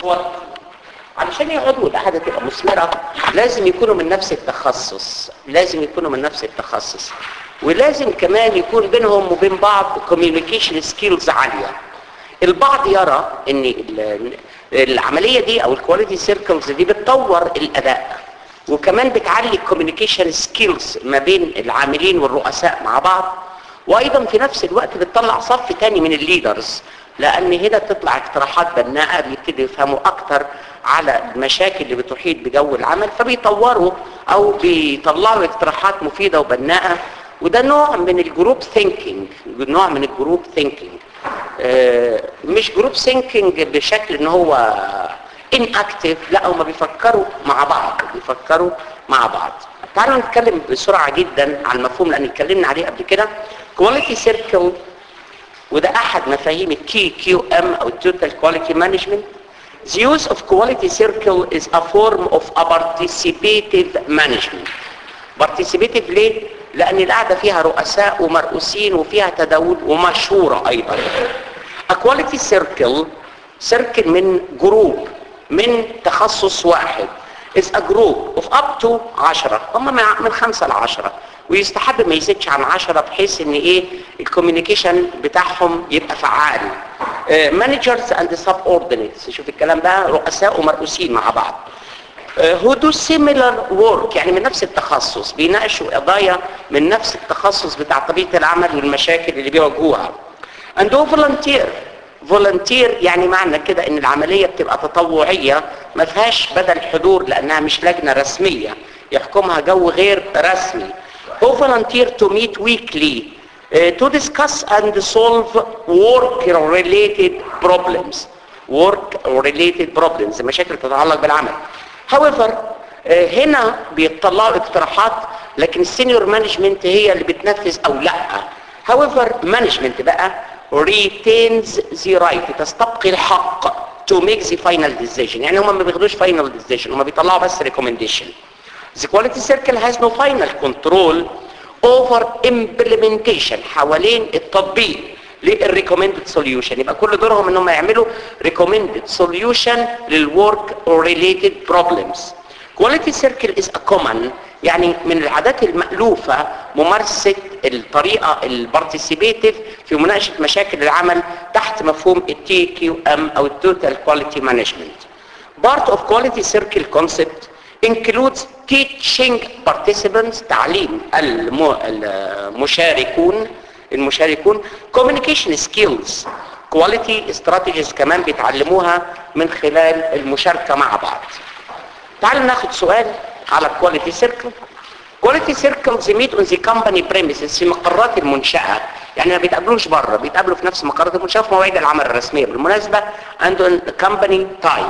شوط علشان يقعدوا القعده تبقى مثمره لازم يكونوا من نفس التخصص لازم يكونوا من نفس التخصص ولازم كمان يكون بينهم وبين بعض كوميونيكيشن سكيلز عاليه البعض يرى ان ال- العمليه دي او الكواليتي سيركلز دي بتطور الاداء وكمان بتعلي الكوميونيكيشن سكيلز ما بين العاملين والرؤساء مع بعض وايضا في نفس الوقت بتطلع صف تاني من الليدرز لان هنا تطلع اقتراحات بناءه بيبتدوا يفهموا اكتر على المشاكل اللي بتحيط بجو العمل فبيطوروا او بيطلعوا اقتراحات مفيده وبناءه وده نوع من الجروب ثينكينج نوع من الجروب ثينكينج مش جروب ثينكينج بشكل ان هو ان اكتف لا هم بيفكروا مع بعض بيفكروا مع بعض تعالوا نتكلم بسرعه جدا عن المفهوم لان اتكلمنا عليه قبل كده كواليتي سيركل وده احد مفاهيم التي كيو ام او التوتال كواليتي مانجمنت The use of quality circle is a form of a participative management. Participative ليه؟ لأن القعدة فيها رؤساء ومرؤوسين وفيها تداول ومشهورة أيضا. A quality circle circle من جروب من تخصص واحد is a group of up to 10 هم مع- من 5 ل 10 ويستحب ما يزيدش عن 10 بحيث ان ايه الكوميونيكيشن بتاعهم يبقى فعال مانجرز اند سب اوردينيتس شوف الكلام بقى رؤساء ومرؤوسين مع بعض who do similar work يعني من نفس التخصص بيناقشوا قضايا من نفس التخصص بتاع طبيعة العمل والمشاكل اللي بيواجهوها and who volunteer فولنتير يعني معنى كده ان العملية بتبقى تطوعية ما فيهاش بدل حضور لانها مش لجنة رسمية يحكمها جو غير رسمي who volunteer to meet weekly uh, to discuss and solve work related problems work related problems مشاكل تتعلق بالعمل however آه، هنا بيطلعوا اقتراحات لكن السينيور مانجمنت هي اللي بتنفذ او لا however مانجمنت بقى retains the right تستبقي الحق to make the final decision يعني هم ما بياخدوش final decision هم بيطلعوا بس recommendation the quality circle has no final control over implementation حوالين التطبيق للريكومندد سوليوشن يبقى كل دورهم ان هم يعملوا ريكومندد سوليوشن للورك ريليتد بروبلمز كواليتي سيركل از ا كومن يعني من العادات المألوفة ممارسة الطريقة البارتيسيبيتيف في مناقشة مشاكل العمل تحت مفهوم التي كيو ام او التوتال كواليتي مانجمنت Part of quality circle concept includes teaching participants تعليم الم- المشاركون المشاركون communication skills quality strategies كمان بيتعلموها من خلال المشاركة مع بعض تعالوا ناخد سؤال على quality circle quality circles meet on the company premises في مقرات المنشأة يعني ما بيتقابلوش بره بيتقابلوا في نفس مقرات المنشأة في مواعيد العمل الرسمية بالمناسبة عندهم company time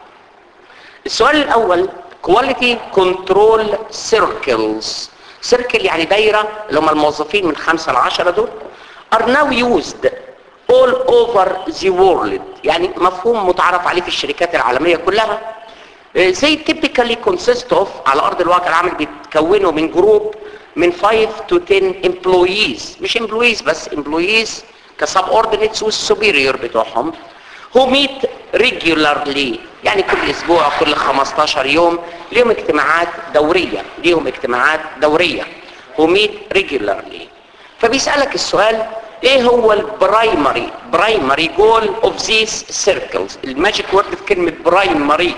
السؤال الأول quality control circles circle يعني دايرة اللي هم الموظفين من خمسة لعشرة دول are now used all over the world يعني مفهوم متعارف عليه في الشركات العالمية كلها آه، زي typically consist of على أرض الواقع العمل بيتكونوا من جروب من 5 to 10 employees مش employees بس employees كسبوردينيتس والسوبيريور بتوعهم who meet regularly يعني كل اسبوع كل 15 يوم ليهم اجتماعات دورية ليهم اجتماعات دورية who meet regularly فبيسألك السؤال ايه هو البرايمري برايمري جول اوف ذيس سيركلز الماجيك وورد في كلمة برايمري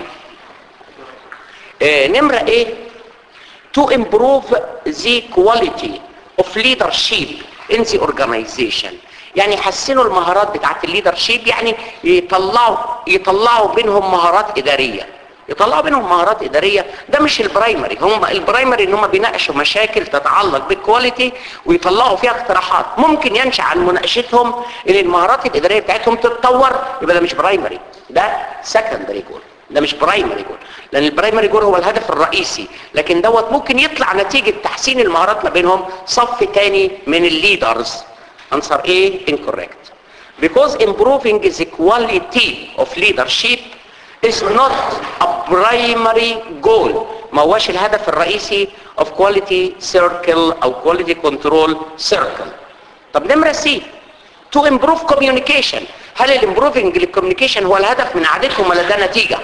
آه نمرة ايه to improve the quality of leadership in the organization يعني يحسنوا المهارات بتاعت الليدرشيب يعني يطلعوا يطلعوا بينهم مهارات اداريه يطلعوا بينهم مهارات اداريه ده مش البرايمري هم البرايمري ان هم بيناقشوا مشاكل تتعلق بالكواليتي ويطلعوا فيها اقتراحات ممكن ينشا عن مناقشتهم ان المهارات الاداريه بتاعتهم تتطور يبقى ده مش برايمري ده سكندري جول ده مش برايمري جول لان البرايمري جول هو الهدف الرئيسي لكن دوت ممكن يطلع نتيجه تحسين المهارات ما بينهم صف تاني من الليدرز answer A incorrect because improving the quality of leadership is not a primary goal ما هوش الهدف الرئيسي of quality circle او quality control circle طب نمرة C to improve communication هل الامبروفنج للكوميونيكيشن هو الهدف من قعدتهم ولا ده نتيجه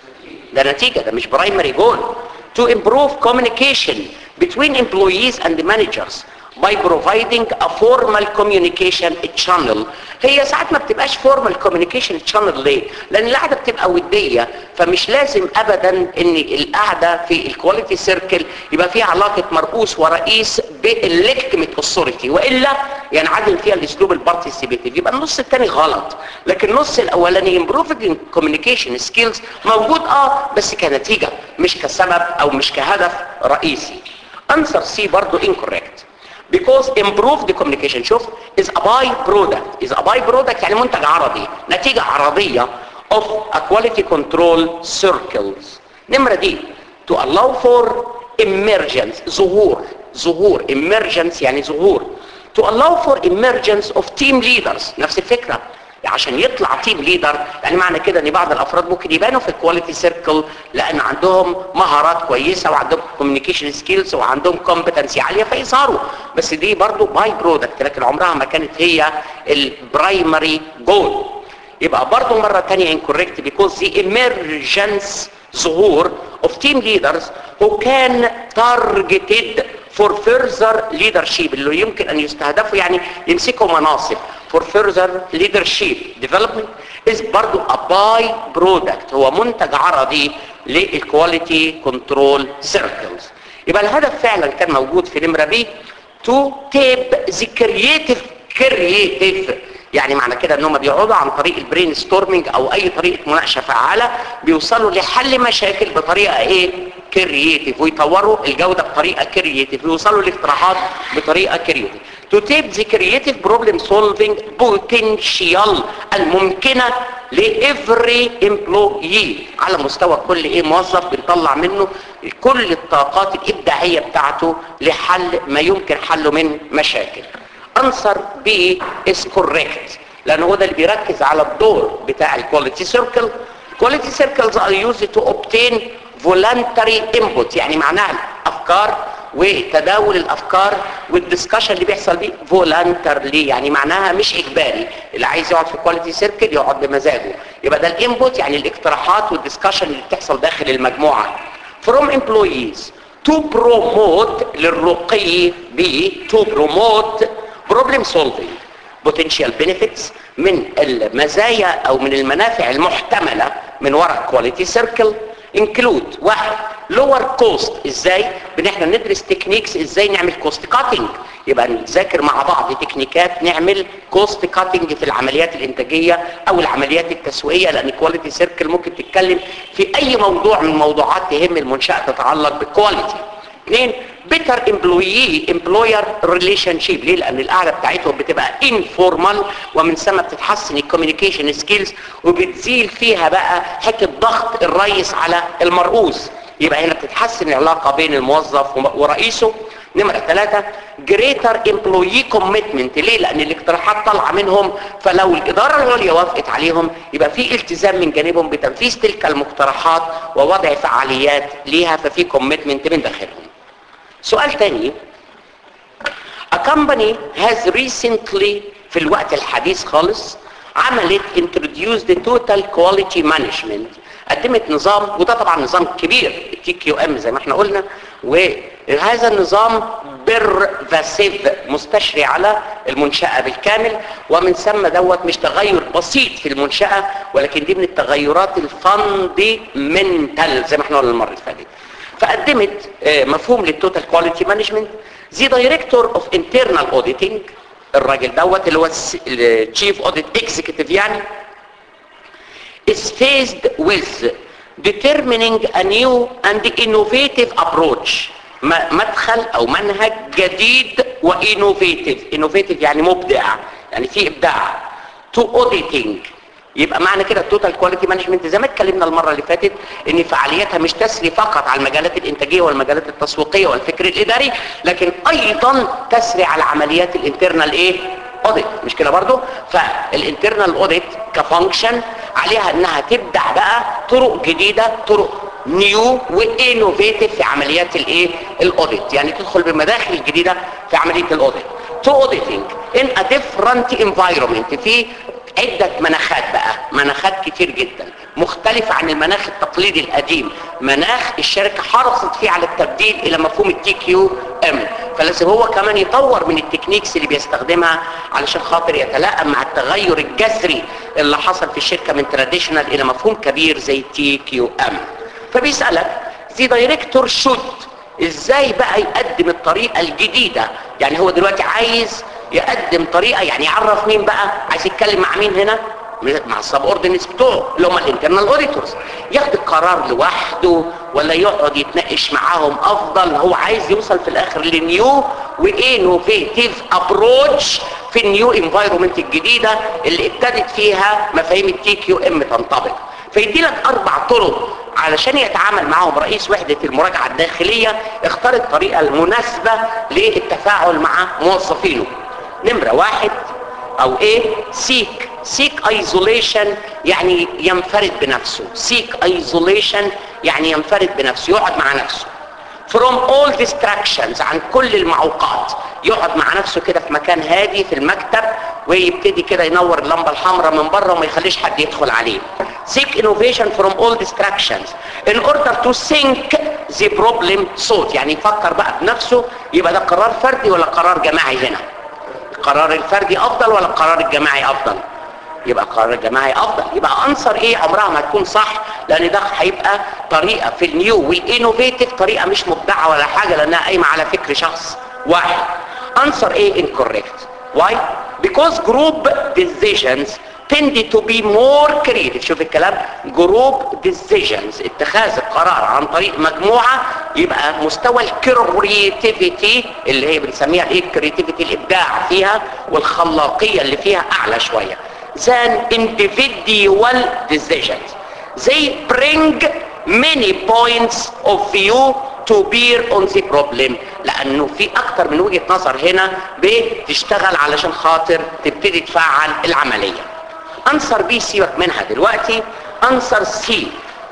ده نتيجه ده مش برايمري جول to improve communication between employees and the managers by providing a formal communication channel هي ساعات ما بتبقاش formal communication channel ليه؟ لان القعده بتبقى وديه فمش لازم ابدا ان القعده في الكواليتي سيركل يبقى فيها علاقه مرؤوس ورئيس بالليجتيميت اوثوريتي والا ينعدم فيها الاسلوب البارتيسيبيتيف يبقى النص الثاني غلط لكن النص الاولاني improving communication skills موجود اه بس كنتيجه مش كسبب او مش كهدف رئيسي answer C برضو incorrect because improved communication شوف is a by product is a by product يعني منتج عرضي نتيجة عرضية of a quality control circles نمرة دي to allow for emergence ظهور ظهور emergence يعني ظهور to allow for emergence of team leaders نفس الفكرة عشان يطلع تيم ليدر يعني معنى كده ان بعض الافراد ممكن يبانوا في الكواليتي سيركل لان عندهم مهارات كويسه وعندهم كوميونيكيشن سكيلز وعندهم كومبتنسي عاليه فيظهروا بس دي برضو باي برودكت لكن عمرها ما كانت هي البرايمري جول يبقى برضو مره ثانيه انكوريكت بيكوز دي emergence ظهور of team leaders who can targeted for further leadership اللي يمكن ان يستهدفوا يعني يمسكوا مناصب for further leadership development is برضو a by product هو منتج عرضي للكواليتي كنترول سيركلز يبقى الهدف فعلا كان موجود في نمرة بي to tape the creative creative يعني معنى كده ان هم بيقعدوا عن طريق البرين ستورمنج او اي طريقه مناقشه فعاله بيوصلوا لحل مشاكل بطريقه ايه كرييتيف ويطوروا الجوده بطريقه كرييتيف ويوصلوا لاقتراحات بطريقه كرييتيف to tape the creative problem solving potential الممكنه لافري employee على مستوى كل ايه موظف بنطلع منه كل الطاقات الابداعيه بتاعته لحل ما يمكن حله من مشاكل answer B is correct لان هو ده اللي بيركز على الدور بتاع الكواليتي سيركل quality circles are used to obtain voluntary input يعني معناها الافكار وتداول الافكار والدسكشن اللي بيحصل بيه فولنترلي يعني معناها مش اجباري اللي عايز يقعد في كواليتي سيركل يقعد بمزاجه يبقى ده الانبوت يعني الاقتراحات والدسكشن اللي بتحصل داخل المجموعه from employees to promote للرقي ب to promote problem solving potential benefits من المزايا او من المنافع المحتملة من وراء كواليتي سيركل include واحد lower cost ازاي بان احنا ندرس تكنيكس ازاي نعمل كوست كاتنج يبقى نذاكر مع بعض تكنيكات نعمل كوست كاتنج في العمليات الانتاجيه او العمليات التسويقيه لان كواليتي سيركل ممكن تتكلم في اي موضوع من موضوعات تهم المنشاه تتعلق بالكواليتي اثنين better employee employer relationship ليه لان القعده بتاعتهم بتبقى informal ومن ثم بتتحسن الكوميونيكيشن سكيلز وبتزيل فيها بقى حته ضغط الرئيس على المرؤوس يبقى هنا بتتحسن العلاقه بين الموظف ورئيسه نمرة ثلاثة greater employee commitment ليه؟ لأن الاقتراحات طالعة منهم فلو الإدارة العليا وافقت عليهم يبقى في التزام من جانبهم بتنفيذ تلك المقترحات ووضع فعاليات ليها ففي commitment من داخلهم سؤال تاني A company has recently في الوقت الحديث خالص عملت introduced the total quality management قدمت نظام وده طبعا نظام كبير التي كيو ام زي ما احنا قلنا وهذا النظام بيرفاسيف مستشري على المنشأة بالكامل ومن ثم دوت مش تغير بسيط في المنشأة ولكن دي من التغيرات الفاندمنتال زي ما احنا قلنا المرة اللي فاتت فقدمت مفهوم للتوتال كواليتي مانجمنت زي دايركتور اوف انترنال اوديتنج الراجل دوت اللي هو التشيف اوديت اكزيكتيف يعني is faced with determining a new and innovative approach مدخل او منهج جديد وانوفيتيف انوفيتيف يعني مبدع يعني في ابداع to auditing يبقى معنى كده التوتال كواليتي مانجمنت زي ما اتكلمنا المره اللي فاتت ان فعالياتها مش تسري فقط على المجالات الانتاجيه والمجالات التسويقيه والفكر الاداري لكن ايضا تسري على عمليات الانترنال ايه اوديت مش كده برضو فالانترنال اوديت كفانكشن عليها انها تبدع بقى طرق جديده طرق نيو وانوفيتيف في عمليات الايه الاوديت يعني تدخل بمداخل جديده في عمليه الاوديت تو auditing in a different environment في عدة مناخات بقى مناخات كتير جدا مختلفة عن المناخ التقليدي القديم مناخ الشركة حرصت فيه على التبديل الى مفهوم التي كيو ام فلازم هو كمان يطور من التكنيكس اللي بيستخدمها علشان خاطر يتلائم مع التغير الجذري اللي حصل في الشركة من تراديشنال الى مفهوم كبير زي التي كيو ام فبيسألك the director should ازاي بقى يقدم الطريقة الجديدة يعني هو دلوقتي عايز يقدم طريقة يعني يعرف مين بقى عايز يتكلم مع مين هنا مع السب اوردينس بتوعه اللي هم الانترنال اوديتورز ياخد القرار لوحده ولا يقعد يتناقش معاهم افضل هو عايز يوصل في الاخر لنيو وانوفيتيف ابروتش في النيو انفايرمنت الجديده اللي ابتدت فيها مفاهيم التي كيو ام تنطبق فيدي لك اربع طرق علشان يتعامل معهم رئيس وحدة المراجعة الداخلية اختار الطريقة المناسبة للتفاعل مع موظفينه نمرة واحد او ايه سيك سيك ايزوليشن يعني ينفرد بنفسه سيك ايزوليشن يعني ينفرد بنفسه يقعد مع نفسه from all distractions عن كل المعوقات يقعد مع نفسه كده في مكان هادي في المكتب ويبتدي كده ينور اللمبه الحمراء من بره وما يخليش حد يدخل عليه seek innovation from all distractions in order to think the problem solved يعني يفكر بقى بنفسه يبقى ده قرار فردي ولا قرار جماعي هنا القرار الفردي افضل ولا القرار الجماعي افضل يبقى القرار الجماعي افضل يبقى انصر ايه عمرها ما تكون صح لان ده هيبقى طريقه في النيو والانوفيتيف طريقه مش مبدعه ولا حاجه لانها قايمه على فكر شخص واحد انصر ايه incorrect why because group decisions tend to be more creative شوف الكلام جروب decisions اتخاذ القرار عن طريق مجموعة يبقى مستوى الكرياتيفيتي اللي هي بنسميها ايه الكرياتيفيتي الابداع فيها والخلاقية اللي فيها اعلى شوية than individual decisions they bring many points of view to bear on the problem لانه في اكتر من وجهة نظر هنا بتشتغل علشان خاطر تبتدي تفعل العملية انسر بي سيبك منها دلوقتي انسر سي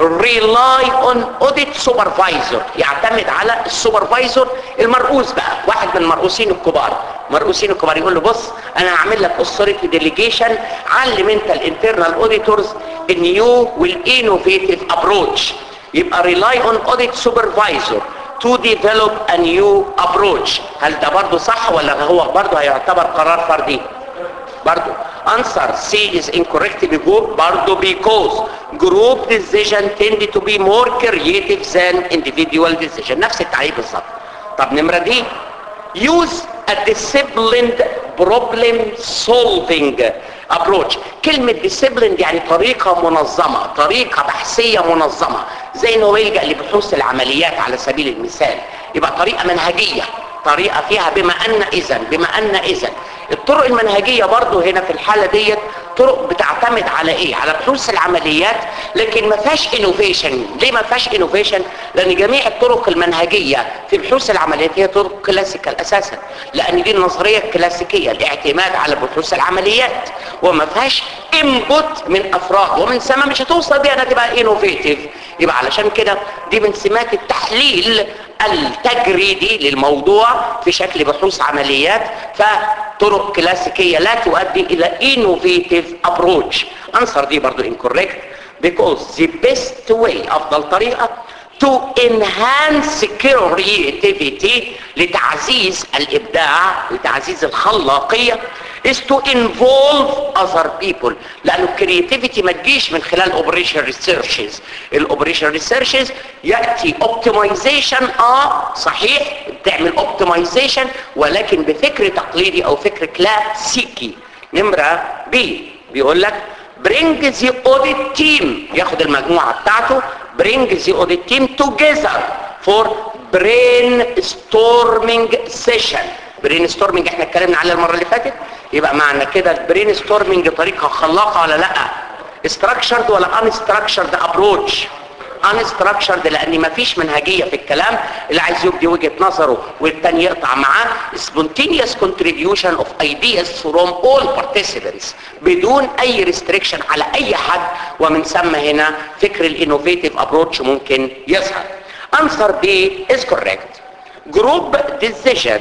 rely on audit supervisor يعتمد على السوبرفايزر المرؤوس بقى واحد من المرؤوسين الكبار مرؤوسين الكبار يقول له بص انا هعمل لك authority ديليجيشن علم انت الانترنال اوديتورز النيو والانوفيتيف ابروتش يبقى rely on audit supervisor to develop a new approach هل ده برضه صح ولا هو برضه هيعتبر قرار فردي برضو answer C is incorrect برضو because group decision tend to be more creative than individual decision نفس التعريف بالظبط طب نمرة دي use a disciplined problem solving approach كلمة disciplined يعني طريقة منظمة طريقة بحثية منظمة زي انه يلجأ لبحوث العمليات على سبيل المثال يبقى طريقة منهجية طريقة فيها بما ان اذا بما ان اذا الطرق المنهجية برضو هنا في الحالة ديت طرق بتعتمد على ايه على بحوث العمليات لكن ما فيهاش انوفيشن ليه ما فيهاش انوفيشن لان جميع الطرق المنهجية في بحوث العمليات هي طرق كلاسيكال اساسا لان دي النظرية الكلاسيكية الاعتماد على بحوث العمليات وما فيهاش انبوت من افراد ومن ثم مش هتوصل بيها انها تبقى انوفيتيف يبقى علشان كده دي من سمات التحليل التجريدي للموضوع في شكل بحوث عمليات فطرق كلاسيكية لا تؤدي الى innovative approach answer دي برضو incorrect because the best way افضل طريقة to enhance creativity لتعزيز الابداع لتعزيز الخلاقية is to involve other people لانه الكرياتيفيتي ما تجيش من خلال اوبريشن ريسيرشز الاوبريشن ريسيرشز ياتي اوبتمايزيشن اه صحيح بتعمل اوبتمايزيشن ولكن بفكر تقليدي او فكر كلاسيكي نمره بي بيقول لك bring the audit team ياخد المجموعه بتاعته bring the audit team together for brainstorming session برين ستورمنج احنا اتكلمنا عليه المره اللي فاتت يبقى معنى كده البرين ستورمنج طريقه خلاقه ولا لا structured ولا unstructured approach unstructured لان مفيش منهجيه في الكلام اللي عايز يبدي وجهه نظره والتاني يقطع معاه spontaneous contribution of ideas from all participants بدون اي restriction على اي حد ومن ثم هنا فكر الانوفيتيف ابروتش ممكن يظهر answer B is correct group decisions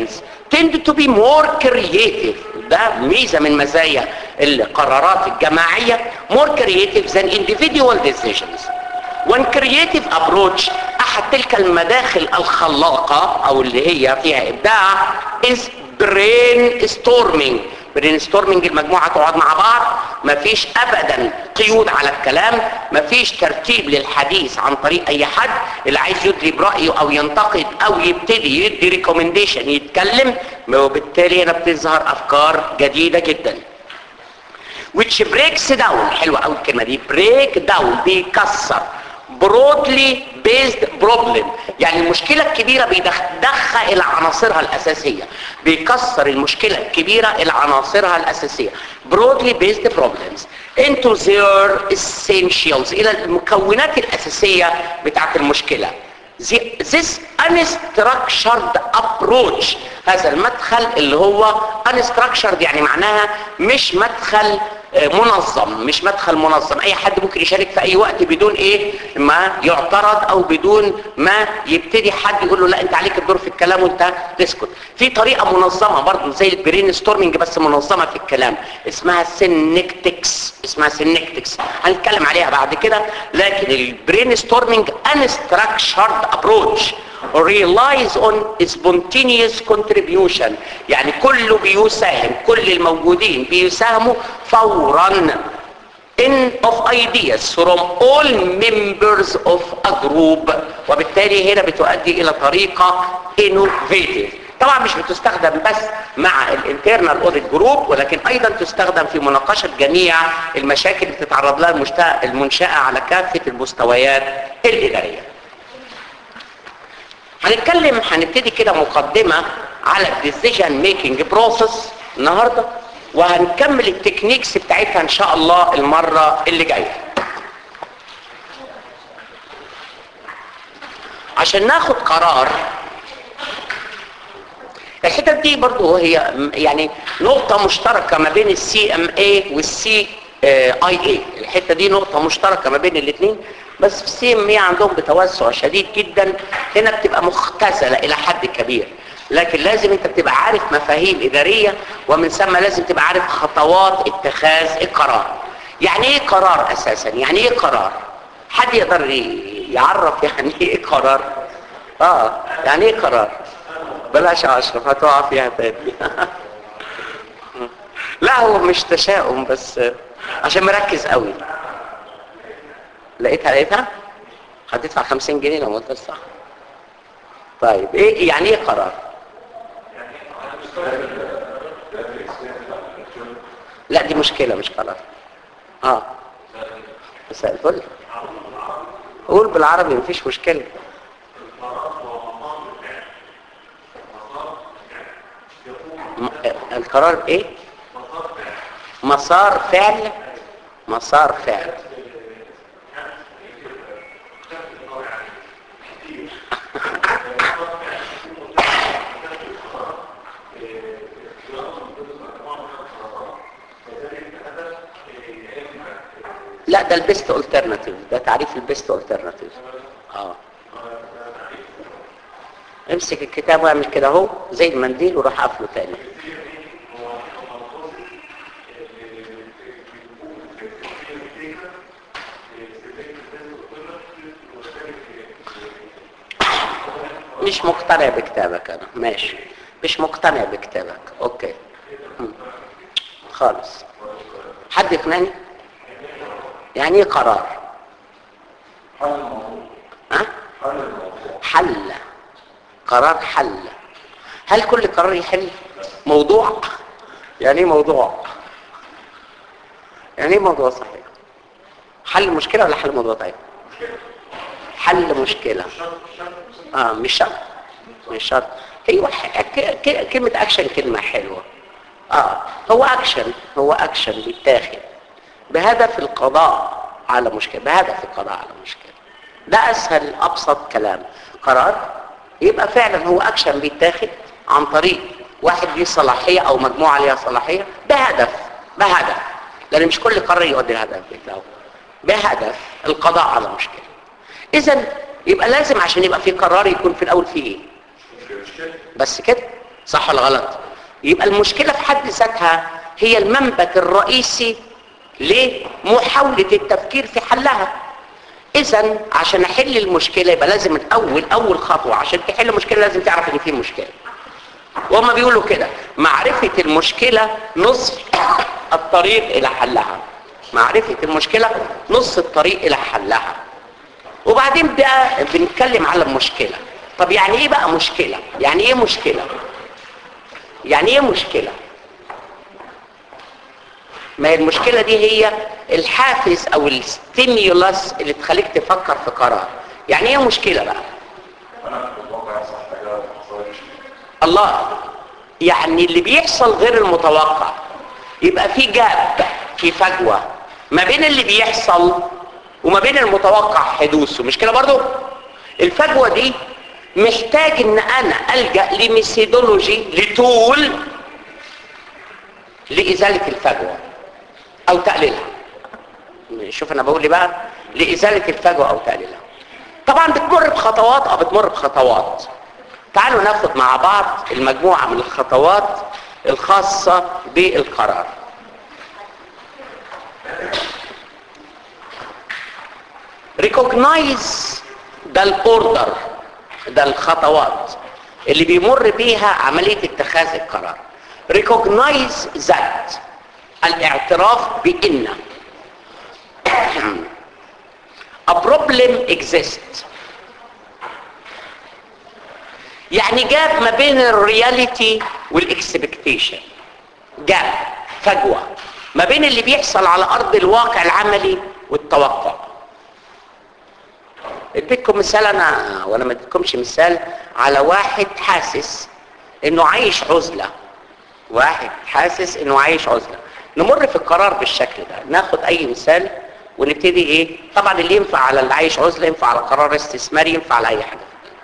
tend to be more creative ده ميزة من مزايا القرارات الجماعية more creative than individual decisions when creative approach احد تلك المداخل الخلاقة او اللي هي فيها ابداع is brainstorming brainstorming المجموعة تقعد مع بعض مفيش ابدا قيود على الكلام مفيش ترتيب للحديث عن طريق اي حد اللي عايز يدري برأيه او ينتقد او يبتدي يدي ريكومنديشن يتكلم وبالتالي هنا بتظهر افكار جديدة جدا which breaks down حلوة قوي الكلمة دي break down بيكسر broadly based problem يعني المشكلة الكبيرة بيدخل إلى عناصرها الأساسية بيكسر المشكلة الكبيرة إلى عناصرها الأساسية broadly based problems into their essentials إلى المكونات الأساسية بتاعت المشكلة this unstructured approach هذا المدخل اللي هو unstructured يعني معناها مش مدخل منظم مش مدخل منظم اي حد ممكن يشارك في اي وقت بدون ايه ما يعترض او بدون ما يبتدي حد يقول له لا انت عليك الدور في الكلام وانت تسكت في طريقة منظمة برضو زي البرين ستورمنج بس منظمة في الكلام اسمها سينكتكس اسمها سينكتكس هنتكلم عليها بعد كده لكن البرين ستورمنج unstructured approach relies on spontaneous contribution يعني كله بيساهم كل الموجودين بيساهموا فورا in of ideas from all members of a group وبالتالي هنا بتؤدي الى طريقة innovative طبعا مش بتستخدم بس مع الانترنال اوديت جروب ولكن ايضا تستخدم في مناقشة جميع المشاكل اللي بتتعرض لها المنشأة على كافة المستويات الادارية هنتكلم هنبتدي كده مقدمة على الديسيجن ميكنج بروسيس النهاردة وهنكمل التكنيكس بتاعتها ان شاء الله المرة اللي جاية عشان ناخد قرار الحتت دي برضو هي يعني نقطة مشتركة ما بين السي ام اي والسي اي اي الحتة دي نقطة مشتركة ما بين الاثنين بس في السي ام اي عندهم بتوسع شديد جدا هنا بتبقى مختزلة الى حد كبير لكن لازم انت بتبقى عارف مفاهيم ادارية ومن ثم لازم تبقى عارف خطوات اتخاذ القرار يعني ايه قرار اساسا يعني ايه قرار حد يقدر يعرف يعني ايه قرار اه يعني ايه قرار بلاش اشرف هتقع فيها تاني لا هو مش تشاؤم بس عشان مركز قوي لقيتها لقيتها هتدفع 50 جنيه لو قلت صح طيب ايه يعني ايه قرار لا دي مشكلة مش قرار اه مساء الفل قول بالعربي مفيش مشكلة القرار ايه مسار فعل مسار فعل لا ده البيست الترناتيف ده تعريف البيست الترناتيف اه امسك الكتاب واعمل كده اهو زي المنديل وروح قافله تاني مش مقتنع بكتابك انا ماشي مش مقتنع بكتابك اوكي خالص حد يقنعني يعني ايه قرار ها حل قرار حل هل كل قرار يحل موضوع يعني ايه موضوع يعني ايه موضوع صحيح حل مشكله ولا حل موضوع طيب حل مشكله اه مش شرط مش شرط ايوه كلمه اكشن كلمه حلوه اه هو اكشن هو اكشن بيتاخد بهدف القضاء على مشكله بهدف القضاء على مشكله ده اسهل ابسط كلام قرار يبقى فعلا هو اكشن بيتاخد عن طريق واحد ليه صلاحيه او مجموعه ليها صلاحيه بهدف بهدف لان مش كل قرار يؤدي الهدف بتاعه بهدف القضاء على مشكله اذا يبقى لازم عشان يبقى في قرار يكون في الاول فيه ايه بس كده صح ولا غلط يبقى المشكلة في حد ذاتها هي المنبت الرئيسي لمحاولة التفكير في حلها اذا عشان احل المشكلة يبقى لازم الاول اول خطوة عشان تحل المشكلة لازم تعرف ان في مشكلة وهم بيقولوا كده معرفة المشكلة نصف الطريق الى حلها معرفة المشكلة نص الطريق الى حلها وبعدين بقى بنتكلم على المشكلة طب يعني ايه بقى مشكلة يعني ايه مشكلة يعني ايه مشكلة ما هي المشكلة دي هي الحافز او الستيميولاس اللي تخليك تفكر في قرار يعني ايه مشكلة بقى انا في الواقع يحصل حاجه ما حصلتش الله يعني اللي بيحصل غير المتوقع يبقى في جاب في فجوة ما بين اللي بيحصل وما بين المتوقع حدوثه مش كده برضو الفجوة دي محتاج ان انا الجأ لميثودولوجي لتول لازالة الفجوة او تقليلها شوف انا بقول لي بقى لازالة الفجوة او تقليلها طبعا بتمر بخطوات اه بتمر بخطوات تعالوا ناخد مع بعض المجموعة من الخطوات الخاصة بالقرار recognize ده الاوردر ده الخطوات اللي بيمر بيها عملية اتخاذ القرار recognize that الاعتراف بان a problem exists يعني جاب ما بين الرياليتي والاكسبكتيشن جاب فجوة ما بين اللي بيحصل على ارض الواقع العملي والتوقع اديتكم مثال انا وانا ما اديتكمش مثال على واحد حاسس انه عايش عزلة واحد حاسس انه عايش عزلة نمر في القرار بالشكل ده ناخد اي مثال ونبتدي ايه طبعا اللي ينفع على اللي عايش عزلة ينفع على قرار استثماري ينفع على اي حاجة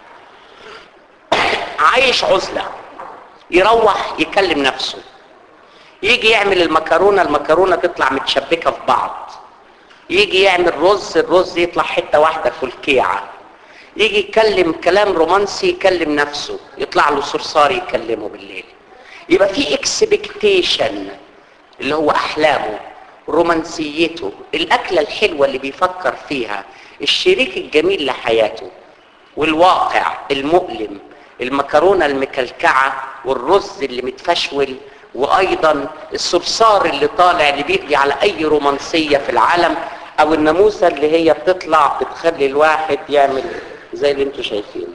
عايش عزلة يروح يكلم نفسه يجي يعمل المكرونة المكرونة تطلع متشبكة في بعض يجي يعمل رز الرز يطلع حتة واحدة كلكيعة يجي يتكلم كلام رومانسي يكلم نفسه يطلع له صرصار يكلمه بالليل يبقى في اكسبكتيشن اللي هو احلامه رومانسيته الاكلة الحلوة اللي بيفكر فيها الشريك الجميل لحياته والواقع المؤلم المكرونة المكلكعة والرز اللي متفشول وايضا الصرصار اللي طالع اللي بيقضي على اي رومانسية في العالم او الناموسة اللي هي بتطلع بتخلي الواحد يعمل زي اللي انتوا شايفينه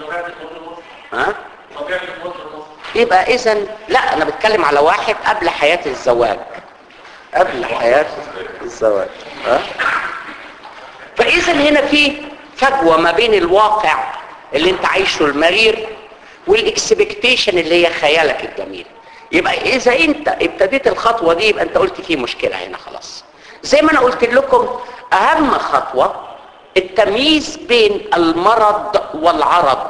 ها يبقى اذا لا انا بتكلم على واحد قبل حياة الزواج قبل حياة الزواج ها فاذا هنا في فجوة ما بين الواقع اللي انت عايشه المرير والاكسبكتيشن اللي هي خيالك الجميل يبقى اذا انت ابتديت الخطوة دي يبقى انت قلت في مشكلة هنا خلاص زي ما انا قلت لكم اهم خطوة التمييز بين المرض والعرض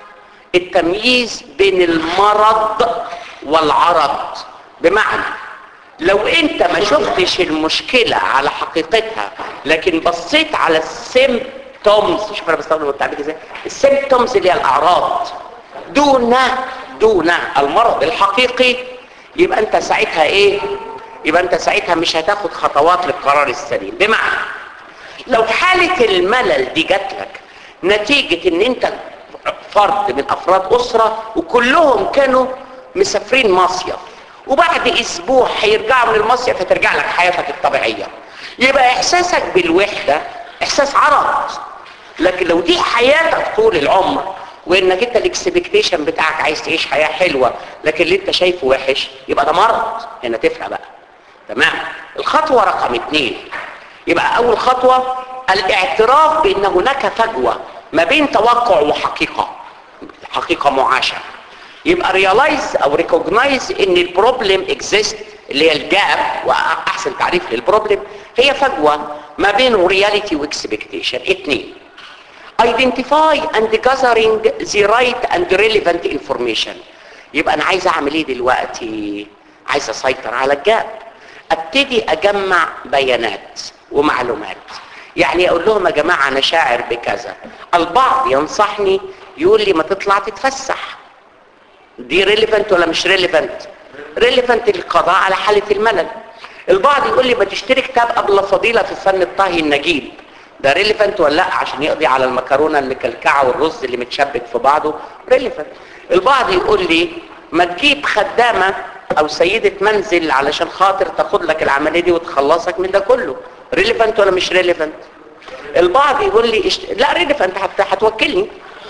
التمييز بين المرض والعرض بمعنى لو انت ما شفتش المشكلة على حقيقتها لكن بصيت على السيمتومز شوف انا بستخدم التعبير ازاي السيمتومز اللي هي الاعراض دون دون المرض الحقيقي يبقى انت ساعتها ايه يبقى انت ساعتها مش هتاخد خطوات للقرار السليم بمعنى لو حالة الملل دي جات لك نتيجة ان انت فرد من افراد اسرة وكلهم كانوا مسافرين مصيف وبعد اسبوع هيرجعوا من المصيف فترجع لك حياتك الطبيعية يبقى احساسك بالوحدة احساس عرض لكن لو دي حياتك طول العمر وانك انت الاكسبكتيشن بتاعك عايز تعيش حياة حلوة لكن اللي انت شايفه وحش يبقى ده مرض هنا تفرق بقى تمام الخطوة رقم اتنين يبقى اول خطوة الاعتراف بان هناك فجوة ما بين توقع وحقيقة حقيقة معاشة يبقى ريلايز او ريكوجنايز ان البروبلم اكزيست اللي هي الجاب واحسن تعريف للبروبلم هي فجوة ما بين رياليتي واكسبكتيشن اتنين identify and gathering the right and relevant information يبقى انا عايز اعمل ايه دلوقتي عايز اسيطر على الجاب ابتدي اجمع بيانات ومعلومات يعني اقول لهم يا جماعه انا شاعر بكذا البعض ينصحني يقول لي ما تطلع تتفسح دي ريليفنت ولا مش ريليفنت ريليفنت للقضاء على حالة الملل البعض يقول لي ما تشتري كتاب قبل فضيلة في فن الطهي النجيب ده ريليفنت ولا لا عشان يقضي على المكرونة المكلكعة والرز اللي متشبك في بعضه ريليفنت البعض يقول لي ما تجيب خدامة او سيدة منزل علشان خاطر تاخد لك العملية دي وتخلصك من ده كله ريليفنت ولا مش ريليفنت البعض يقول لي اشت... لا ريليفنت هت... هتوكلني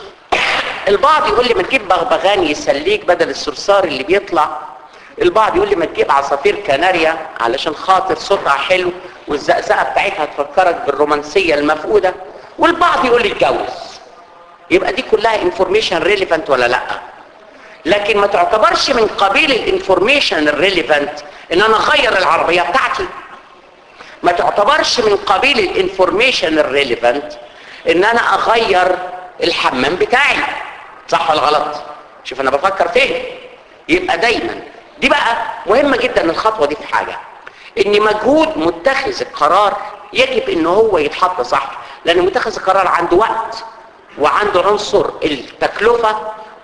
البعض يقول لي ما تجيب بغبغان يسليك بدل الصرصار اللي بيطلع البعض يقول لي ما تجيب عصافير كناريا علشان خاطر صوتها حلو والزقزقه بتاعتها تفكرك بالرومانسيه المفقوده والبعض يقول لي اتجوز يبقى دي كلها انفورميشن ريليفنت ولا لا لكن ما تعتبرش من قبيل الانفورميشن الريليفنت ان انا اغير العربيه بتاعتي ما تعتبرش من قبيل الانفورميشن الريليفنت ان انا اغير الحمام بتاعي صح ولا غلط شوف انا بفكر فين يبقى دايما دي بقى مهمة جدا الخطوة دي في حاجة ان مجهود متخذ القرار يجب ان هو يتحط صح لان متخذ القرار عنده وقت وعنده عنصر التكلفة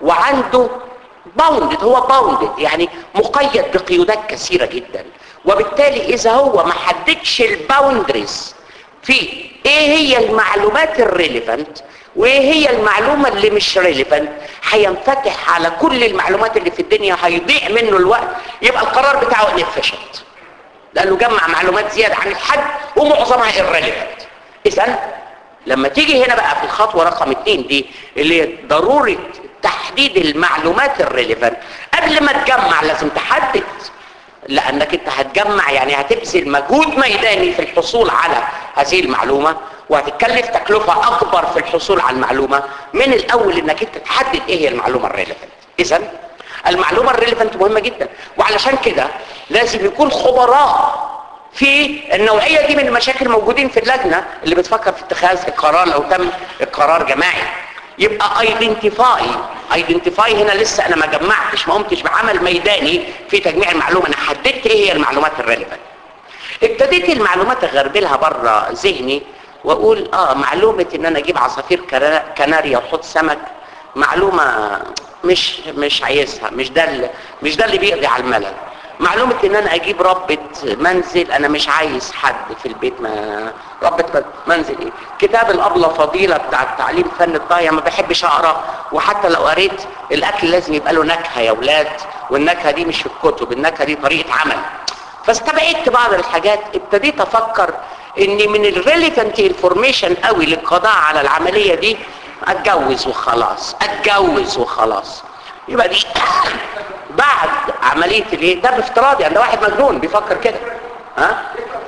وعنده باوندد هو باوندد يعني مقيد بقيودات كثيرة جدا وبالتالي اذا هو ما حددش الباوندريز في ايه هي المعلومات الريليفنت وايه هي المعلومة اللي مش ريليفنت هينفتح على كل المعلومات اللي في الدنيا هيضيع منه الوقت يبقى القرار بتاعه انفشنت لانه جمع معلومات زيادة عن الحد ومعظمها irrelevant اذا لما تيجي هنا بقى في الخطوة رقم اتنين دي اللي هي ضرورة تحديد المعلومات الريليفنت قبل ما تجمع لازم تحدد لانك انت هتجمع يعني هتبذل مجهود ميداني في الحصول على هذه المعلومة وهتتكلف تكلفة اكبر في الحصول على المعلومة من الاول انك انت تحدد ايه هي المعلومة الريليفنت اذا المعلومة الريليفنت مهمة جدا وعلشان كده لازم يكون خبراء في النوعية دي من المشاكل موجودين في اللجنة اللي بتفكر في اتخاذ القرار لو تم القرار جماعي يبقى ايدنتيفاي ايدنتيفاي هنا لسه انا ما جمعتش ما قمتش بعمل ميداني في تجميع المعلومه انا حددت ايه هي المعلومات الريليفنت ابتديت المعلومات اغربلها بره ذهني واقول اه معلومه ان انا اجيب عصافير كناريا وحط سمك معلومه مش مش عايزها مش ده اللي مش ده اللي بيقضي على الملل معلومة ان انا اجيب ربة منزل انا مش عايز حد في البيت ما ربة منزل ايه كتاب الابلة فضيلة بتاع التعليم فن الطاية ما بحبش اقرا وحتى لو قريت الاكل لازم يبقى له نكهة يا ولاد والنكهة دي مش في الكتب النكهة دي طريقة عمل فاستبعدت بعض الحاجات ابتديت افكر ان من الريليفنت انفورميشن قوي للقضاء على العملية دي اتجوز وخلاص اتجوز وخلاص يبقى دي بعد عملية الايه ده بافتراض يعني ده واحد مجنون بيفكر كده ها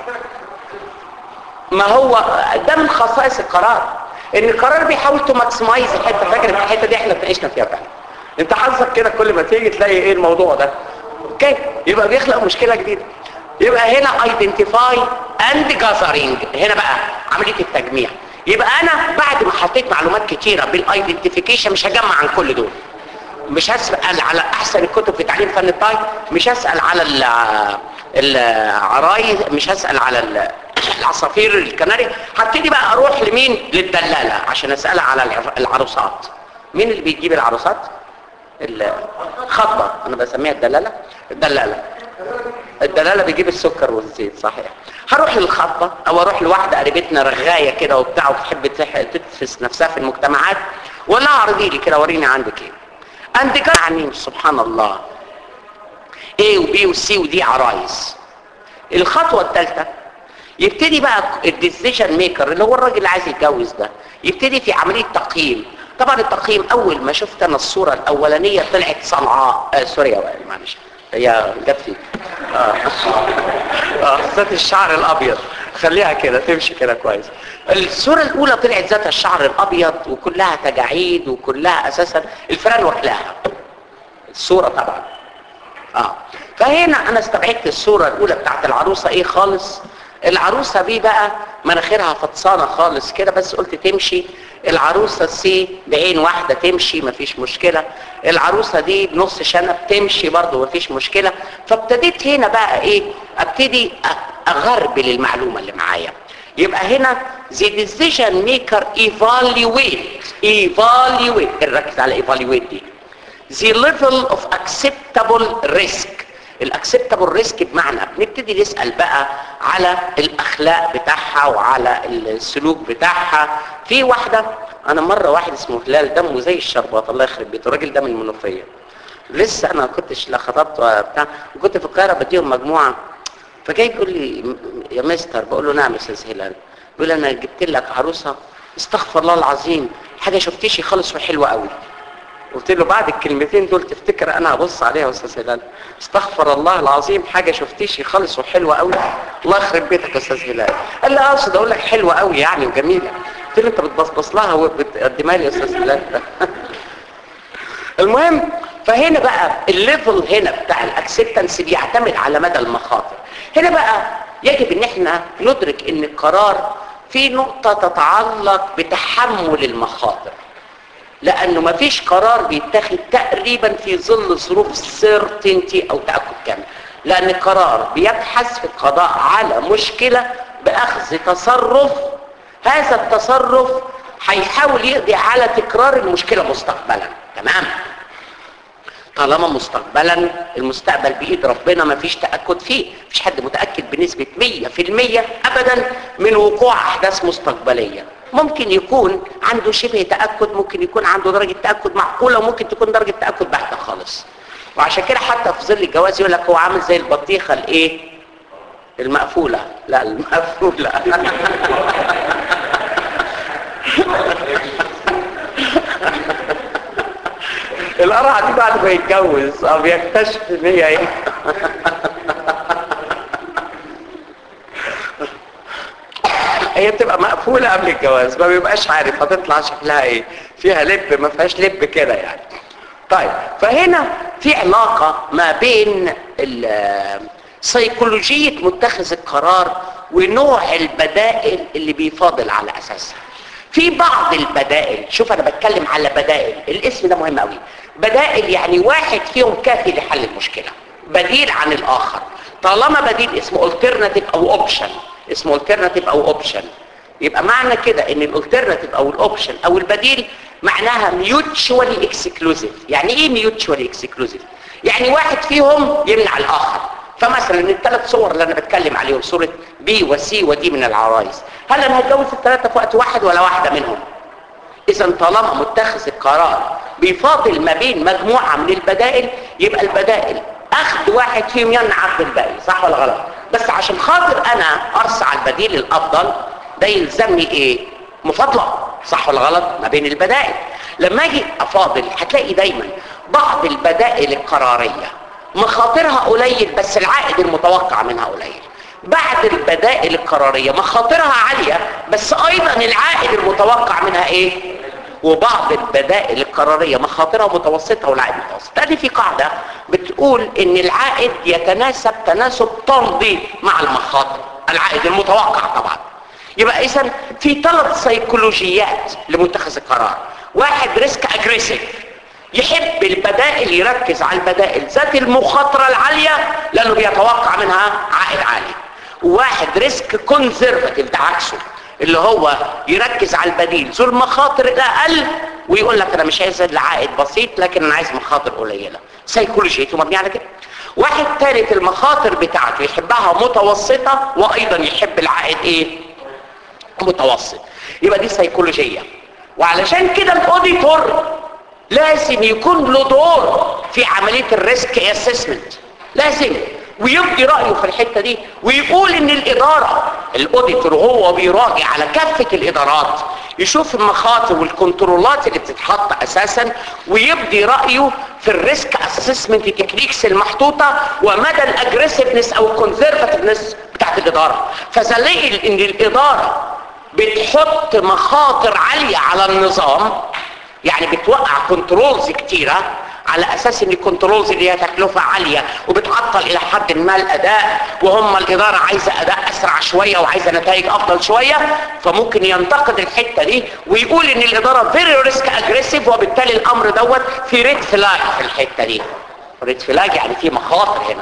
ما هو ده من خصائص القرار ان القرار بيحاول تو ماكسمايز الحته فاكر الحته دي احنا اتناقشنا فيها فعلا انت حظك كده كل ما تيجي تلاقي ايه الموضوع ده اوكي يبقى بيخلق مشكله جديده يبقى هنا ايدنتيفاي اند جاذرينج هنا بقى عمليه التجميع يبقى انا بعد ما حطيت معلومات كتيره بالايدنتيفيكيشن مش هجمع عن كل دول مش هسأل على احسن الكتب في تعليم فن الطهي مش هسأل على العرايس مش هسأل على العصافير الكناري هبتدي بقى اروح لمين للدلالة عشان اسألها على العروسات مين اللي بيجيب العروسات الخطبة انا بسميها الدلالة الدلالة الدلالة بيجيب السكر والزيت صحيح هروح للخطبة او اروح لواحدة قريبتنا رغاية كده وبتاع وبتحب تتفس نفسها في المجتمعات ولا اعرضي لي كده وريني عندك ايه عندك يعني سبحان الله A وB وC ودي عرايس الخطوة الثالثة يبتدي بقى الديسيجن ميكر اللي هو الراجل اللي عايز يتجوز ده يبتدي في عملية تقييم طبعا التقييم اول ما شفت انا الصورة الاولانية طلعت صنعاء آه سوري يا وائل معلش هي جت فيك اه اه ذات الشعر الابيض خليها كده تمشي كده كويس الصورة الاولى طلعت ذات الشعر الابيض وكلها تجاعيد وكلها اساسا الفئران واكلاها الصورة طبعا اه فهنا انا استبعدت الصورة الاولى بتاعت العروسة ايه خالص العروسة دي بقى مناخيرها فطسانة خالص كده بس قلت تمشي العروسة سي بعين واحدة تمشي مفيش مشكلة العروسة دي بنص شنب تمشي برضو مفيش مشكلة فابتديت هنا بقى ايه ابتدي اغربل المعلومة اللي معايا يبقى هنا the decision maker evaluate evaluate الركز على evaluate دي the level of acceptable risk الاكسبتابل ريسك بمعنى بنبتدي نسال بقى على الاخلاق بتاعها وعلى السلوك بتاعها في واحده انا مره واحد اسمه هلال دمه زي الشربات الله يخرب بيته الراجل ده من المنوفيه لسه انا ما كنتش لا خطبت ولا بتاع وكنت في القاهره بديهم مجموعه فجاي يقول لي يا مستر بقول له نعم يا استاذ هلال بيقول انا جبت لك عروسه استغفر الله العظيم حاجه شفتيش خالص وحلوه قوي قلت له بعد الكلمتين دول تفتكر انا هبص عليها يا استاذ هلال استغفر الله العظيم حاجه شفتيش خالص وحلوه قوي الله يخرب بيتك يا استاذ هلال قال لي اقصد اقول لك حلوه قوي يعني وجميله قلت له انت بتبصبص لها وبتقدمها لي يا استاذ هلال المهم فهنا بقى الليفل هنا بتاع الاكسبتنس بيعتمد على مدى المخاطر هنا بقى يجب ان احنا ندرك ان القرار في نقطة تتعلق بتحمل المخاطر لانه ما فيش قرار بيتاخد تقريبا في ظل ظروف سيرتينتي او تأكد كامل لان القرار بيبحث في القضاء على مشكلة باخذ تصرف هذا التصرف هيحاول يقضي على تكرار المشكلة مستقبلا تمام طالما مستقبلا المستقبل بايد ربنا ما فيش تاكد فيه مفيش حد متاكد بنسبه 100% ابدا من وقوع احداث مستقبليه ممكن يكون عنده شبه تاكد ممكن يكون عنده درجه تاكد معقوله وممكن تكون درجه تاكد بحته خالص وعشان كده حتى في ظل الجواز يقول لك هو عامل زي البطيخه الايه المقفوله لا المقفوله القرعه دي بعد ما يتجوز او بيكتشف ان هي ايه هي بتبقى مقفوله قبل الجواز ما بيبقاش عارف هتطلع شكلها ايه فيها لب ما فيهاش لب كده يعني طيب فهنا في علاقه ما بين سيكولوجيه متخذ القرار ونوع البدائل اللي بيفاضل على اساسها في بعض البدائل شوف انا بتكلم على بدائل الاسم ده مهم قوي بدائل يعني واحد فيهم كافي لحل المشكلة بديل عن الاخر طالما بديل اسمه alternative او option اسمه alternative او option يبقى معنى كده ان الالترناتيف او الاوبشن او البديل معناها mutually exclusive يعني ايه mutually exclusive يعني واحد فيهم يمنع الاخر فمثلا الثلاث صور اللي انا بتكلم عليهم صورة بي وسي ودي من العرايس هل انا هتجوز الثلاثة في وقت واحد ولا واحدة منهم اذا طالما متخذ القرار بيفاضل ما بين مجموعة من البدائل يبقى البدائل اخذ واحد فيهم يمنع عقد الباقي صح ولا غلط بس عشان خاطر انا ارسى على البديل الافضل ده يلزمني ايه مفاضلة صح ولا غلط ما بين البدائل لما اجي افاضل هتلاقي دايما بعض البدائل القرارية مخاطرها قليل بس العائد المتوقع منها قليل بعد البدائل القرارية مخاطرها عالية بس ايضا العائد المتوقع منها ايه وبعض البدائل القرارية مخاطرها متوسطة والعائد متوسط هذه في قاعدة بتقول ان العائد يتناسب تناسب طردي مع المخاطر العائد المتوقع طبعا يبقى اذا في ثلاث سيكولوجيات لمتخذ القرار واحد ريسك اجريسيف يحب البدائل يركز على البدائل ذات المخاطرة العالية لانه بيتوقع منها عائد عالي واحد ريسك كونزرفاتيف ده عكسه اللي هو يركز على البديل ذو المخاطر الاقل ويقول لك انا مش عايز العائد بسيط لكن انا عايز مخاطر قليله سيكولوجيته مبنيه على كده واحد ثالث المخاطر بتاعته يحبها متوسطه وايضا يحب العائد ايه متوسط يبقى دي سيكولوجيه وعلشان كده الاوديتور لازم يكون له دور في عمليه الريسك اسسمنت لازم ويبدي رأيه في الحتة دي ويقول ان الادارة الاوديتور هو بيراجع على كافة الادارات يشوف المخاطر والكنترولات اللي بتتحط اساسا ويبدي رأيه في الريسك اسسمنت تكنيكس المحطوطة ومدى الاجريسيفنس او الكونزرفاتيفنس بتاعت الادارة فزلاقي ان الادارة بتحط مخاطر عالية على النظام يعني بتوقع كنترولز كتيرة على اساس ان الكنترولز دي تكلفة عالية وبتعطل الى حد ما الاداء وهم الادارة عايزة اداء اسرع شوية وعايزة نتائج افضل شوية فممكن ينتقد الحتة دي ويقول ان الادارة very risk aggressive وبالتالي الامر دوت في ريد فلاج في الحتة دي ريد فلاج يعني في مخاطر هنا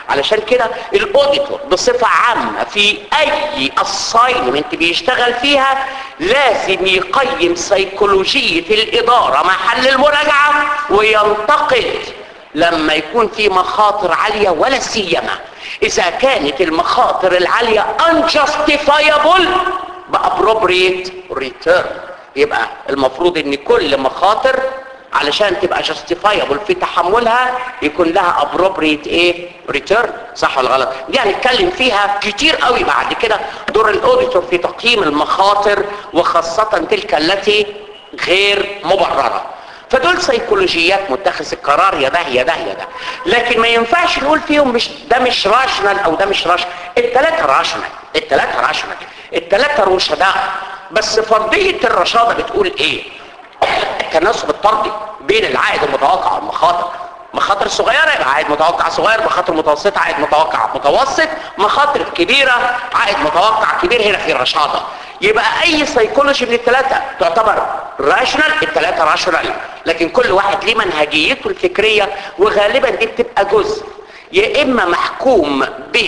علشان كده الاوديتور بصفة عامة في اي اساينمنت بيشتغل فيها لازم يقيم سيكولوجية الادارة محل المراجعة وينتقد لما يكون في مخاطر عالية ولا سيما اذا كانت المخاطر العالية unjustifiable بappropriate return يبقى المفروض ان كل مخاطر علشان تبقى justifiable في تحملها يكون لها appropriate ايه return صح ولا غلط دي هنتكلم فيها كتير قوي بعد كده دور الاوديتور في تقييم المخاطر وخاصة تلك التي غير مبررة فدول سيكولوجيات متخذ القرار يا ده يا ده يا ده لكن ما ينفعش نقول فيهم مش ده مش راشنال او ده مش راشنال الثلاثه راشنال الثلاثه راشنال الثلاثه رشداء بس فرضيه الرشاده بتقول ايه التناسب الطردي بين العائد المتوقع والمخاطر مخاطر صغيرة يبقى عائد متوقع صغير مخاطر متوسطة عائد متوقع متوسط مخاطر كبيرة عائد متوقع كبير هنا في رشادة يبقى اي سيكولوجي من الثلاثة تعتبر راشنال الثلاثة راشنال لكن كل واحد ليه منهجيته الفكرية وغالبا دي بتبقى جزء يا اما محكوم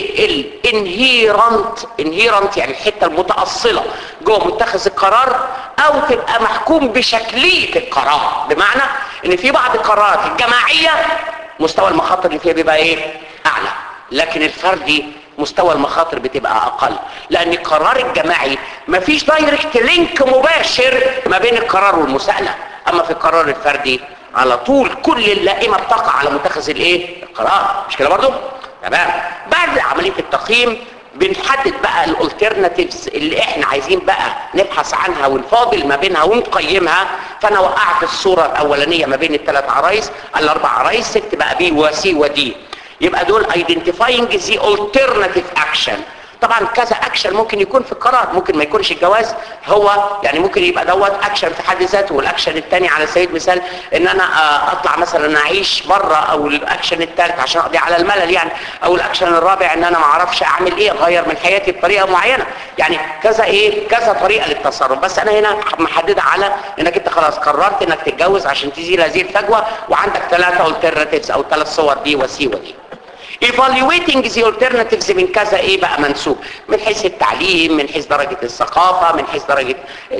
بالانهيرنت انهيرنت يعني الحته المتاصله جوه متخذ القرار او تبقى محكوم بشكليه القرار بمعنى ان في بعض القرارات الجماعيه مستوى المخاطر اللي فيها بيبقى ايه اعلى لكن الفردي مستوى المخاطر بتبقى اقل لان القرار الجماعي مفيش دايركت لينك مباشر ما بين القرار والمساءله اما في القرار الفردي على طول كل اللائمه بتقع على متخذ الايه القرار مش كده برضو تمام بعد عمليه التقييم بنحدد بقى الالترناتيفز اللي احنا عايزين بقى نبحث عنها ونفاضل ما بينها ونقيمها فانا وقعت الصوره الاولانيه ما بين الثلاث عرايس الاربع عرايس سبت بقى بي وسي ودي يبقى دول identifying the alternative action طبعا كذا اكشن ممكن يكون في القرار ممكن ما يكونش الجواز هو يعني ممكن يبقى دوت اكشن في حد ذاته والاكشن الثاني على سبيل المثال ان انا اطلع مثلا اعيش بره او الاكشن الثالث عشان اقضي على الملل يعني او الاكشن الرابع ان انا ما اعرفش اعمل ايه اغير من حياتي بطريقه معينه يعني كذا ايه كذا طريقه للتصرف بس انا هنا محدده على انك انت خلاص قررت انك تتجوز عشان تزيل هذه الفجوه وعندك ثلاثه alternatives او ثلاث صور دي وسي ودي evaluating the alternatives من كذا ايه بقى منسوب من حيث التعليم من حيث درجة الثقافة من حيث درجة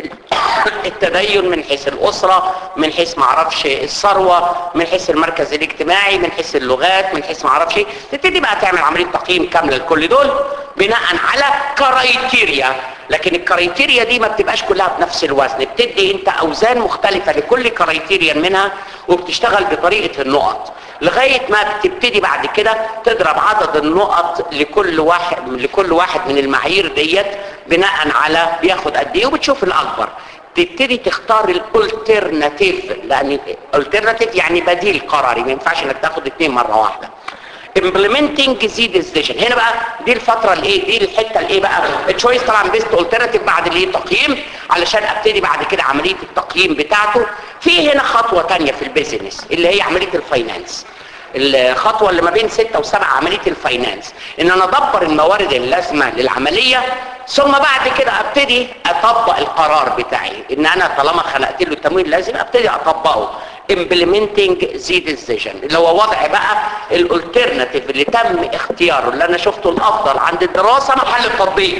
التدين من حيث الأسرة من حيث معرفش الثروة من حيث المركز الاجتماعي من حيث اللغات من حيث معرفش ايه تبتدي بقى تعمل عملية تقييم كاملة لكل دول بناء على كرايتيريا لكن الكرايتيريا دي ما بتبقاش كلها بنفس الوزن بتدي انت اوزان مختلفة لكل كرايتيريا منها وبتشتغل بطريقة النقط لغاية ما بتبتدي بعد كده تضرب عدد النقط لكل واحد لكل واحد من المعايير ديت بناء على بياخد قد ايه وبتشوف الاكبر تبتدي تختار الالترناتيف لان الالترناتيف يعني بديل قراري ما ينفعش انك تاخد اثنين مره واحده implementing the decision هنا بقى دي الفترة الايه دي الحتة الايه بقى التشويس طبعا بيست alternative بعد الايه تقييم علشان ابتدي بعد كده عملية التقييم بتاعته في هنا خطوة تانية في البيزنس اللي هي عملية الفاينانس الخطوة اللي ما بين ستة وسبعة عملية الفاينانس ان انا ادبر الموارد اللازمة للعملية ثم بعد كده ابتدي اطبق القرار بتاعي ان انا طالما خلقت له التمويل اللازم ابتدي اطبقه implementing the decision اللي هو وضع بقى الالترناتيف اللي تم اختياره اللي انا شفته الافضل عند الدراسة محل التطبيق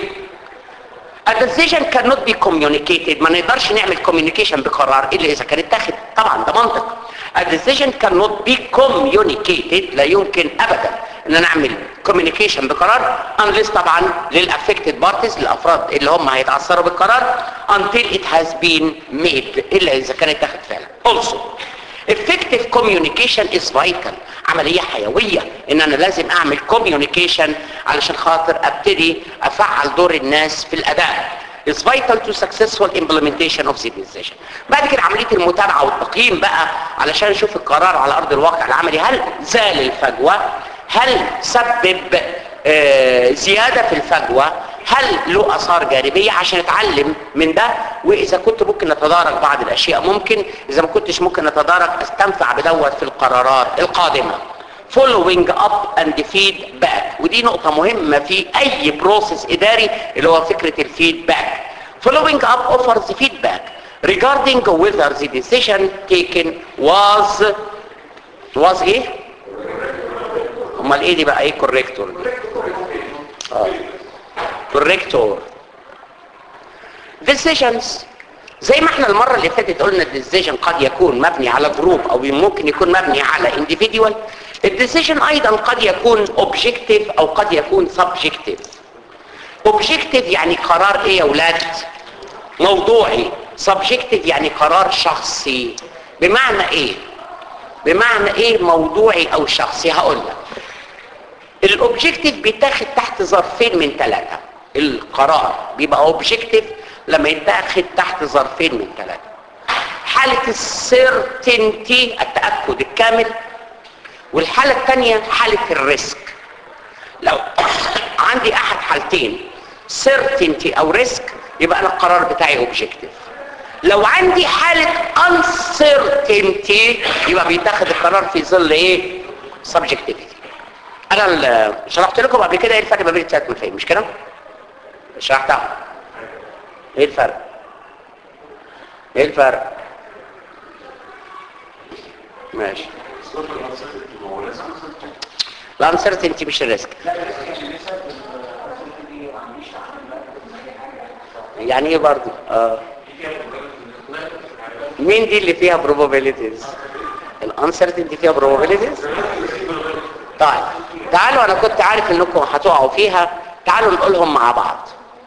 A decision cannot be communicated ما نقدرش نعمل communication بقرار الا اذا كان اتاخد طبعا ده منطق A decision cannot be communicated لا يمكن ابدا ان انا اعمل communication بقرار unless طبعا للافكتد بارتيز الافراد اللي هم هيتاثروا بالقرار until it has been made الا اذا كان اتاخد فعلا also effective communication is vital عملية حيوية ان انا لازم اعمل communication علشان خاطر ابتدي افعل دور الناس في الاداء is vital to successful implementation of the decision بعد كده عملية المتابعة والتقييم بقى علشان اشوف القرار على ارض الواقع العملي هل زال الفجوة هل سبب آه زيادة في الفجوة هل له اثار جانبية عشان اتعلم من ده واذا كنت ممكن نتدارك بعض الاشياء ممكن اذا ما كنتش ممكن نتدارك استنفع بدوت في القرارات القادمة following up and feedback ودي نقطة مهمة في اي بروسيس اداري اللي هو فكرة الفيدباك following up offers feedback regarding whether the decision taken was was ايه امال ايه دي بقى ايه كوريكتور اه كوريكتور decisions زي ما احنا المرة اللي فاتت قلنا الديسيجن قد يكون مبني على جروب او ممكن يكون مبني على individual الديسيجن ايضا قد يكون objective او قد يكون subjective objective يعني قرار ايه يا ولاد موضوعي subjective يعني قرار شخصي بمعنى ايه بمعنى ايه موضوعي او شخصي هقول لك الاوبجكتيف بيتاخد تحت ظرفين من ثلاثة القرار بيبقى اوبجكتيف لما يتاخد تحت ظرفين من ثلاثة حالة السيرتينتي التأكد الكامل والحالة الثانية حالة الريسك لو عندي احد حالتين سيرتينتي او ريسك يبقى انا القرار بتاعي اوبجكتيف لو عندي حالة uncertainty يبقى بيتاخد القرار في ظل ايه subjectivity انا ال- شرحت لكم قبل كده ايه الفرق ما بين الثلاث مفاهيم مش كده شرحتها ايه الفرق ايه الفرق ماشي الانسرتينتي مش الريسك يعني ايه برضو اه مين دي اللي فيها probabilities الانسرتينتي فيها probabilities طيب تعالوا انا كنت عارف انكم هتقعوا فيها تعالوا نقولهم مع بعض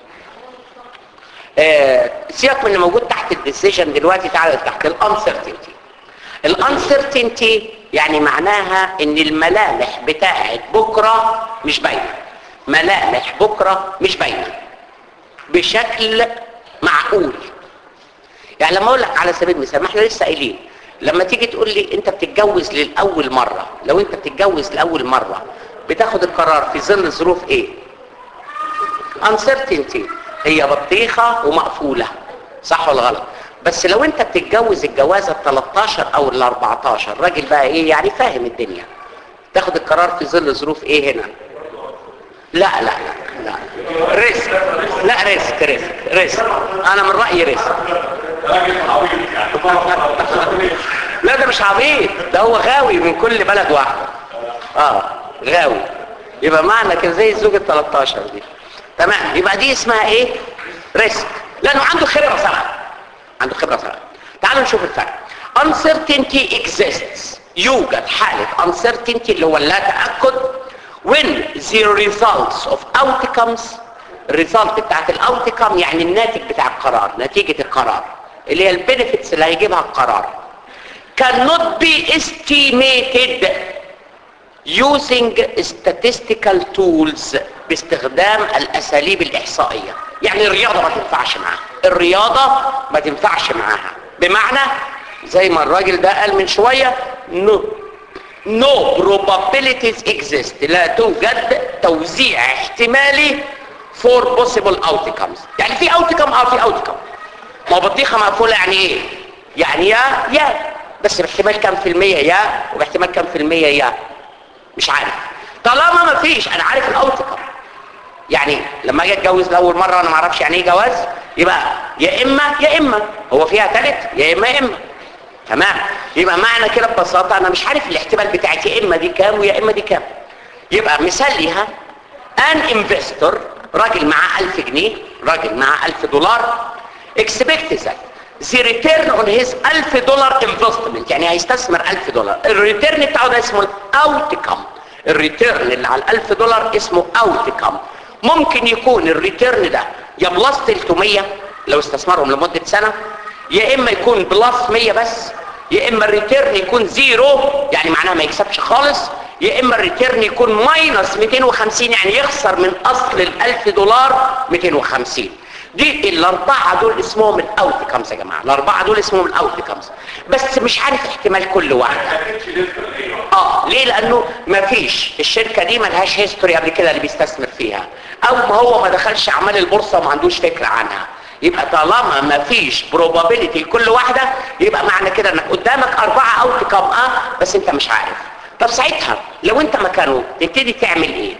آه، سيبك من اللي موجود تحت الديسيجن دلوقتي تعالوا تحت الانسرتينتي الانسرتينتي يعني معناها ان الملامح بتاعت بكره مش باينه ملامح بكره مش باينه بشكل معقول يعني لما اقول لك على سبيل المثال ما احنا لسه قايلين لما تيجي تقول لي انت بتتجوز للاول مره لو انت بتتجوز لاول مره بتاخد القرار في ظل ظروف ايه uncertainty هي بطيخه ومقفوله صح ولا غلط بس لو انت بتتجوز الجوازه ال 13 او ال 14 راجل بقى ايه يعني فاهم الدنيا تاخد القرار في ظل ظروف ايه هنا لا لا لا لا ريسك لا ريسك ريسك ريسك انا من رايي ريسك لا ده مش عبيط ده هو غاوي من كل بلد واحده اه غاوي يبقى معنى كده زي الزوج ال 13 دي تمام يبقى دي اسمها ايه ريسك لانه عنده خبره سابقه عنده خبره سابقه تعالوا نشوف الفرق uncertainty exists يوجد حاله uncertainty اللي هو لا تاكد when the results of outcomes الريزلت بتاعت الاوتكم يعني الناتج بتاع القرار نتيجه القرار اللي هي البنفيتس اللي هيجيبها القرار cannot be estimated using statistical tools باستخدام الاساليب الاحصائيه يعني الرياضه ما تنفعش معاها الرياضه ما تنفعش معاها بمعنى زي ما الراجل ده قال من شويه no no probabilities exist لا توجد توزيع احتمالي for possible outcomes يعني في outcome اه في outcome ما هو بطيخه مقفوله يعني ايه يعني يا يا بس باحتمال كام في المية يا وباحتمال كام في المية يا مش عارف طالما ما فيش انا عارف الاوتكم يعني لما اجي اتجوز لاول مره وانا ما اعرفش يعني ايه جواز يبقى يا اما يا اما هو فيها ثالث يا اما يا اما تمام يبقى معنى كده ببساطه انا مش عارف الاحتمال بتاعتي يا اما دي كام ويا اما دي كام يبقى مثال ليها ان انفستور راجل معاه 1000 جنيه راجل معاه 1000 دولار expect that the return on his 1000 دولار investment يعني هيستثمر 1000 دولار الريتيرن بتاعه ده اسمه الاوتكم الريتيرن اللي على 1000 دولار اسمه اوتكم ممكن يكون الريتيرن ده يا بلس 300 لو استثمرهم لمدة سنة يا اما يكون بلس 100 بس يا اما الريتيرن يكون زيرو يعني معناها ما يكسبش خالص يا اما الريتيرن يكون ماينس 250 يعني يخسر من اصل ال 1000 دولار 250 دي الاربعه دول اسمهم الاوتكمز يا جماعه الاربعه دول اسمهم الاوتكمز بس مش عارف احتمال كل واحده اه ليه لانه ما فيش الشركه دي ما لهاش هيستوري قبل كده اللي بيستثمر فيها او ما هو ما دخلش اعمال البورصه وما عندوش فكره عنها يبقى طالما ما فيش probability لكل واحده يبقى معنى كده انك قدامك اربعه اوتكم اه بس انت مش عارف طب ساعتها لو انت مكانه تبتدي تعمل ايه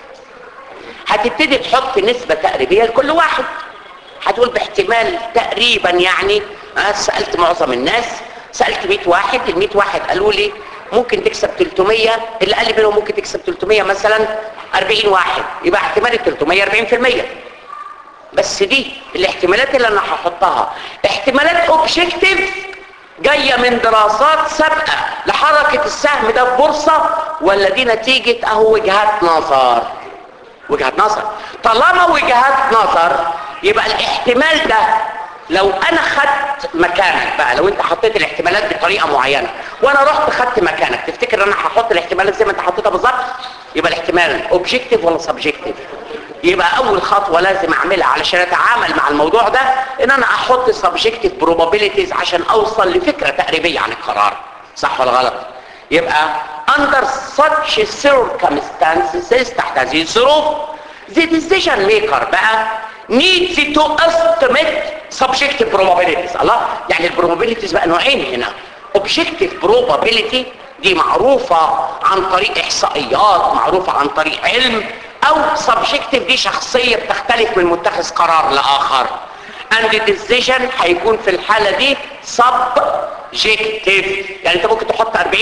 هتبتدي تحط نسبة تقريبية لكل واحد هتقول باحتمال تقريبا يعني أنا سألت معظم الناس سألت 100 واحد ال 100 واحد قالوا لي ممكن تكسب 300 اللي قال منهم ممكن تكسب 300 مثلا 40 واحد يبقى احتمال ال 300 40% بس دي الاحتمالات اللي انا هحطها احتمالات اوبجكتيف جاية من دراسات سابقة لحركة السهم ده في بورصة ولا دي نتيجة اهو وجهات نظر وجهات نظر طالما وجهات نظر يبقى الاحتمال ده لو انا خدت مكانك بقى لو انت حطيت الاحتمالات بطريقة معينة وانا رحت خدت مكانك تفتكر ان انا هحط الاحتمالات زي ما انت حطيتها بالظبط يبقى الاحتمال اوبجكتيف ولا سبجكتيف يبقى اول خطوة لازم اعملها علشان اتعامل مع الموضوع ده ان انا احط subjective probabilities عشان اوصل لفكرة تقريبية عن القرار صح ولا غلط يبقى under such circumstances تحت هذه الظروف the decision maker بقى needs to estimate subjective probabilities الله يعني البروبابيليتيز بقى نوعين هنا objective probability دي معروفة عن طريق احصائيات معروفة عن طريق علم او subjective دي شخصية بتختلف من متخذ قرار لاخر and the decision هيكون في الحالة دي subjective يعني انت ممكن تحط 40% 10%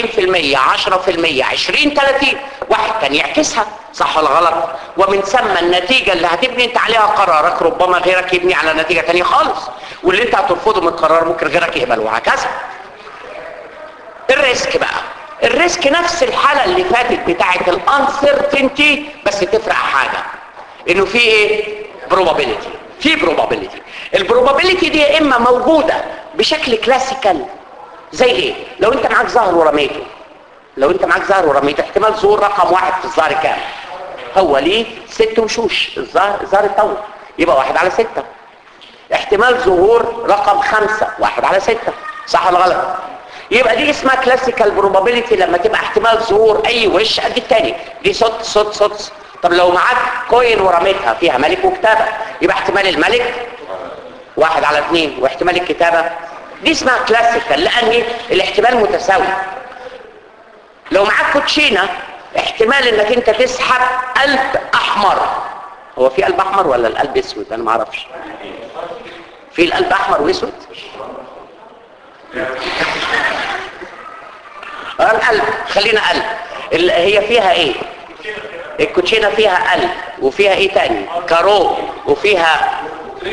20 30 واحد كان يعكسها صح ولا غلط ومن ثم النتيجة اللي هتبني انت عليها قرارك ربما غيرك يبني على نتيجة تانية خالص واللي انت هترفضه من القرار ممكن غيرك يقبله وهكذا الريسك بقى الريسك نفس الحالة اللي فاتت بتاعت الانسرتينتي بس تفرق حاجة انه في ايه probability في probability البروبابيلتي دي يا اما موجودة بشكل كلاسيكال زي ايه لو انت معاك زهر ورميته لو انت معاك زهر ورميته احتمال ظهور رقم واحد في الزهر كام هو ليه ست وشوش الزهر زهر التو يبقى واحد على ستة احتمال ظهور رقم خمسة واحد على ستة صح ولا غلط يبقى دي اسمها كلاسيكال بروبابيلتي لما تبقى احتمال ظهور اي وش قد التاني دي صوت صوت صوت طب لو معاك كوين ورميتها فيها ملك وكتابة يبقى احتمال الملك واحد على اثنين واحتمال الكتابة دي اسمها كلاسيكال لان الاحتمال متساوي لو معاك كوتشينة احتمال انك انت تسحب قلب احمر هو في قلب احمر ولا القلب اسود انا ما اعرفش في القلب احمر واسود القلب خلينا قلب ال- هي فيها ايه الكوتشينه فيها قلب وفيها ايه تاني كارو وفيها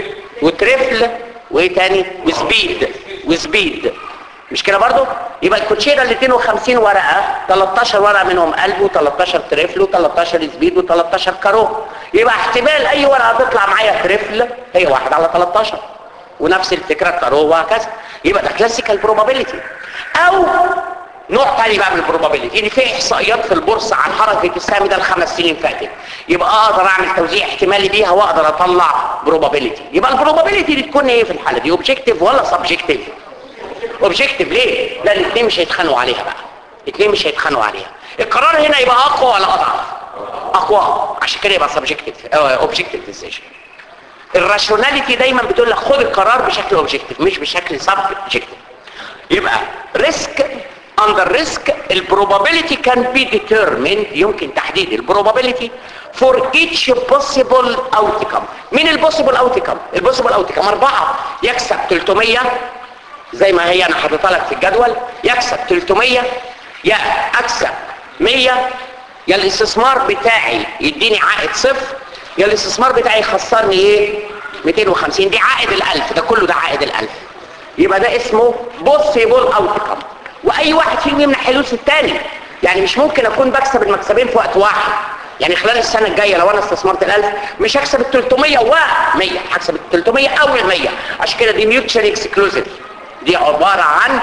وترفل وايه تاني وسبيد وسبيد مش كده برضو يبقى الكوتشينه ال 52 ورقه 13 ورقه منهم قلب و13 ترفل و13 سبيد و13 كارو يبقى احتمال اي ورقه تطلع معايا ترفل هي واحد على 13 ونفس الفكره كارو وهكذا يبقى ده كلاسيكال بروبابيلتي او نوع تاني بقى من البروبابيلتي ان في احصائيات في البورصه عن حركه السهم ده الخمس سنين فاتت يبقى اقدر اعمل توزيع احتمالي بيها واقدر اطلع بروبابيلتي يبقى البروبابيلتي دي تكون ايه في الحاله دي اوبجكتيف ولا سبجكتيف اوبجكتيف ليه لان الاثنين مش هيتخانقوا عليها بقى الاثنين مش هيتخانقوا عليها القرار هنا يبقى اقوى ولا اضعف اقوى عشان كده يبقى سبجكتيف اوبجكتيف ديسيجن الراشوناليتي دايما بتقول لك خد القرار بشكل اوبجكتيف مش بشكل سبجكتيف يبقى ريسك under risk البروبابيلتي كان بي determined يمكن تحديد البروبابيلتي for each possible outcome مين البوسيبل outcome البوسيبل outcome أربعة يكسب 300 زي ما هي أنا حاططها لك في الجدول يكسب 300 يا أكسب 100 يا الاستثمار بتاعي يديني عائد صفر يا الاستثمار بتاعي يخسرني ايه 250 دي عائد الألف ده كله ده عائد الألف يبقى ده اسمه possible outcome واي واحد فيهم يمنع حلوس التاني يعني مش ممكن اكون بكسب المكسبين في وقت واحد يعني خلال السنة الجاية لو انا استثمرت الالف مش هكسب ال 300 و 100 هكسب ال 300 او ال 100 عشان كده دي ميوتشال اكسكلوزيف دي عبارة عن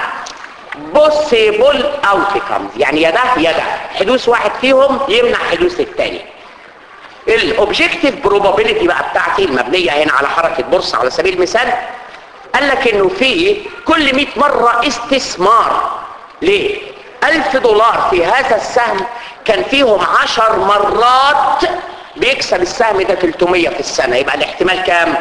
possible outcomes يعني يا ده يا ده حدوث واحد فيهم يمنع حدوث التاني الاوبجكتيف بروبابيلتي بقى بتاعتي المبنية هنا على حركة بورصة على سبيل المثال قال لك انه في كل 100 مرة استثمار ليه ألف دولار في هذا السهم كان فيهم عشر مرات بيكسب السهم ده 300 في السنة يبقى الاحتمال كام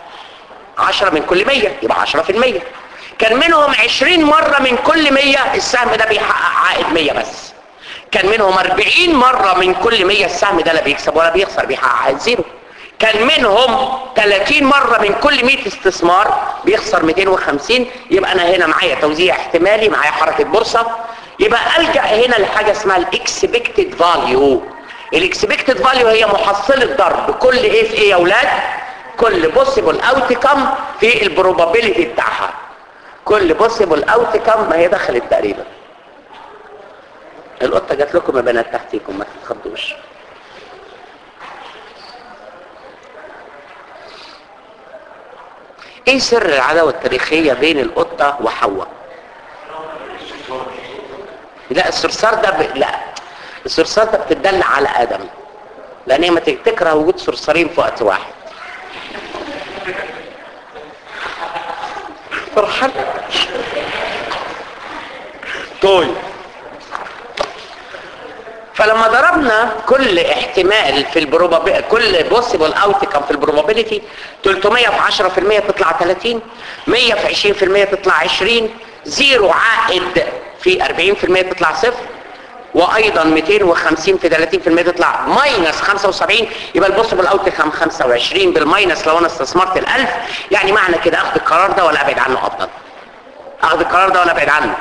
10 من كل 100 يبقى 10 في المية كان منهم 20 مرة من كل 100 السهم ده بيحقق عائد 100 بس كان منهم 40 مرة من كل 100 السهم ده لا بيكسب ولا بيخسر بيحقق عائد زيرو كان منهم 30 مرة من كل 100 استثمار بيخسر 250 يبقى انا هنا معايا توزيع احتمالي معايا حركة بورصة يبقى الجا هنا لحاجه اسمها الاكسبكتد فاليو الاكسبكتد فاليو هي محصله ضرب كل ايه في ايه يا اولاد كل بوسيبل اوتكم في البروبابيلتي بتاعها كل بوسيبل اوتكم ما هي دخلت تقريبا القطه جات لكم يا بنات تحتيكم ما تتخضوش ايه سر العداوه التاريخيه بين القطه وحواء لا الصرصار ده ب... لا الصرصار ده بتدل على ادم لان هي ما تكره وجود صرصارين في وقت واحد فرحان طيب فلما ضربنا كل احتمال في البروبابيلتي كل بوسيبل اوتكم في البروبابيلتي 300 في 10% تطلع 30 100 في 20% تطلع 20 زيرو عائد في 40% تطلع صفر وايضا 250 في 30% تطلع ماينس 75 يبقى البوسيبل اوتكم 25 بالماينس لو انا استثمرت ال1000 يعني معنى كده اخد القرار ده ولا ابعد عنه افضل اخد القرار ده ولا ابعد عنه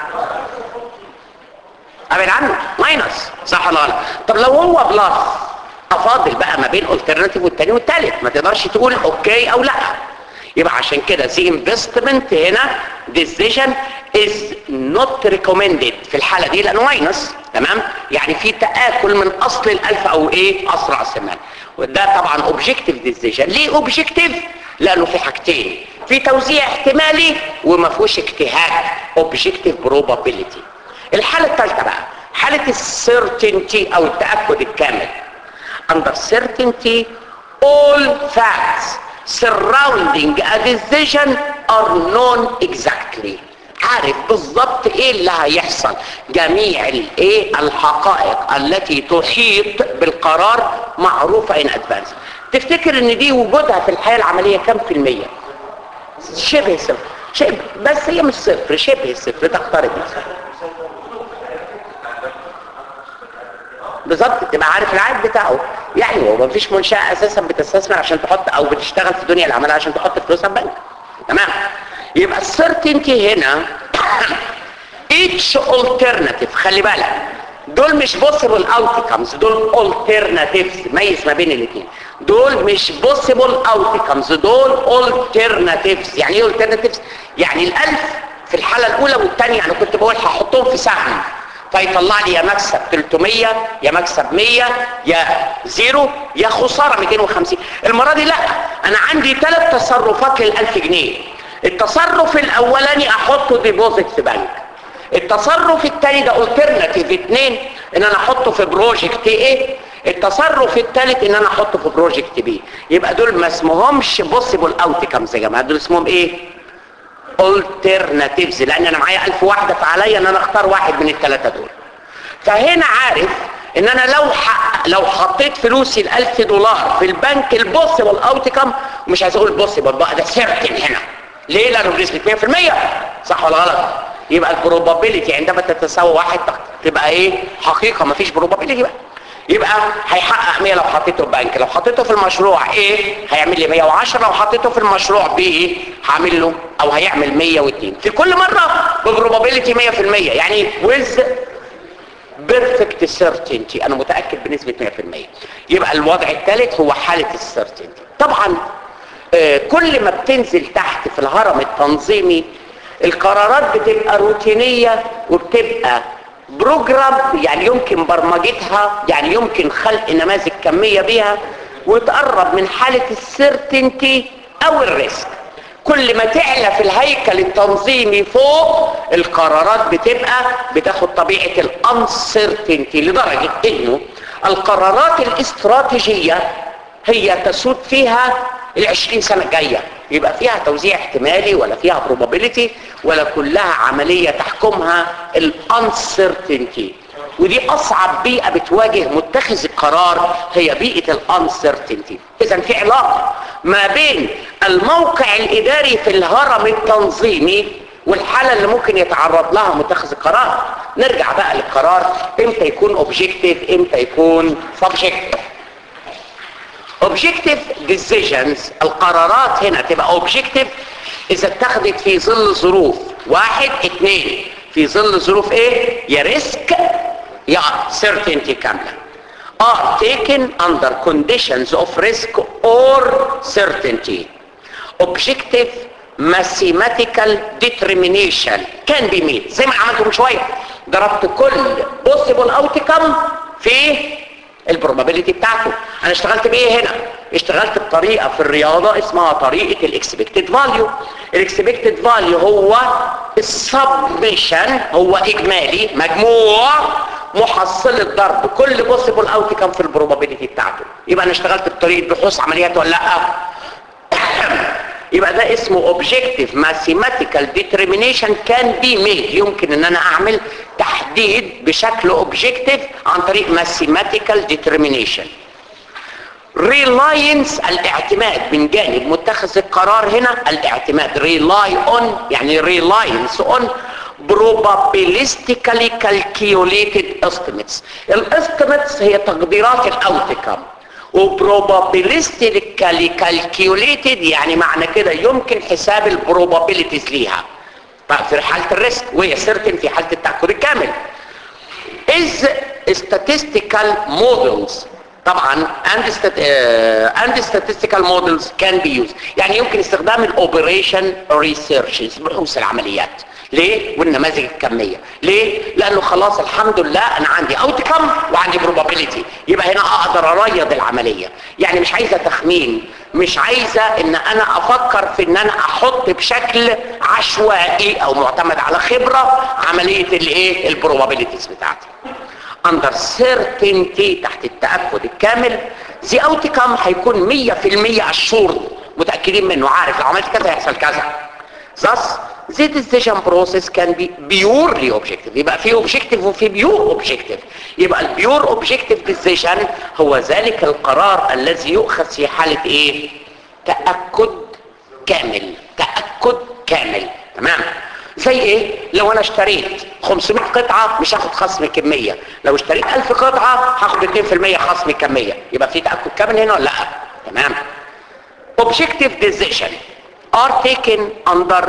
ابعد عنه ماينس صح ولا غلط طب لو هو بلس افاضل بقى ما بين الترناتيف والتاني والتالت ما تقدرش تقول اوكي او لا يبقى عشان كده the investment هنا decision is not recommended في الحالة دي لانه ماينس تمام يعني في تآكل من اصل الالف او ايه اصل راس المال وده طبعا objective decision ليه objective لانه في حاجتين في توزيع احتمالي وما فيهوش اجتهاد objective probability الحالة الثالثة بقى حالة السيرتينتي او التأكد الكامل under certainty all facts surrounding a decision are known exactly عارف بالضبط ايه اللي هيحصل جميع الايه الحقائق التي تحيط بالقرار معروفة in advance تفتكر ان دي وجودها في الحياة العملية كم في المية شبه صفر شبه بس هي مش صفر شبه صفر تقترب من صفر بالظبط تبقى عارف العائد بتاعه يعني هو مفيش منشأة اساسا بتستثمر عشان تحط او بتشتغل في دنيا العمل عشان تحط فلوسها في بنك تمام يبقى السيرتينتي هنا each alternative خلي بالك دول مش possible outcomes دول alternatives ميز ما بين الاثنين دول مش possible outcomes دول alternatives يعني ايه alternatives يعني الالف في الحالة الاولى والثانية انا كنت بقول هحطهم في سهم فيطلع لي يا مكسب 300 يا مكسب 100 يا زيرو يا خسارة 250 المرة دي لا انا عندي ثلاث تصرفات لل1000 جنيه التصرف الاولاني احطه ديبوزيت في بنك التصرف الثاني ده الترناتيف اثنين ان انا احطه في بروجكت ايه التصرف الثالث ان انا احطه في بروجكت بي يبقى دول ما اسمهمش بوسيبل اوتكمز يا جماعه دول اسمهم ايه alternatives لان انا معايا ألف واحدة فعليا ان انا اختار واحد من الثلاثة دول فهنا عارف ان انا لو حق لو حطيت فلوسي الألف دولار في البنك البوسيبل اوتكم مش عايز اقول بوسيبل بقى ده سيرتن هنا ليه لانه بنسبة 100% صح ولا غلط يبقى البروبابيلتي عندما تتساوى واحد تبقى ايه حقيقة مفيش بروبابيلتي بقى يبقى هيحقق 100 لو حطيته في بنك لو حطيته في المشروع ايه هيعمل لي 110 لو حطيته في المشروع بي هعمل له او هيعمل 102 في كل مرة ببروبابيلتي 100% يعني ويز بيرفكت سيرتينتي انا متاكد بنسبه 100% يبقى الوضع الثالث هو حاله السيرتينتي طبعا آه كل ما بتنزل تحت في الهرم التنظيمي القرارات بتبقى روتينيه وبتبقى بروجرام يعني يمكن برمجتها يعني يمكن خلق نماذج كميه بيها وتقرب من حاله السيرتينتي او الريسك كل ما تعلى في الهيكل التنظيمي فوق القرارات بتبقى بتاخد طبيعة الانسرتينتي لدرجة انه القرارات الاستراتيجية هي تسود فيها العشرين سنة الجاية يبقى فيها توزيع احتمالي ولا فيها probability ولا كلها عملية تحكمها الانسرتينتي ودي اصعب بيئة بتواجه متخذ القرار هي بيئة الانسرتينتي اذا في علاقة ما بين الموقع الاداري في الهرم التنظيمي والحالة اللي ممكن يتعرض لها متخذ القرار نرجع بقى للقرار امتى يكون اوبجيكتيف امتى يكون سبجكتيف objective decisions القرارات هنا تبقى objective اذا اتخذت في ظل ظروف واحد اثنين في ظل ظروف ايه يا ريسك يا certainty كامله are taken under conditions of risk or certainty objective mathematical determination can be made زي ما عملته من شويه ضربت كل possible outcome في البروبابيلتي بتاعته انا اشتغلت بايه هنا اشتغلت بطريقه في الرياضه اسمها طريقه الاكسبكتد فاليو الاكسبكتد فاليو هو السبميشن هو اجمالي مجموع محصله ضرب كل بوسيبل اوتكم في البروبابيلتي بتاعته يبقى انا اشتغلت بطريقه بحوث عمليات ولا لا يبقى ده اسمه objective mathematical determination can be made يمكن ان انا اعمل تحديد بشكل objective عن طريق mathematical determination reliance الاعتماد من جانب متخذ القرار هنا الاعتماد rely on يعني reliance on probabilistically calculated estimates الاستيميتس هي تقديرات الاوتكم وبروبابيلستيكالي كالكيوليتد يعني معنى كده يمكن حساب البروبابيلتيز ليها طيب في حاله الريسك وهي سيرتن في حاله التاكد الكامل is statistical models طبعا and, stat- uh, and statistical models can be used يعني يمكن استخدام الاوبريشن ريسيرشز بحوث العمليات ليه والنماذج الكميه ليه لانه خلاص الحمد لله انا عندي اوتكم وعندي probability يبقى هنا اقدر اريض العمليه يعني مش عايزه تخمين مش عايزه ان انا افكر في ان انا احط بشكل عشوائي او معتمد على خبره عمليه الايه البروبابيلتيز بتاعتي under certainty تحت التأكد الكامل the outcome هيكون 100% assured متأكدين منه عارف لو عملت كذا هيحصل كذا thus the decision process can be purely objective يبقى في objective وفي pure objective يبقى البيور objective decision هو ذلك القرار الذي يؤخذ في حالة ايه تأكد كامل تأكد كامل تمام زي ايه لو انا اشتريت 500 قطعة مش هاخد خصم كمية لو اشتريت 1000 قطعة هاخد 2% خصم كمية يبقى في تأكد كامل هنا ولا لا تمام objective decision are taken under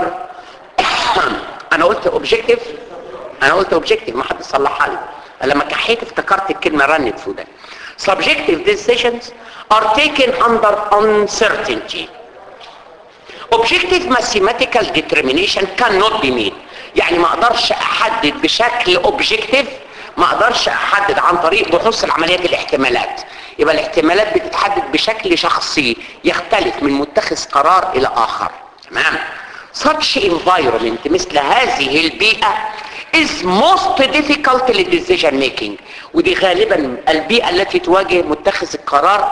انا قلت objective انا قلت objective ما حد صلحها لي لما كحيت افتكرت الكلمة رنت في وداني subjective decisions are taken under uncertainty objective mathematical determination cannot be made يعني ما اقدرش احدد بشكل objective ما اقدرش احدد عن طريق بحوث العمليات الاحتمالات يبقى الاحتمالات بتتحدد بشكل شخصي يختلف من متخذ قرار الى اخر تمام such environment مثل هذه البيئة is most difficult للديسيجن ميكينج ودي غالبا البيئة التي تواجه متخذ القرار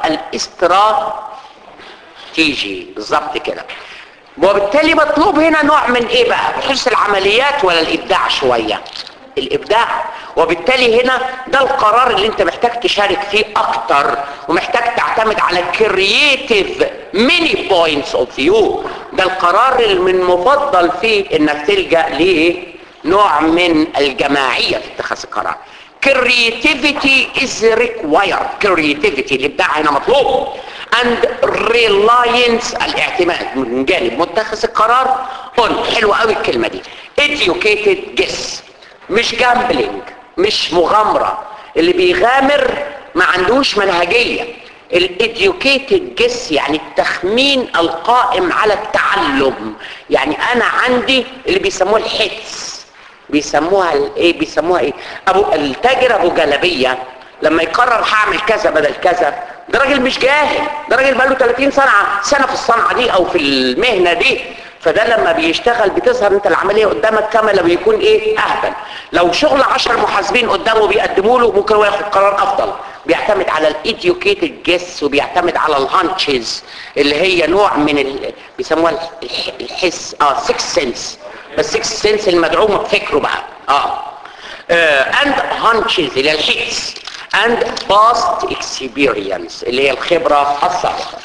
الاستراتيجي بالظبط كده وبالتالي مطلوب هنا نوع من ايه بقى بحيث العمليات ولا الابداع شوية الابداع وبالتالي هنا ده القرار اللي انت محتاج تشارك فيه اكتر ومحتاج تعتمد على كرييتيف ميني بوينتس اوف فيو ده القرار اللي من مفضل فيه انك تلجا ليه نوع من الجماعيه في اتخاذ القرار creativity is required creativity الابداع هنا مطلوب and reliance الاعتماد من جانب متخذ القرار on حلوه قوي الكلمه دي educated guess مش جامبلينج مش مغامرة اللي بيغامر ما عندوش منهجية الاديوكيتد جس يعني التخمين القائم على التعلم يعني انا عندي اللي بيسموه الحدس بيسموها ايه بيسموها ايه ابو التاجر ابو جلبيه لما يقرر هعمل كذا بدل كذا ده راجل مش جاهل ده راجل بقاله 30 سنه سنه في الصنعه دي او في المهنه دي فده لما بيشتغل بتظهر انت العمليه قدامك كما لو يكون ايه اهبل لو شغل 10 محاسبين قدامه بيقدموا له ممكن هو ياخد قرار افضل بيعتمد على الايديوكيتد جيس وبيعتمد على الهانتشز اللي هي نوع من ال... بيسموها الح... الحس اه 6 سنس بس 6 سنس المدعوم بفكره بقى اه اند هانتشز اللي هي الحس and past experience اللي هي الخبرة السابقة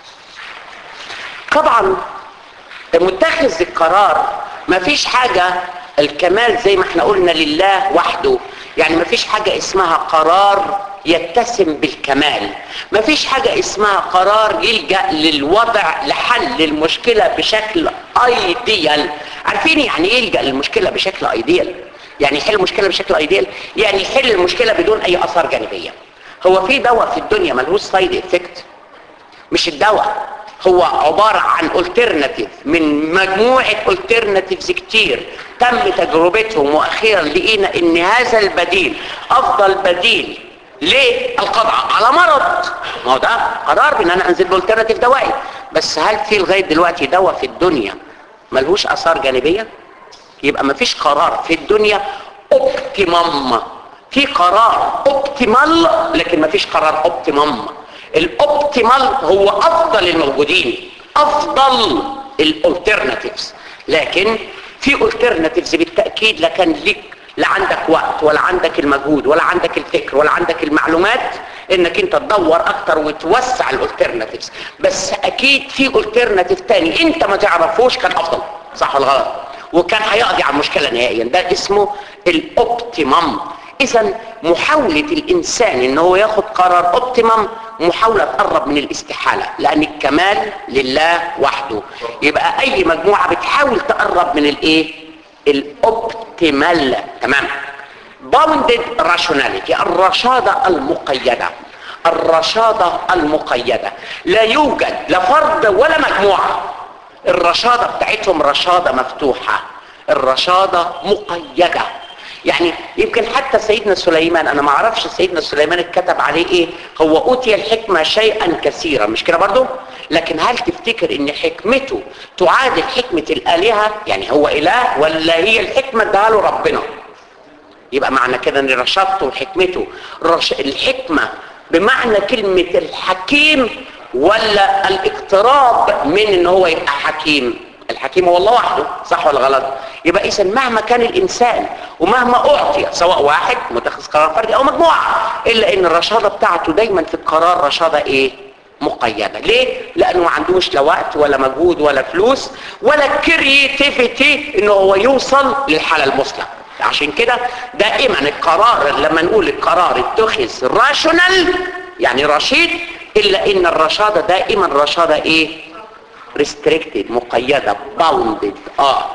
طبعا متخذ القرار ما فيش حاجة الكمال زي ما احنا قلنا لله وحده يعني ما فيش حاجة اسمها قرار يتسم بالكمال ما فيش حاجة اسمها قرار يلجأ للوضع لحل المشكلة بشكل ايديال عارفين يعني ايه يلجأ للمشكلة بشكل ايديال يعني يحل المشكله بشكل ايديال يعني يحل المشكله بدون اي اثار جانبيه هو في دواء في الدنيا ملهوش سايد افكت مش الدواء هو عبارة عن الترناتيف من مجموعة الترناتيفز كتير تم تجربتهم واخيرا لقينا ان هذا البديل افضل بديل للقضاء على مرض ما هو ده قرار بان انا انزل بالترناتيف دوائي بس هل في لغاية دلوقتي دواء في الدنيا ملهوش اثار جانبية يبقى مفيش قرار في الدنيا اوبتيمم في قرار اوبتيمال لكن مفيش قرار اوبتيمم الاوبتيمال هو افضل الموجودين افضل الالترناتيفز لكن في الترناتيفز بالتاكيد لا كان ليك لا عندك وقت ولا عندك المجهود ولا عندك الفكر ولا عندك المعلومات انك انت تدور اكتر وتوسع الالترناتيفز بس اكيد في الترناتيف تاني انت ما تعرفوش كان افضل صح ولا غلط وكان هيقضي على المشكله نهائيا ده اسمه الاوبتيمم اذا محاولة الانسان ان هو ياخد قرار اوبتيمم محاولة تقرب من الاستحالة لان الكمال لله وحده يبقى اي مجموعة بتحاول تقرب من الايه الاوبتيمال تمام باوندد راشوناليتي الرشادة المقيدة الرشادة المقيدة لا يوجد لا فرد ولا مجموعة الرشادة بتاعتهم رشادة مفتوحة الرشادة مقيدة يعني يمكن حتى سيدنا سليمان انا ما اعرفش سيدنا سليمان اتكتب عليه ايه هو اوتي الحكمة شيئا كثيرا مش كده برضو لكن هل تفتكر ان حكمته تعادل حكمة الالهة يعني هو اله ولا هي الحكمة اداها له ربنا يبقى معنى كده ان رشادته وحكمته رش... الحكمة بمعنى كلمة الحكيم ولا الاقتراب من ان هو يبقى حكيم الحكيم هو الله وحده صح ولا غلط يبقى اذا مهما كان الانسان ومهما اعطي سواء واحد متخذ قرار فردي او مجموعه الا ان الرشاده بتاعته دايما في القرار رشاده ايه مقيده ليه لانه ما عندوش لا وقت ولا مجهود ولا فلوس ولا كرياتيفيتي انه هو يوصل للحاله المثلى عشان كده دائما القرار لما نقول القرار اتخذ راشونال يعني رشيد الا ان الرشاده دائما رشاده ايه restricted مقيدة bounded اه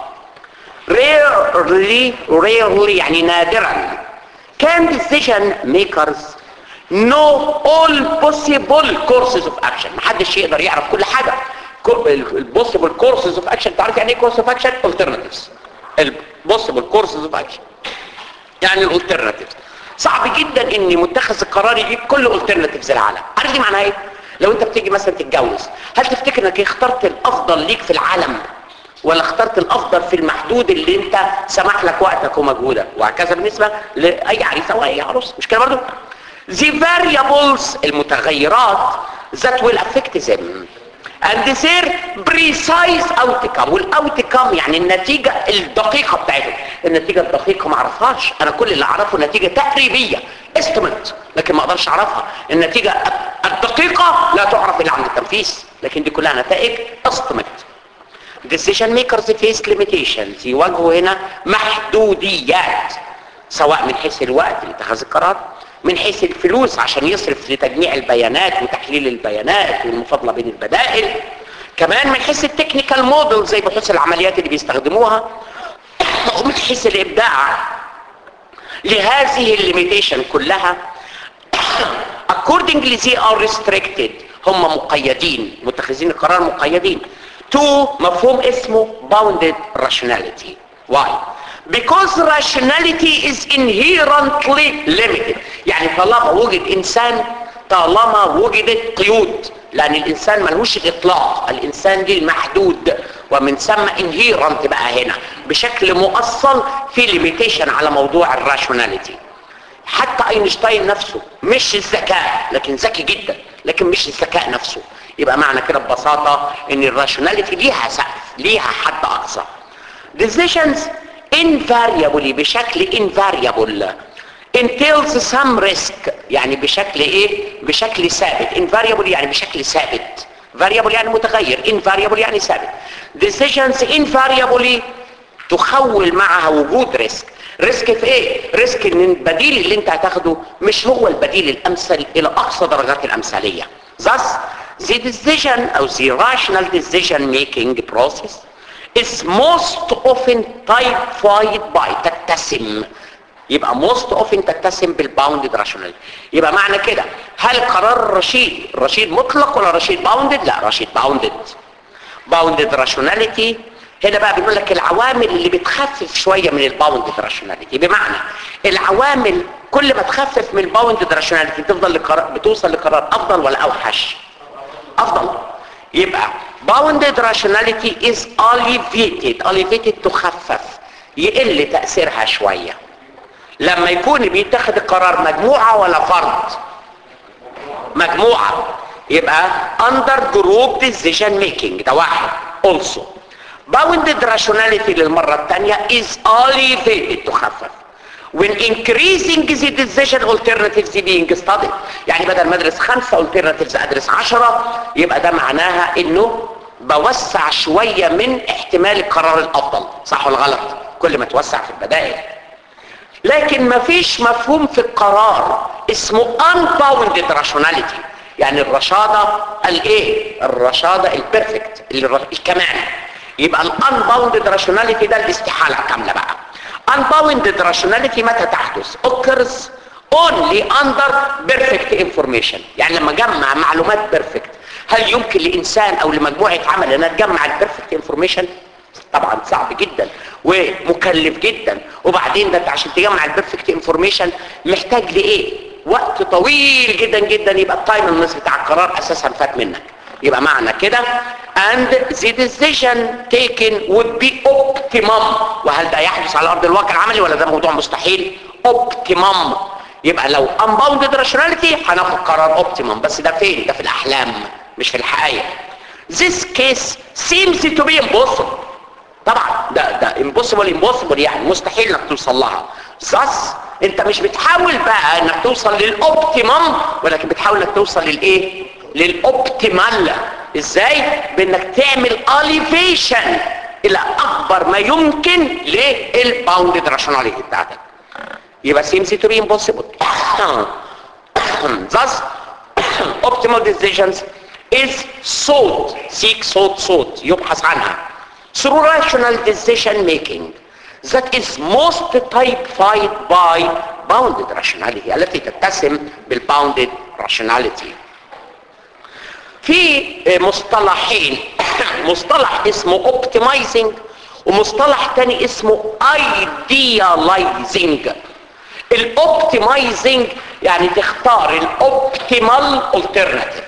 rarely rarely يعني نادرا can decision makers know all possible courses of action محدش يقدر يعرف كل حاجة البوسيبل courses of action تعرف يعني ايه course of action alternatives البوسيبل courses of action يعني الالترناتيفز صعب جدا ان متخذ القرار يجيب كل alternatives العالم عارف دي معناها ايه لو انت بتيجي مثلا تتجوز هل تفتكر انك اخترت الافضل ليك في العالم ولا اخترت الافضل في المحدود اللي انت سمح لك وقتك ومجهودك وهكذا بالنسبه لاي عريس او اي عروس مش كده برضه the variables المتغيرات that will affect them and their precise outcome والاوتكم يعني النتيجة الدقيقة بتاعتهم النتيجة الدقيقة ما اعرفهاش انا كل اللي اعرفه نتيجة تقريبية estimate لكن ما اقدرش اعرفها النتيجة الدقيقة لا تعرف الا عند التنفيذ لكن دي كلها نتائج estimate decision makers face limitations يواجهوا هنا محدوديات سواء من حيث الوقت لاتخاذ القرار من حيث الفلوس عشان يصرف لتجميع البيانات وتحليل البيانات والمفاضله بين البدائل كمان من حيث التكنيكال موديل زي بحوث العمليات اللي بيستخدموها ومن حيث الابداع لهذه الليميتيشن كلها accordingly they are restricted هم مقيدين متخذين القرار مقيدين to مفهوم اسمه bounded rationality why because rationality is inherently limited يعني طالما وجد انسان طالما وجدت قيود لان الانسان ملهوش الاطلاق الانسان دي المحدود ومن ثم inherent بقى هنا بشكل مؤصل في limitation على موضوع الراشوناليتي حتى اينشتاين نفسه مش الذكاء لكن ذكي جدا لكن مش الذكاء نفسه يبقى معنى كده ببساطة ان الراشوناليتي ليها سقف ليها حد اقصى decisions invariably بشكل invariable entails some risk يعني بشكل ايه بشكل ثابت invariable يعني بشكل ثابت variable يعني متغير invariable يعني ثابت decisions invariably تخول معها وجود ريسك ريسك في ايه ريسك ان البديل اللي انت هتاخده مش هو البديل الامثل الى اقصى درجات الامثاليه thus the decision او the rational decision making process is most often typified by تتسم يبقى most often تتسم بالباوندد راشوناليتي يبقى معنى كده هل قرار الرشيد رشيد مطلق ولا رشيد باوندد لا رشيد باوندد باوندد راشوناليتي هنا بقى بنقول لك العوامل اللي بتخفف شويه من الباوندد راشوناليتي بمعنى العوامل كل ما تخفف من الباوندد راشوناليتي تفضل لقرار بتوصل لقرار افضل ولا اوحش افضل يبقى bounded rationality is alleviated alleviated تخفف يقل تأثيرها شوية لما يكون بيتخذ القرار مجموعة ولا فرد مجموعة يبقى under group decision making ده واحد also bounded rationality للمرة الثانية is alleviated تخفف when increasing the decision alternatives being studied يعني بدل ما ادرس خمسة alternatives ادرس عشرة يبقى ده معناها انه بوسع شوية من احتمال القرار الافضل صح ولا غلط كل ما توسع في البدائل لكن ما فيش مفهوم في القرار اسمه unbounded rationality يعني الرشادة الايه الرشادة البرفكت الكمال يبقى الانباوندد راشوناليتي ده الاستحالة كاملة بقى unbounded rationality متى تحدث occurs only under perfect information يعني لما جمع معلومات perfect هل يمكن لإنسان أو لمجموعة عمل أنها تجمع البرفكت انفورميشن طبعا صعب جدا ومكلف جدا وبعدين ده عشان تجمع البرفكت انفورميشن محتاج لايه وقت طويل جدا جدا يبقى التايم بتاع القرار اساسا فات منك يبقى معنى كده and the decision taken would be optimum وهل ده يحدث على ارض الواقع العملي ولا ده موضوع مستحيل optimum يبقى لو unbounded rationality هناخد قرار optimum بس ده فين ده في الاحلام مش في الحقائق this case seems to be impossible طبعا ده ده impossible impossible يعني مستحيل انك توصل لها thus انت مش بتحاول بقى انك توصل للاوبتيمم ولكن بتحاول انك توصل للايه للاوبتيمال ازاي بانك تعمل اليفيشن الى اكبر ما يمكن للباوندد راشوناليتي بتاعتك يبقى seems to be impossible thus optimal decisions is sought seek sought sought يبحث عنها through rational decision making that is most typified by bounded rationality التي تتسم بالbounded rationality في مصطلحين مصطلح اسمه optimizing ومصطلح تاني اسمه idealizing الاوبتمايزنج يعني تختار الاوبتيمال alternative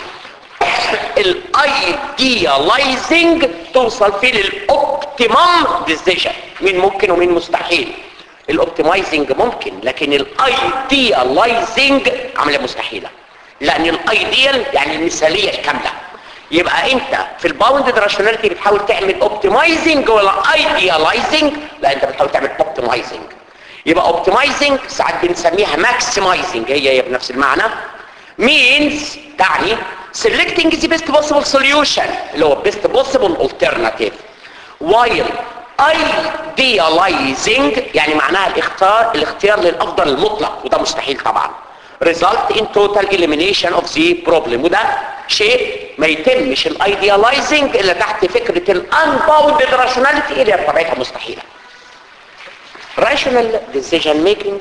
الايديالايزنج توصل فيه للاوبتيمم ديسيجن مين ممكن ومين مستحيل الاوبتمايزنج ممكن لكن الايديالايزنج عمليه مستحيله لان الايديال يعني المثاليه الكامله يبقى انت في الباوندد راشوناليتي بتحاول تعمل اوبتمايزنج ولا ايديالايزنج لا انت بتحاول تعمل اوبتمايزنج يبقى اوبتمايزنج ساعات بنسميها ماكسمايزنج هي هي بنفس المعنى means تعني selecting the best possible solution اللي هو best possible alternative while idealizing يعني معناها الاختيار الاختيار للافضل المطلق وده مستحيل طبعا result in total elimination of the problem وده شيء ما يتمش الايديالايزنج الا تحت فكره الانباوندد راشوناليتي اللي بطبيعتها مستحيله rational decision making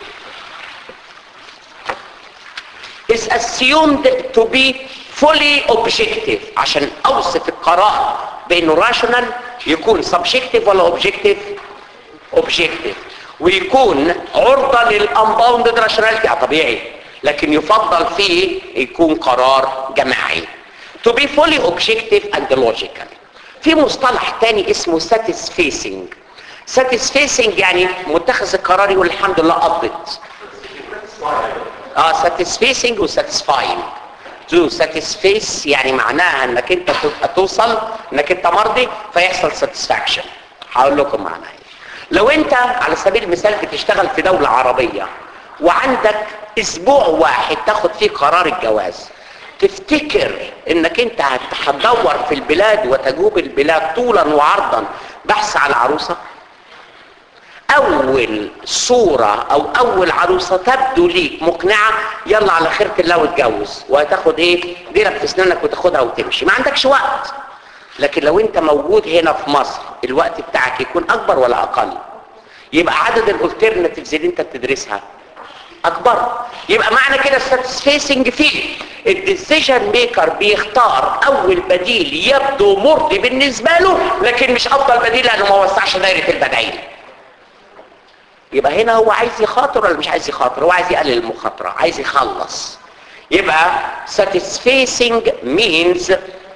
is assumed to be fully objective عشان اوصف القرار بانه rational يكون subjective ولا objective objective ويكون عرضة للunbounded rationality آه طبيعي لكن يفضل فيه يكون قرار جماعي to be fully objective and logical في مصطلح تاني اسمه satisfacing satisfacing يعني متخذ القرار يقول الحمد لله قضت اه satisfacing و satisfying to satisface يعني معناها انك انت تبقى توصل انك انت مرضي فيحصل satisfaction هقول لكم معناها ايه لو انت على سبيل المثال بتشتغل في دولة عربية وعندك اسبوع واحد تاخد فيه قرار الجواز تفتكر انك انت هتدور في البلاد وتجوب البلاد طولا وعرضا بحث على عروسة اول صورة او اول عروسة تبدو ليك مقنعة يلا على خيرة الله واتجوز وهتاخد ايه ديرك في سنانك وتاخدها وتمشي ما عندكش وقت لكن لو انت موجود هنا في مصر الوقت بتاعك يكون اكبر ولا اقل يبقى عدد الالترناتيفز اللي انت بتدرسها اكبر يبقى معنى كده الساتسفيسنج فيه الديسيجن ميكر بيختار اول بديل يبدو مرضي بالنسبه له لكن مش افضل بديل لانه ما وسعش دايره البدائل يبقى هنا هو عايز يخاطر ولا مش عايز يخاطر هو عايز يقلل المخاطره عايز يخلص يبقى satisfacing means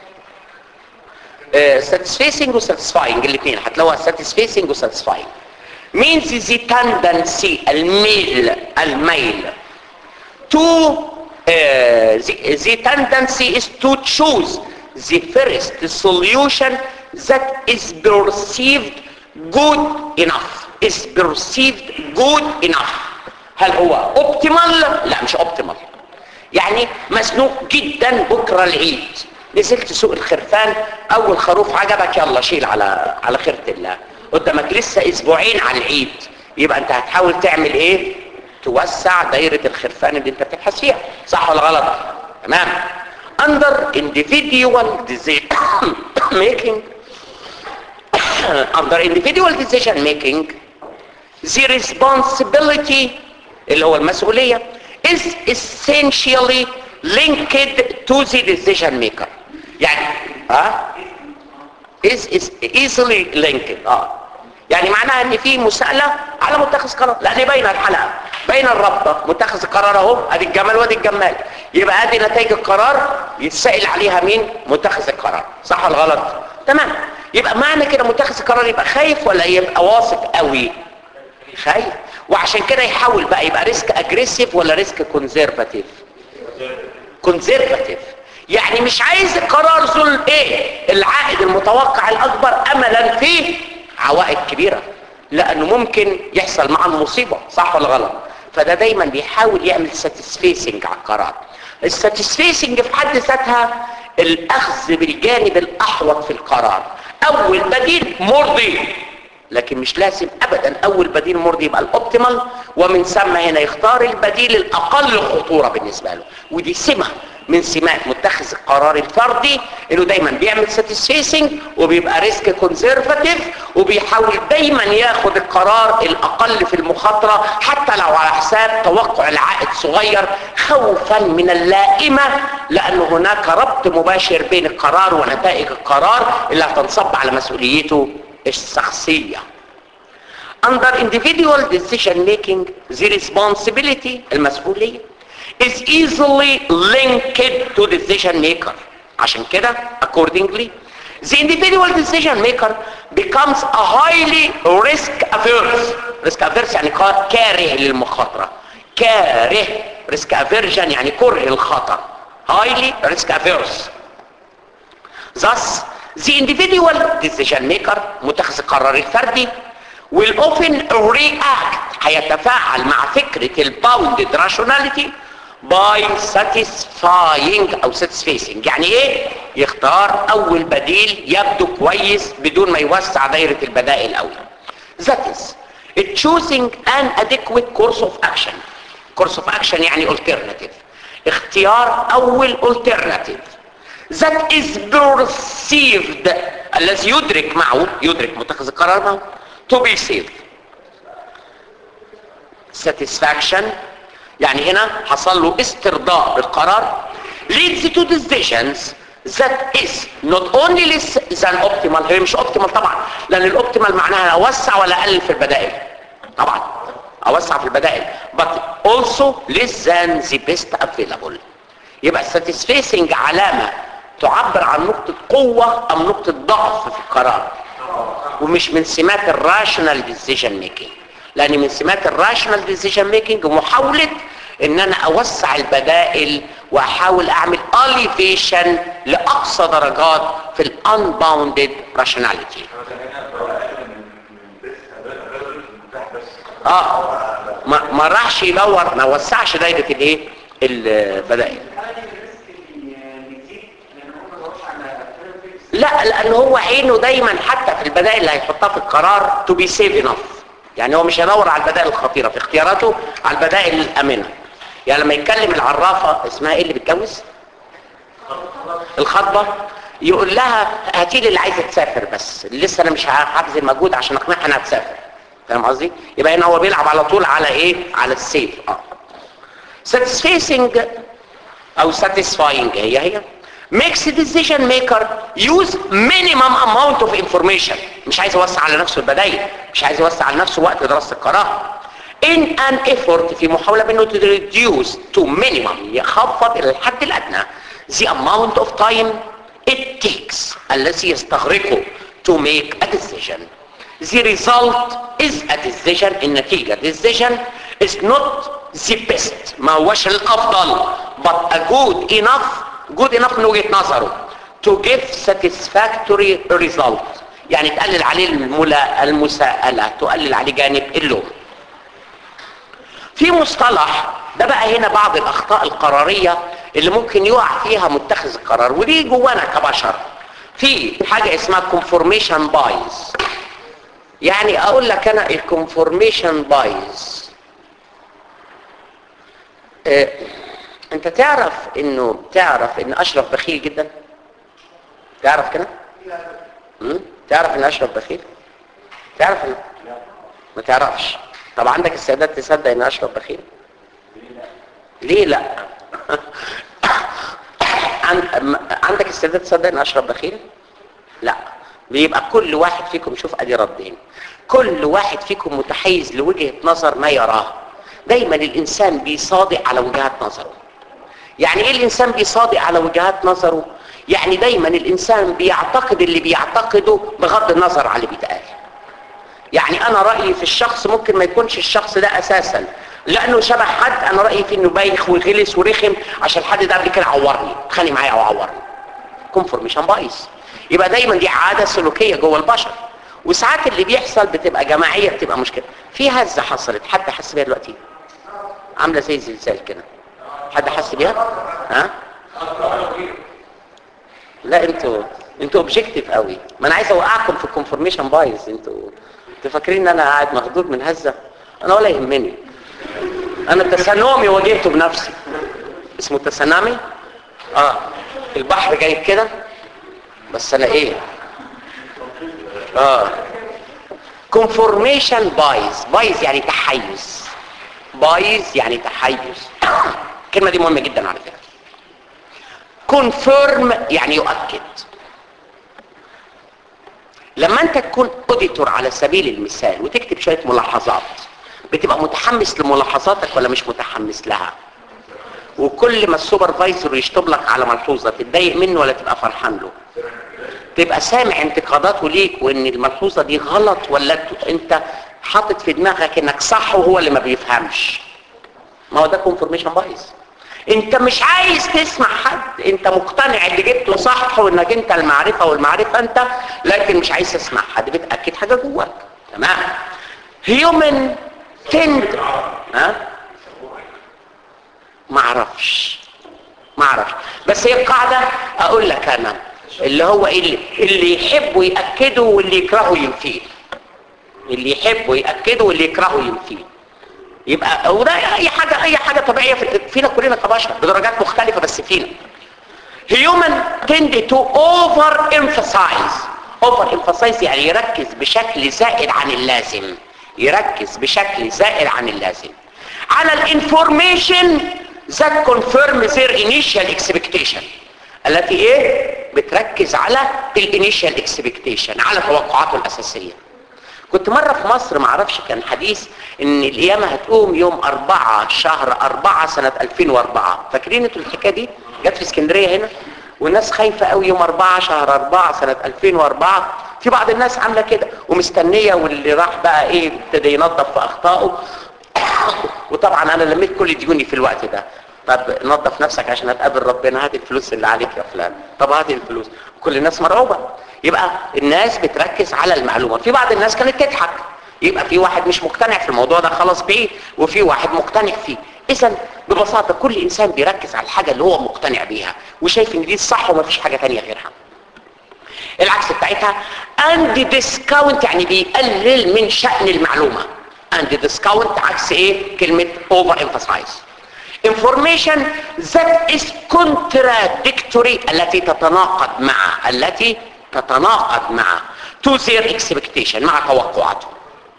uh, satisfacing و satisfying الاثنين هتلاقوها satisfacing و satisfying means the tendency الميل الميل to uh, the, the tendency is to choose the first solution that is perceived good enough is perceived good enough هل هو optimal لا مش optimal يعني مزنوق جدا بكره العيد نزلت سوق الخرفان اول خروف عجبك يلا شيل على على خيره الله قدامك لسه اسبوعين على العيد يبقى انت هتحاول تعمل ايه توسع دايره الخرفان اللي انت بتبحث فيها صح ولا غلط تمام under individual decision making under individual decision making the responsibility اللي هو المسؤوليه is essentially linked to the decision maker يعني ها is, is easily linked اه يعني معناها ان في مساءله على متخذ قرار لان باينه الحلقه باينه الرابطه متخذ القرار اهو ادي الجمال وادي الجمال يبقى ادي نتائج القرار يتسائل عليها مين متخذ القرار صح ولا غلط تمام يبقى معنى كده متخذ القرار يبقى خايف ولا يبقى واثق قوي خايف وعشان كده يحاول بقى يبقى ريسك اجريسيف ولا ريسك كونزرفاتيف كونزرفاتيف يعني مش عايز القرار ذو الايه العائد المتوقع الاكبر املا فيه عوائد كبيره لانه ممكن يحصل معاه المصيبه صح ولا غلط فده دايما بيحاول يعمل ساتسفيسنج على القرار الساتسفيسنج في حد ذاتها الاخذ بالجانب الاحوط في القرار اول بديل مرضي لكن مش لازم ابدا اول بديل مرضي يبقى الاوبتيمال ومن ثم هنا يختار البديل الاقل خطوره بالنسبه له ودي سمه من سمات متخذ القرار الفردي انه دايما بيعمل ساتسفيسنج وبيبقى ريسك كونزرفاتيف وبيحاول دايما ياخد القرار الاقل في المخاطره حتى لو على حساب توقع العائد صغير خوفا من اللائمه لان هناك ربط مباشر بين القرار ونتائج القرار اللي هتنصب على مسؤوليته الشخصيه under individual decision making the responsibility المسؤوليه is easily linked to decision maker عشان كده accordingly the individual decision maker becomes a highly risk averse risk averse يعني كاره للمخاطرة كاره risk aversion يعني كره الخطر highly risk averse thus the individual decision maker متخذ القرار الفردي will often react هيتفاعل مع فكرة الباوندد rationality by satisfying او satisfacing يعني ايه يختار اول بديل يبدو كويس بدون ما يوسع دايرة البدائل قوي that is choosing an adequate course of action course of action يعني alternative اختيار اول alternative that is perceived الذي يدرك معه يدرك متخذ القرار معه to be safe satisfaction يعني هنا حصل له استرضاء بالقرار leads to decisions that is not only less than optimal هي مش optimal طبعا لان الاوبتيمال معناها اوسع ولا اقلل في البدائل طبعا اوسع في البدائل but also less than the best available يبقى satisfacing علامة تعبر عن نقطة قوة ام نقطة ضعف في القرار ومش من سمات الراشنال ديسيجن ميكينج لان من سمات الراشنال ديسيجن ميكينج محاولة ان انا اوسع البدائل واحاول اعمل اليفيشن لاقصى درجات في الانباوندد راشناليتي اه ما, ما راحش يدور ما وسعش دايره الايه البدائل لا لان هو عينه دايما حتى في البدائل اللي هيحطها في القرار تو بي سيف انف يعني هو مش هيدور على البدائل الخطيره في اختياراته على البدائل الامنه يعني لما يتكلم العرافه اسمها ايه اللي بتجوز الخطبه يقول لها هاتي لي اللي عايزه تسافر بس لسه انا مش هبذل مجهود عشان اقنعها انها تسافر فاهم قصدي يبقى هنا هو بيلعب على طول على ايه على السيف اه satisfying او satisfying هي هي makes the decision maker use minimum amount of information مش عايز يوسع على نفسه البدايل مش عايز يوسع على نفسه وقت دراسة القرار in an effort في محاولة منه to reduce to minimum يخفض الى الحد الادنى the amount of time it takes الذي يستغرقه to make a decision the result is a decision النتيجة decision is not the best ما هوش الافضل but a good enough good enough من وجهة نظره to give satisfactory result يعني تقلل عليه الملا المساءلة تقلل عليه جانب اللوم في مصطلح ده بقى هنا بعض الاخطاء القرارية اللي ممكن يقع فيها متخذ القرار ودي جوانا كبشر في حاجة اسمها conformation bias يعني اقول لك انا الكونفورميشن بايز اه انت تعرف انه تعرف ان اشرف بخيل جدا تعرف كده مم؟ تعرف ان اشرف بخيل تعرف ان ما تعرفش طب عندك استعداد تصدق ان اشرف بخيل ليه لا عن- عندك استعداد تصدق ان اشرف بخيل لا بيبقى كل واحد فيكم شوف ادي ردين كل واحد فيكم متحيز لوجهة نظر ما يراه دايما الانسان بيصادق على وجهات نظره يعني ايه الانسان بيصادق على وجهات نظره يعني دايما الانسان بيعتقد اللي بيعتقده بغض النظر عن اللي بيتقال يعني انا رايي في الشخص ممكن ما يكونش الشخص ده اساسا لانه شبه حد انا رايي فيه انه بايخ وغلس ورخم عشان الحد ده قبل كده عورني اتخانق معايا او عورني كونفورميشن بايس يبقى دايما دي عاده سلوكيه جوه البشر وساعات اللي بيحصل بتبقى جماعيه بتبقى مشكله في هزه حصلت حد حس بيها دلوقتي عامله زي زلزال كده حد حس بيها ها لا انتوا انتوا اوبجكتيف قوي ما انا عايز اوقعكم في الكونفورميشن بايز انتوا انتوا فاكرين ان انا قاعد مخدود من هزه انا ولا يهمني انا تسنمي واجهته بنفسي اسمه تسنمي اه البحر جاي كده بس انا ايه اه كونفورميشن بايز بايز يعني تحيز بايز يعني تحيز الكلمه دي مهمه جدا على فكره كونفيرم يعني يؤكد لما انت تكون اوديتور على سبيل المثال وتكتب شويه ملاحظات بتبقى متحمس لملاحظاتك ولا مش متحمس لها وكل ما السوبرفايزر يشطب لك على ملحوظه تتضايق منه ولا تبقى فرحان له تبقى سامع انتقاداته ليك وان الملحوظه دي غلط ولا ت- انت حاطط في دماغك انك صح وهو اللي ما بيفهمش ما هو ده كونفورميشن بايظ انت مش عايز تسمع حد انت مقتنع اللي جبته صح وانك انت المعرفه والمعرفه انت لكن مش عايز تسمع حد بتاكد حاجه جواك تمام هيومن تند ها ما اعرفش ما اعرفش بس هي القاعده اقول لك انا اللي هو إيه اللي, اللي يحبه ياكده واللي يكرهه ينفيه اللي يحبه ياكده واللي يكرهه ينفيه يبقى وده اي حاجه اي حاجه طبيعيه في- فينا كلنا كبشر بدرجات مختلفه بس فينا human tend to over emphasize over emphasize يعني يركز بشكل زائد عن اللازم يركز بشكل زائد عن اللازم على الانفورميشن that confirm their initial expectation التي ايه بتركز على الانيشال اكسبكتيشن على توقعاته الاساسيه كنت مرة في مصر معرفش كان حديث ان القيامة هتقوم يوم أربعة شهر أربعة سنة 2004 فاكرين انتوا الحكاية دي جت في اسكندرية هنا والناس خايفة قوي يوم أربعة شهر أربعة سنة 2004 في بعض الناس عاملة كده ومستنية واللي راح بقى ايه ابتدى ينظف في أخطائه وطبعا انا لميت كل ديوني في الوقت ده طب نظف نفسك عشان هتقابل ربنا هات الفلوس اللي عليك يا فلان طب هات الفلوس كل الناس مرعوبة يبقى الناس بتركز على المعلومة في بعض الناس كانت تضحك يبقى في واحد مش مقتنع في الموضوع ده خلاص بعيد وفي واحد مقتنع فيه اذا ببساطة كل انسان بيركز على الحاجة اللي هو مقتنع بيها وشايف ان دي الصح ومفيش حاجة تانية غيرها العكس بتاعتها and discount يعني بيقلل من شأن المعلومة and discount عكس ايه كلمة over emphasize information that is contradictory التي تتناقض مع التي تتناقض مع to their expectation مع توقعاتهم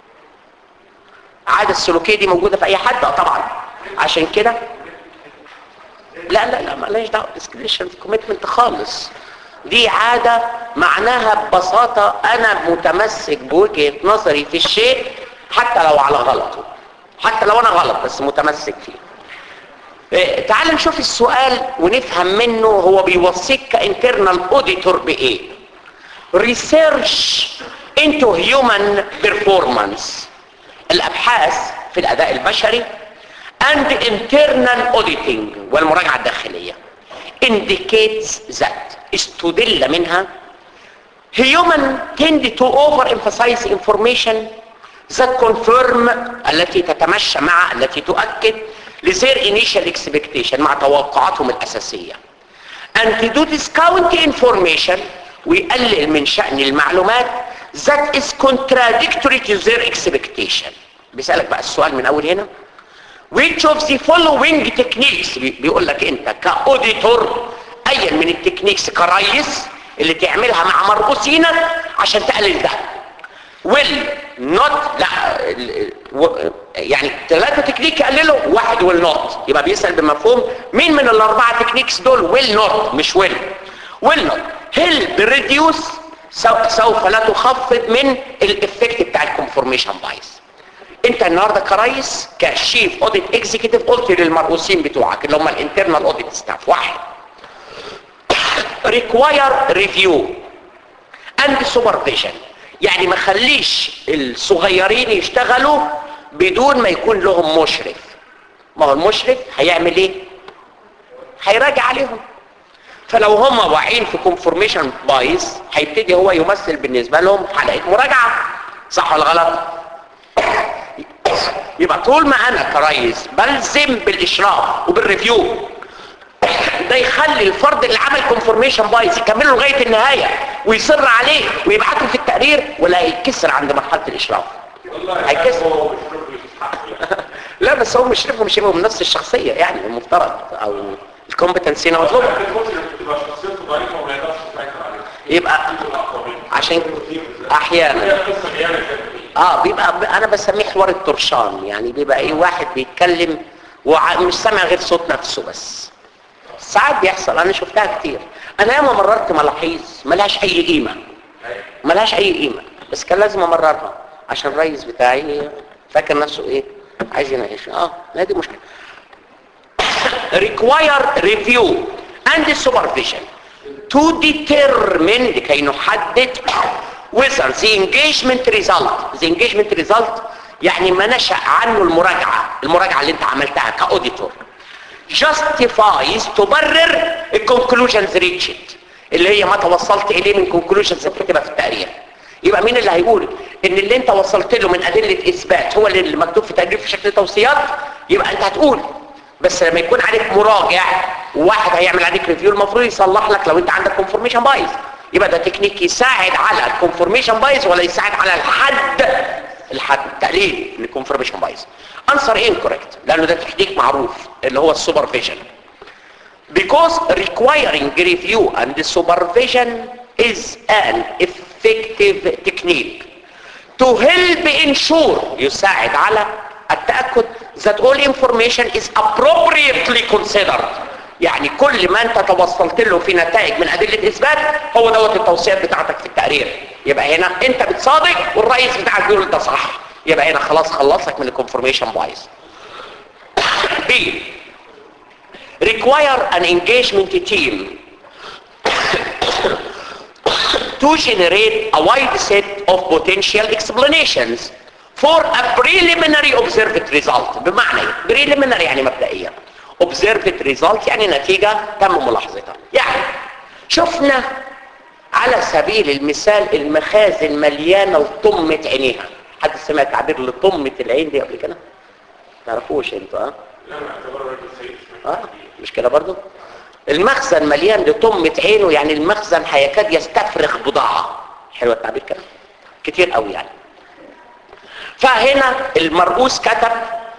عادة السلوكية دي موجودة في اي حد آه طبعا عشان كده لا لا لا مالهاش دعوه ديسكريشن كوميتمنت خالص دي عاده معناها ببساطه انا متمسك بوجهه نظري في الشيء حتى لو على غلطه حتى لو انا غلط بس متمسك فيه إيه، تعال نشوف السؤال ونفهم منه هو بيوصيك كانترنال اوديتور بايه ريسيرش انتو هيومن بيرفورمانس الابحاث في الاداء البشري and internal auditing والمراجعة الداخلية indicates that استدل منها human tend to overemphasize information that confirm التي تتمشى مع التي تؤكد لزير initial expectation مع توقعاتهم الأساسية and to discount information ويقلل من شأن المعلومات that is contradictory to their expectation بيسألك بقى السؤال من أول هنا which of the following techniques بي- بيقول لك انت كاوديتور ايا من التكنيكس كريس اللي تعملها مع مرؤوسينك عشان تقلل ده will not لا ال- و- يعني ثلاثة تكنيك يقللوا واحد will not يبقى بيسأل بمفهوم مين من الأربعة تكنيكس دول will not مش will will not help reduce سو- سوف لا تخفض من الافكت بتاع الكونفورميشن بايس انت النهارده كرئيس كشيف اوديت اكزيكتيف قلت للمرؤوسين بتوعك اللي هم الانترنال اوديت ستاف واحد ريكواير ريفيو اند سوبرفيجن يعني ما خليش الصغيرين يشتغلوا بدون ما يكون لهم مشرف ما هو المشرف هيعمل ايه هيراجع عليهم فلو هم واعيين في كونفورميشن بايظ هيبتدي هو يمثل بالنسبه لهم حلقه مراجعه صح ولا غلط يبقى طول ما انا كرئيس بلزم بالاشراف وبالريفيو ده يخلي الفرد اللي عمل كونفورميشن بايظ يكمله لغايه النهايه ويصر عليه ويبعته في التقرير ولا يتكسر عند مرحله الاشراف هيكسر هو مش شغل يستحق لا بس هو مشرفه مش هيبقوا من نفس الشخصيه يعني المفترض او الكومبتنسي هنا مطلوبه المسلم بتبقى شخصيته ضعيفه وما يقدرش يسيطر عليها يبقى عشان احيانا هي قصه بيعمل كده اه بيبقى انا بسميه حوار الطرشان يعني بيبقى ايه واحد بيتكلم ومش سامع غير صوت نفسه بس ساعات بيحصل انا شفتها كتير انا ياما مررت ملاحظ ملهاش اي قيمه ملهاش اي قيمه بس كان لازم امررها عشان الرئيس بتاعي فاكر نفسه ايه عايز يناقش اه لا دي مشكله require review and supervision to determine لكي نحدد whether the engagement result the engagement result يعني ما نشأ عنه المراجعة المراجعة اللي انت عملتها كاوديتور justifies تبرر الكونكلوجنز reached اللي هي ما توصلت اليه من conclusions بتبقى في التقرير يبقى مين اللي هيقول ان اللي انت وصلت له من ادله اثبات هو اللي مكتوب في تقرير في شكل توصيات يبقى انت هتقول بس لما يكون عليك مراجع وواحد هيعمل عليك ريفيو المفروض يصلح لك لو انت عندك كونفورميشن بايظ يبقى ده تكنيك يساعد على الكونفورميشن بايظ ولا يساعد على الحد الحد التقليل من الكونفورميشن بايظ انسر انكوريكت لانه ده تكنيك معروف اللي هو السوبرفيجن because requiring review and supervision is an effective technique to help ensure يساعد على التأكد that all information is appropriately considered يعني كل ما انت توصلت له في نتائج من ادله اثبات هو دوت التوصيات بتاعتك في التقرير يبقى هنا انت بتصادق والرئيس بتاعك بيقول ده صح يبقى هنا خلاص خلصك من الكونفورميشن بايظ B require an engagement team to generate a wide set of potential explanations for a preliminary observed result بمعنى ايه؟ preliminary يعني مبدئيا observed result يعني نتيجة تم ملاحظتها يعني شفنا على سبيل المثال المخازن مليانة وطمة عينيها حد سمع تعبير لطمة العين دي قبل كده؟ تعرفوش انتوا ها؟ لا انا اعتبره راجل سيء اه مش كده برضو المخزن مليان لطمة عينه يعني المخزن هيكاد يستفرغ بضاعة حلوة التعبير كده كتير قوي يعني فهنا المرؤوس كتب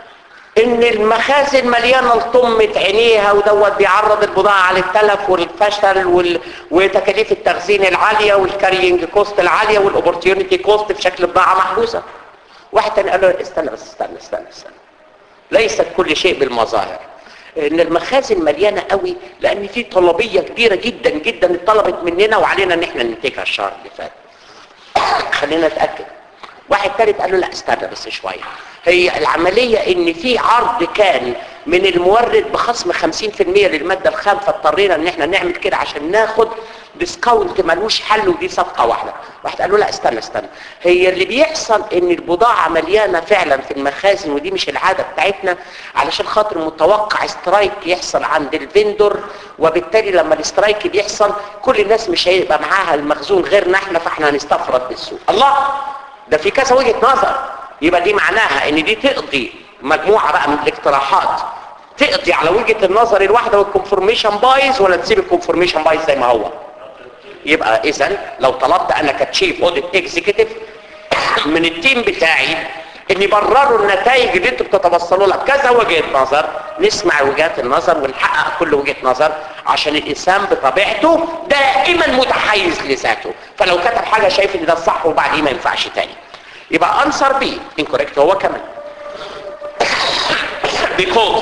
ان المخازن مليانه لطمه عينيها ودوت بيعرض البضاعه على التلف والفشل وال... وتكاليف التخزين العاليه والكارينج كوست العاليه والاوبورتيونيتي كوست في شكل بضاعه محبوسه واحد تاني قال له استنى بس استنى استنى استنى ليست كل شيء بالمظاهر ان المخازن مليانه قوي لان في طلبيه كبيره جدا جدا اتطلبت مننا وعلينا ان احنا ننتجها الشهر اللي فات خلينا نتاكد واحد تالت قال له لا استنى بس شويه هي العمليه ان في عرض كان من المورد بخصم 50% للماده الخام فاضطرينا ان احنا نعمل كده عشان ناخد ديسكاونت ملوش حل ودي صفقه واحده واحد قال له لا استنى استنى هي اللي بيحصل ان البضاعه مليانه فعلا في المخازن ودي مش العاده بتاعتنا علشان خاطر متوقع سترايك يحصل عند الفندور وبالتالي لما الاسترايك بيحصل كل الناس مش هيبقى معاها المخزون غيرنا احنا فاحنا هنستفرد بالسوق الله ده في كذا وجهه نظر يبقى دي معناها ان دي تقضي مجموعه بقى من الاقتراحات تقضي على وجهه النظر الواحده والكونفورميشن بايز ولا تسيب الكونفورميشن بايز زي ما هو يبقى اذا لو طلبت انا كتشيف اوديت اكزيكتيف من التيم بتاعي ان يبرروا النتائج اللي انتوا بتتوصلوا لها بكذا وجهه نظر نسمع وجهات النظر ونحقق كل وجهه نظر عشان الانسان بطبيعته دائما متحيز لذاته فلو كتب حاجه شايف ان ده الصح وبعدين ما ينفعش تاني يبقى انسر بي انكوريكت هو كمان because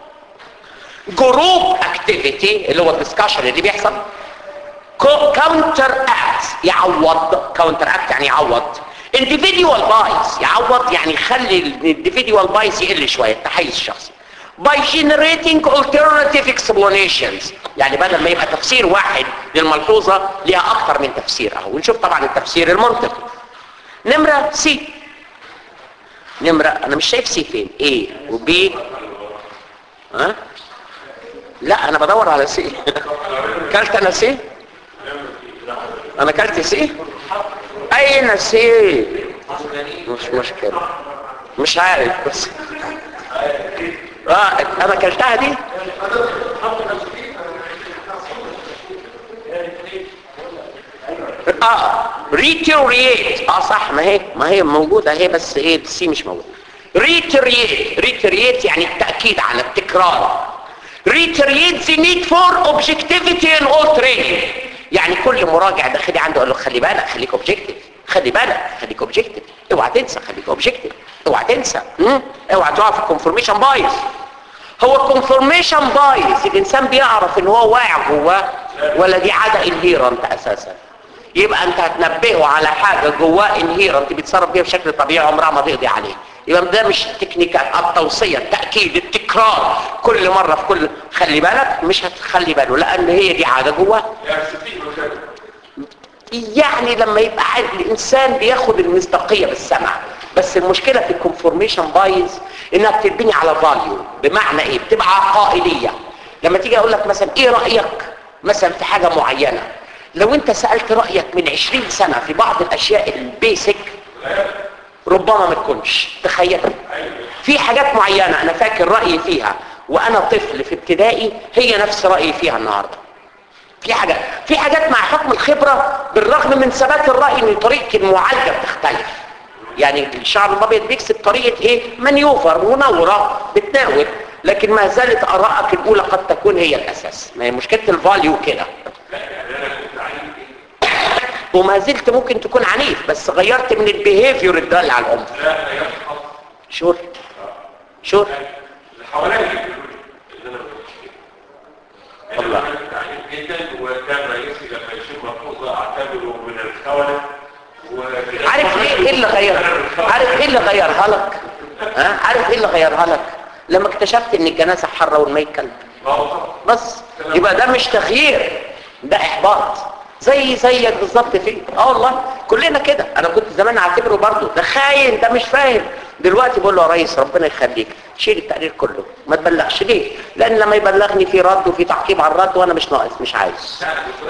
جروب اكتيفيتي اللي هو الدسكشن اللي بيحصل كاونتر اكت يعوض كاونتر اكت يعني يعوض individual بايز يعوض يعني يخلي الانديفيديوال بايز يقل شويه التحيز الشخصي by generating alternative explanations يعني بدل ما يبقى تفسير واحد للملحوظه ليها اكتر من تفسير اهو ونشوف طبعا التفسير المنطقي نمره سي نمره انا مش شايف سي فين ايه وبي ها لا انا بدور على سي كلت انا سي انا كلت سي اين سي مش مشكلة مش عارف بس اه انا كلتها دي اه ريتيريت اه صح ما هي ما هي موجودة هي بس ايه السي مش موجودة ريتيريت ريتيريت يعني التأكيد على التكرار reiterate the need for objectivity in all training يعني كل مراجع داخلي عنده قال له خلي بالك خليك اوبجكتيف خلي بالك خليك اوبجكتيف اوعى تنسى خليك اوبجكتيف اوعى تنسى مم؟ اوعى تقع في الكونفورميشن بايز هو الكونفورميشن بايز الانسان بيعرف ان هو واقع جواه ولا دي عاده انهيرنت اساسا يبقى انت هتنبهه على حاجه جواه انهيرنت بيتصرف بيها بشكل طبيعي عمرها ما تقضي عليه يبقى ده مش تكنيكات التوصيه التاكيد التكرار كل مره في كل خلي بالك مش هتخلي باله لان هي دي عاده جواه يعني لما يبقى عارف الانسان بياخد المصداقيه بالسمع بس المشكله في الكونفورميشن بايز انها بتتبني على فاليو بمعنى ايه بتبقى عقائديه لما تيجي اقول لك مثلا ايه رايك مثلا في حاجه معينه لو انت سالت رايك من 20 سنه في بعض الاشياء البيسك ربما ما تكونش تخيل في حاجات معينه انا فاكر رايي فيها وانا طفل في ابتدائي هي نفس رايي فيها النهارده في حاجات في حاجات مع حكم الخبره بالرغم من ثبات الراي ان طريقه المعالجه بتختلف يعني الشعب الابيض بيكسب طريقه ايه منيوفر منوره بتناول لكن ما زالت ارائك الاولى قد تكون هي الاساس ما هي مشكله الفاليو كده وما زلت ممكن تكون عنيف بس غيرت من البيهيفير الدال على العنف شور شور الله جدا وكان رئيسي لما يشوف ملحوظه اعتبره من الخونه عارف ايه ايه اللي غير عارف ايه اللي غيرها لك ها عارف ايه اللي غيرها لك لما اكتشفت ان الجنازه حره والميت كلب بس يبقى ده مش تغيير ده احباط زي زيك بالظبط فيه اه والله كلنا كده انا كنت زمان اعتبره برضه ده خاين ده مش فاهم دلوقتي بقول له يا ريس ربنا يخليك شيل التقرير كله ما تبلغش ليه لان لما يبلغني في رد وفي تعقيب على الرد وانا مش ناقص مش عايز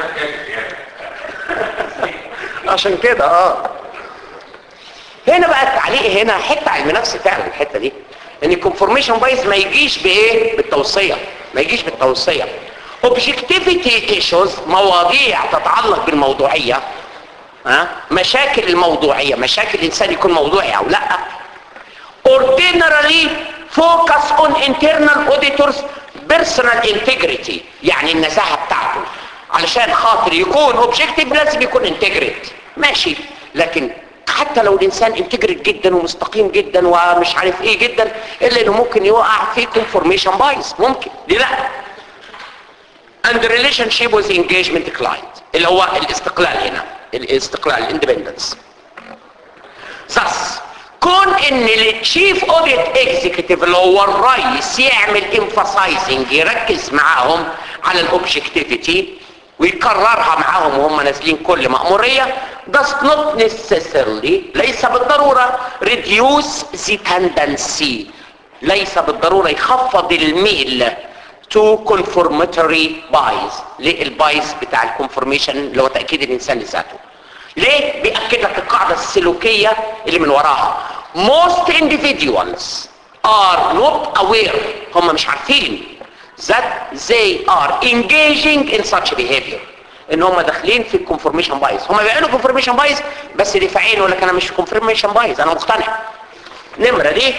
عشان كده اه هنا بقى التعليق هنا حته علم نفس فعلا الحته دي ان الكونفورميشن بايز ما يجيش بايه بالتوصيه ما يجيش بالتوصيه objectivity issues مواضيع تتعلق بالموضوعيه ها مشاكل الموضوعيه مشاكل الانسان يكون موضوعي او لا ordinarily focus on internal auditors personal integrity يعني النزاهة بتاعته علشان خاطر يكون اوبجكتيف لازم يكون انتجريت ماشي لكن حتى لو الانسان انتجريت جدا ومستقيم جدا ومش عارف ايه جدا الا انه ممكن يوقع في كونفورميشن بايس ممكن ليه لا and the relationship with engagement client اللي هو الاستقلال هنا الاستقلال الاندبندنس thus كون ان التشيف اوديت اكزيكتيف اللي هو الرئيس يعمل emphasizing يركز معاهم على الاوبجكتيفيتي ويكررها معاهم وهم نازلين كل مأمورية does not necessarily ليس بالضرورة reduce the tendency ليس بالضرورة يخفض الميل to conformatory bias للبايس بتاع الكونفورميشن اللي هو تأكيد الإنسان لذاته ليه؟ بيأكد لك القاعدة السلوكية اللي من وراها most individuals are not aware هم مش عارفين that they are engaging in such behavior ان هم داخلين في الكونفورميشن بايز هم بيعملوا كونفورميشن بايز بس دفاعين يقول لك انا مش كونفورميشن بايز انا مقتنع نمره دي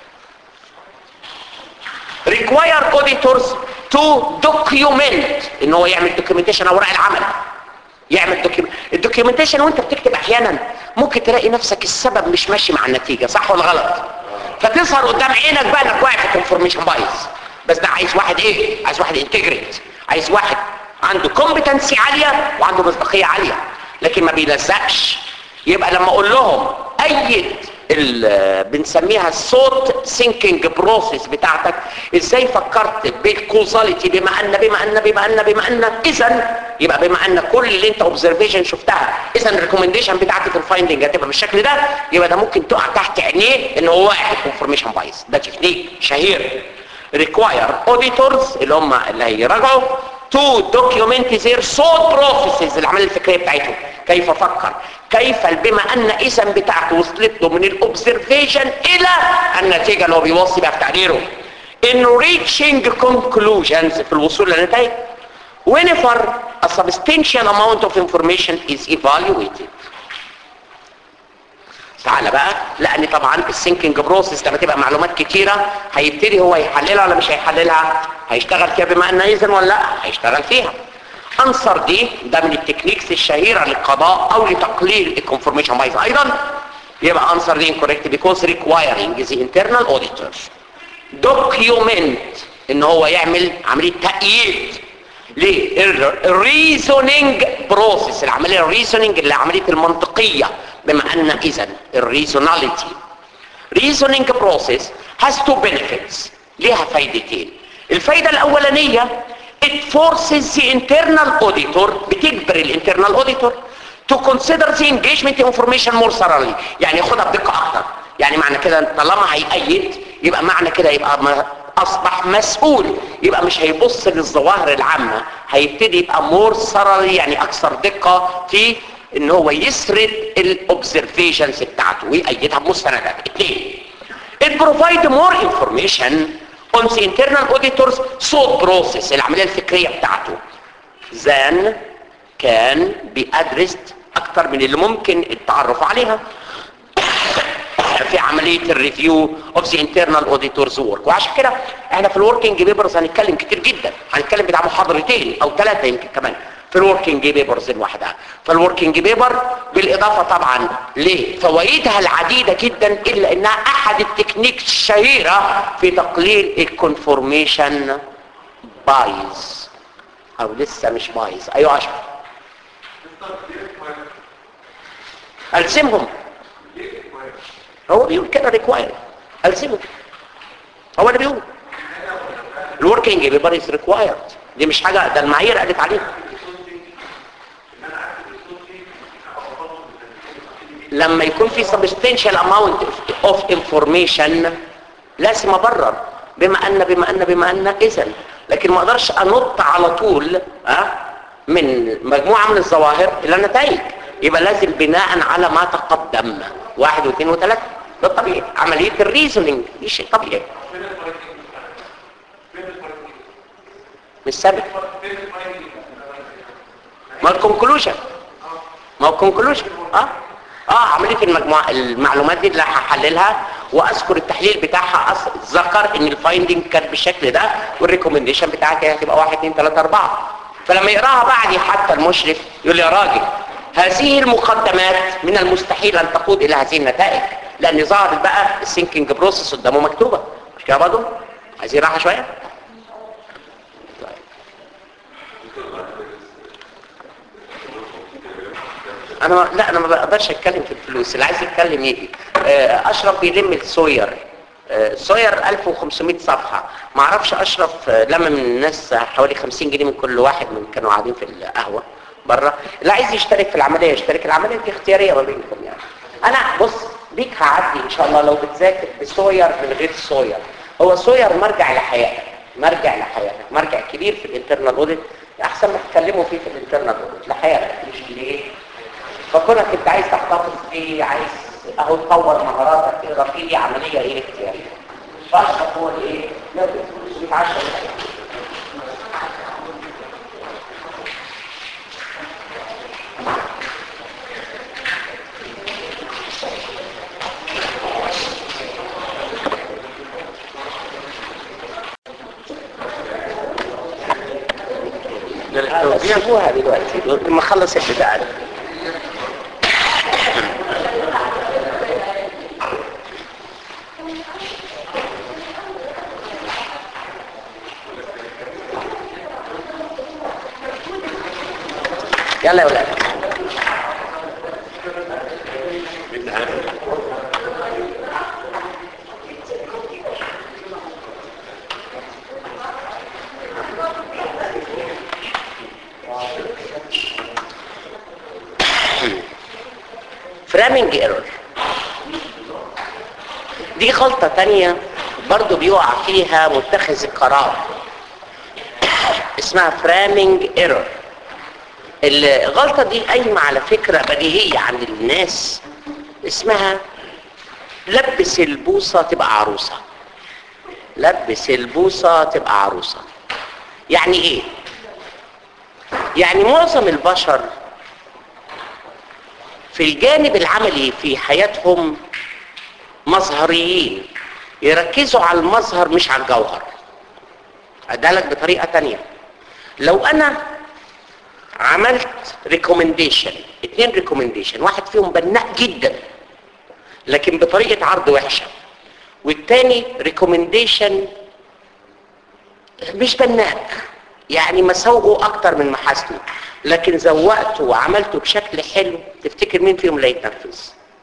require auditors to document ان هو يعمل documentation اوراق العمل يعمل دوكيومنت الدوكيومنتيشن وانت بتكتب احيانا ممكن تلاقي نفسك السبب مش ماشي مع النتيجه صح ولا غلط فتظهر قدام عينك بقى انك واقع في كونفورميشن بايز بس ده عايز واحد ايه عايز واحد انتجريت عايز واحد عنده كومبتنسي عاليه وعنده مصداقيه عاليه لكن ما بيلزقش يبقى لما اقول لهم اي بنسميها الصوت سينكينج بروسيس بتاعتك ازاي فكرت بالكوزاليتي بما ان بما ان بما ان بما ان اذا يبقى بما ان كل اللي انت اوبزرفيشن شفتها اذا الريكومنديشن بتاعتي في الفايندنج هتبقى بالشكل ده يبقى ده ممكن تقع تحت عينيه ان هو واقع في كونفورميشن بايس ده تكنيك شهير require auditors اللي هم اللي هيراجعوا to document their thought processes العمليه الفكريه بتاعتهم كيف فكر كيف بما ان اذا بتاعته وصلت له من الاوبزرفيشن الى النتيجه اللي هو بيوصي بها في تقريره in reaching conclusions في الوصول للنتائج whenever a substantial amount of information is evaluated تعالى بقى لان طبعا السينكينج بروسيس لما تبقى معلومات كتيره هيبتدي هو يحللها ولا مش هيحللها هيشتغل فيها بما ان اذن ولا لا هيشتغل فيها انصر دي ده من التكنيكس الشهيره للقضاء او لتقليل الكونفورميشن بايز ايضا يبقى انصر دي incorrect because requiring the internal auditors document ان هو يعمل عمليه تأييد ليه الريزونينج بروسيس العمليه الريزونينج اللي عمليه المنطقيه بما ان اذا الريزوناليتي reasoning process has two benefits ليها فايدتين الفايدة الأولانية it forces the internal auditor بتجبر الانترنال auditor to consider the engagement information more thoroughly يعني ياخدها بدقة أكتر يعني معنى كده طالما هيأيد يبقى معنى كده يبقى ما أصبح مسؤول يبقى مش هيبص للظواهر العامة هيبتدي يبقى more thoroughly يعني أكثر دقة في ان هو يسرد الاوبزرفيشنز بتاعته ويأيدها بمستندات اثنين it provide more information on the internal auditors thought process العملية الفكرية بتاعته than كان بيأدرست اكتر من اللي ممكن التعرف عليها في عملية الريفيو اوف ذا انترنال اوديتورز ورك وعشان كده احنا في الوركينج بيبرز هنتكلم كتير جدا هنتكلم بتاع محاضرتين او ثلاثة يمكن كمان في الوركينج بيبرز لوحدها فالوركينج بيبر بالاضافة طبعا لفوائدها العديدة جدا الا انها احد التكنيك الشهيرة في تقليل الكونفورميشن بايز او لسه مش بايز ايوه عشان الزمهم هو بيقول كده ريكواير الزمهم هو اللي بيقول الوركينج بيبر از ريكوايرد دي مش حاجه ده المعايير قالت عليها لما يكون في substantial amount of information لازم ابرر بما ان بما ان بما ان اذا لكن ما اقدرش انط على طول أه؟ من مجموعه من الظواهر الى نتائج يبقى لازم بناء على ما تقدم واحد واثنين وثلاثه ده طبيعي عمليه الريزونينج دي شيء طبيعي مش ثابت ما الكونكلوجن ما الكونكلوجن اه اه عمليه المجموعه المعلومات دي اللي هحللها واذكر التحليل بتاعها أص- ذكر ان الفايندنج كان بالشكل ده والريكومنديشن بتاعتي هتبقى 1 2 3 4 فلما يقراها بعدي حتى المشرف يقول لي يا راجل هذه المقدمات من المستحيل ان تقود الى هذه النتائج لان ظهر بقى السينكينج بروسيس قدامه مكتوبه مش كده برضه عايزين راحه شويه انا ما- لا انا ما بقدرش اتكلم في الفلوس اللي عايز يتكلم يجي آه، اشرف بيلم السوير آه، سوير 1500 صفحه ما اعرفش اشرف آه، لما من الناس حوالي 50 جنيه من كل واحد من كانوا قاعدين في القهوه بره اللي عايز يشترك في العمليه يشترك العمليه دي اختياريه ما بينكم يعني انا بص بيك هعدي ان شاء الله لو بتذاكر بسوير من غير سوير هو سوير مرجع لحياتك مرجع لحياتك مرجع كبير في الانترنال اوديت احسن ما تتكلموا فيه في الانترنال اوديت لحياتك مش ليه فكونك انت عايز تحتفظ فيه عايز اهو تطور مهاراتك تقرا فيه دي عمليه ايه اختياريه فاشرف هو الايه؟ نقدر تقول 110 سيبوها دلوقتي لما اخلص البتاع ده يلا يا ولاد فرامنج ايرور دي غلطة تانية برضو بيقع فيها متخذ القرار اسمها فرامنج ايرور الغلطة دي قايمة على فكرة بديهية عند الناس اسمها لبس البوصة تبقى عروسة لبس البوصة تبقى عروسة يعني ايه يعني معظم البشر في الجانب العملي في حياتهم مظهريين يركزوا على المظهر مش على الجوهر ادالك بطريقة تانية لو انا عملت ريكومنديشن اتنين ريكومنديشن واحد فيهم بناء جدا لكن بطريقة عرض وحشة والتاني ريكومنديشن مش بناء يعني مساوئه اكتر من محاسنه لكن زوقته وعملته بشكل حلو تفتكر مين فيهم اللي يتنفذ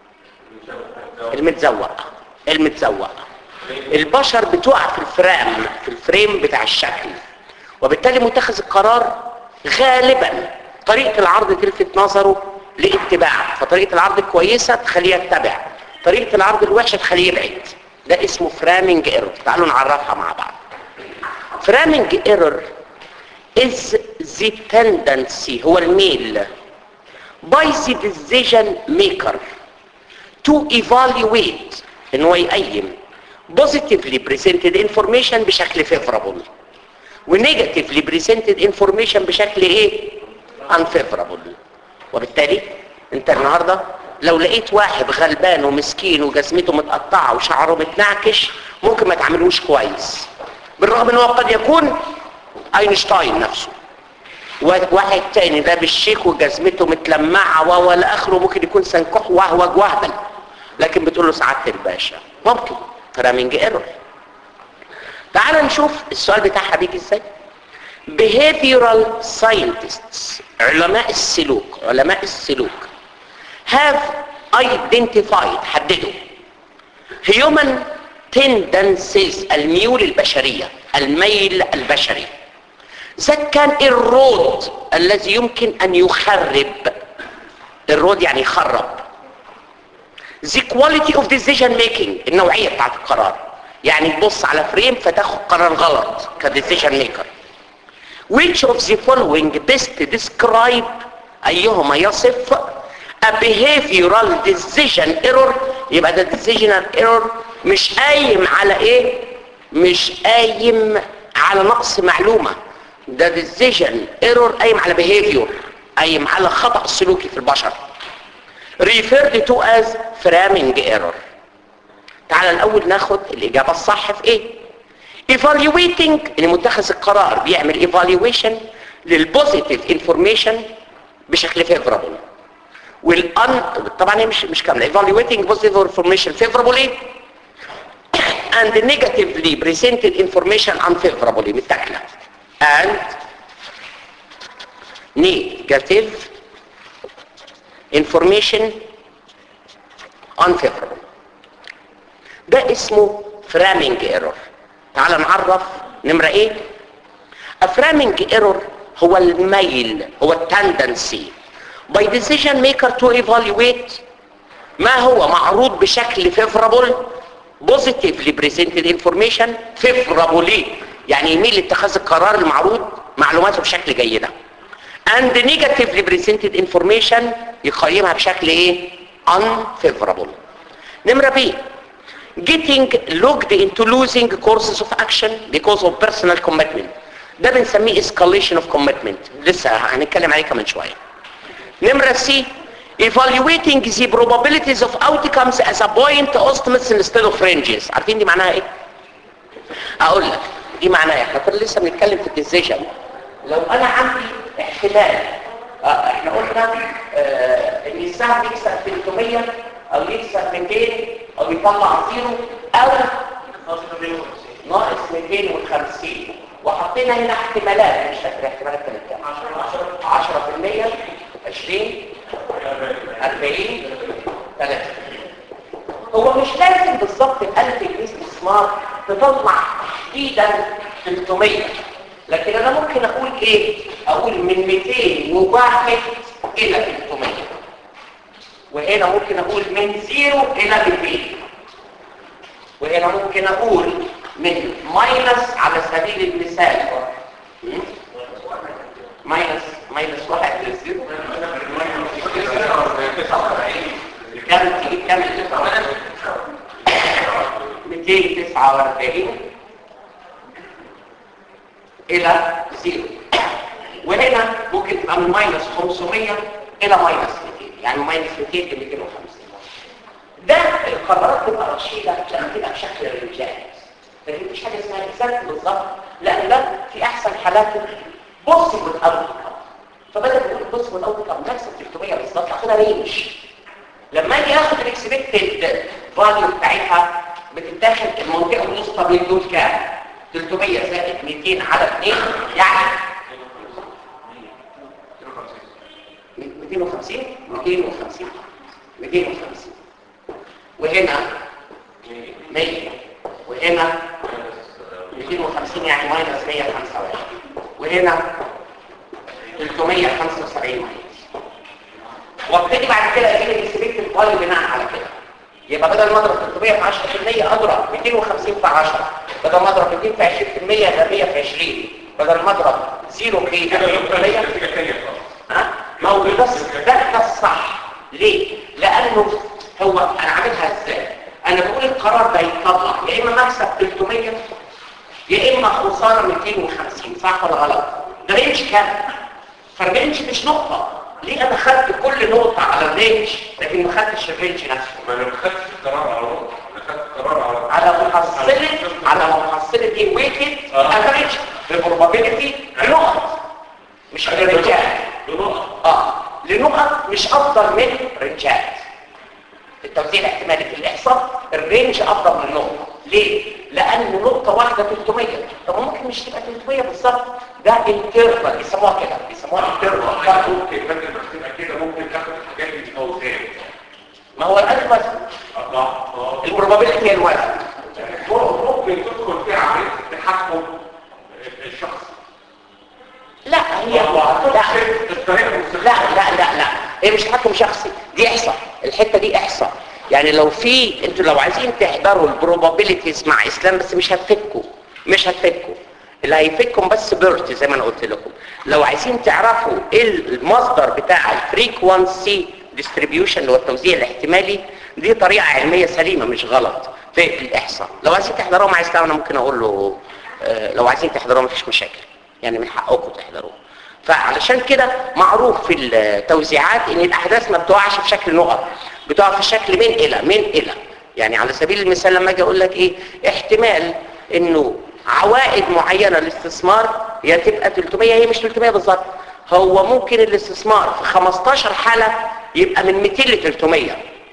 المتزوق المتزوق البشر بتقع في الفرام في الفريم بتاع الشكل وبالتالي متخذ القرار غالبا طريقة العرض تلفت نظره لاتباع فطريقة العرض الكويسة تخليه يتبع طريقة العرض الوحشة تخليه يبعد ده اسمه فرامنج ايرور تعالوا نعرفها مع بعض فرامنج ايرور is the tendency هو الميل by the decision maker to evaluate ان هو يقيم positively presented information بشكل favorable ونيجاتيفلي بريزنتد انفورميشن بشكل ايه unfavorable وبالتالي انت النهارده لو لقيت واحد غلبان ومسكين وجزمته متقطعه وشعره متنعكش ممكن ما تعملوش كويس بالرغم ان هو قد يكون اينشتاين نفسه واحد تاني لابس شيك وجزمته متلمعه ولا اخره ممكن يكون سنكح وهوج وهبل لكن بتقول له سعاده الباشا ممكن فرامنج ايرور تعال نشوف السؤال بتاعها بيجي ازاي behavioral scientists علماء السلوك علماء السلوك have identified حددوا human tendencies الميول البشرية الميل البشري ذات كان الرود الذي يمكن ان يخرب الرود يعني يخرب the quality of decision making النوعية بتاعت القرار يعني تبص على فريم فتاخد قرار غلط كديسيجن ميكر which of the following best describe ايهما يصف a behavioral decision error يبقى ده decision error مش قايم على ايه مش قايم على نقص معلومة ده decision error قايم على behavior قايم على خطأ سلوكي في البشر referred to as framing error تعال الاول ناخد الاجابه الصح في ايه evaluating ان متخذ القرار بيعمل evaluation للبوزيتيف انفورميشن بشكل فيفرابل والان طبعا هي مش مش كامله evaluating positive information favorably and negatively presented information unfavorably متاكله and negative information unfavorable ده اسمه framing error تعال نعرف نمرة ايه A framing error هو الميل هو التندنسي by decision maker to evaluate ما هو معروض بشكل favorable positively presented information favorably يعني يميل لاتخاذ القرار المعروض معلوماته بشكل جيدة and negatively presented information يقيمها بشكل ايه unfavorable نمرة بي getting locked into losing courses of action because of personal commitment ده بنسميه escalation of commitment لسه هنتكلم عليه كمان شوية نمرة سي evaluating the probabilities of outcomes as a point estimates instead of ranges عارفين دي معناها ايه اقول لك دي معناها احنا كنا لسه بنتكلم في الديسيجن لو انا عندي احتمال اه احنا قلنا اه ان السهم يكسب 300 او يكسب 200 او يطلع زيرو او ناقص 250 وحطينا هنا احتمالات مش فاكر احتمالات كانت كام 10% 20 40 30 هو مش لازم بالظبط ال 1000 جنيه استثمار تطلع تحديدا 300 لكن انا ممكن اقول ايه اقول من 201 الى 300 وهنا ممكن اقول من 0 الى 200 وهنا ممكن اقول من ماينس على سبيل المثال ماينس ماينس واحد للزيرو كام تجيب كام 249 الى زيرو وهنا ممكن تبقى من ماينس 500 الى ماينس 200 يعني ماينس 200 ل 250 ده القرارات تبقى رشيده لما تبقى بشكل رجالي لكن مفيش حاجه اسمها اكزاكت بالظبط لان ده في احسن حالاته بوسيبل اوت فبدل ما تقول بوسيبل اوت كم نفس ال 300 بالظبط اخدها رينج لما اجي اخد الاكسبكتد فاليو بتاعتها بتتاخد المنطقه الوسطى بين دول كام 300 زائد 200 على 2 يعني 250 250 250 وهنا 100 وهنا 250 يعني ماينس 125 وهنا 375 وابتدي بعد كده اجيب الاكسبكتد فاليو بناء على كده يبقى بدل ما اضرب 300 في 10% اضرب 250 في 10 بدل ما اضرب 200 في 20% يبقى 100 في 20 بدل ما اضرب 0 في 100% ها ما هو ده ده ده الصح ليه لانه هو انا عاملها ازاي انا بقول القرار ده يطلع يا اما مكسب 300 يا اما خساره 250 صح ولا غلط ده رينج كام فالرينج مش نقطه ليه انا خدت كل نقطه على الرينج لكن ما خدتش الرينج نفسه ما انا ما خدتش القرار على نقطه انا خدت القرار على على محصله على محصله ايه ويتد افريج بروبابيلتي لنقط مش لرجال بنقط اه لنقط مش افضل من رنجات التوزيع الاحتمالي في الاحصاء الرينج افضل من نقطه ليه لان نقطه واحده 300 طب ممكن مش تبقى 300 بالظبط ده انترفال بيسموها كده بيسموها انترفال ممكن بدل ما تبقى كده ممكن تاخد الحاجات دي في اوزان ما هو الالفا الله البروبابيلتي هي الوزن ممكن تدخل في عمليه التحكم الشخصي لا هي هو لا الطريقه المستخدمه لا لا لا لا هي مش تحكم شخصي دي احصاء الحته دي احصاء يعني لو في انتوا لو عايزين تحضروا البروبابيلتيز مع اسلام بس مش هتفكوا مش هتفكوا اللي هيفكم بس بيرت زي ما انا قلت لكم لو عايزين تعرفوا ايه المصدر بتاع الفريكوانسي ديستريبيوشن اللي هو التوزيع الاحتمالي دي طريقه علميه سليمه مش غلط في الاحصاء لو عايزين تحضروها مع اسلام انا ممكن اقول له آه، لو عايزين تحضروها مفيش مشاكل يعني من حقكم تحضروها فعلشان كده معروف في التوزيعات ان الاحداث ما بتقعش في شكل نقط بتقع في شكل من الى من الى يعني على سبيل المثال لما اجي اقول لك ايه احتمال انه عوائد معينه للاستثمار هي تبقى 300 هي مش 300 بالظبط هو ممكن الاستثمار في 15 حاله يبقى من 200 ل 300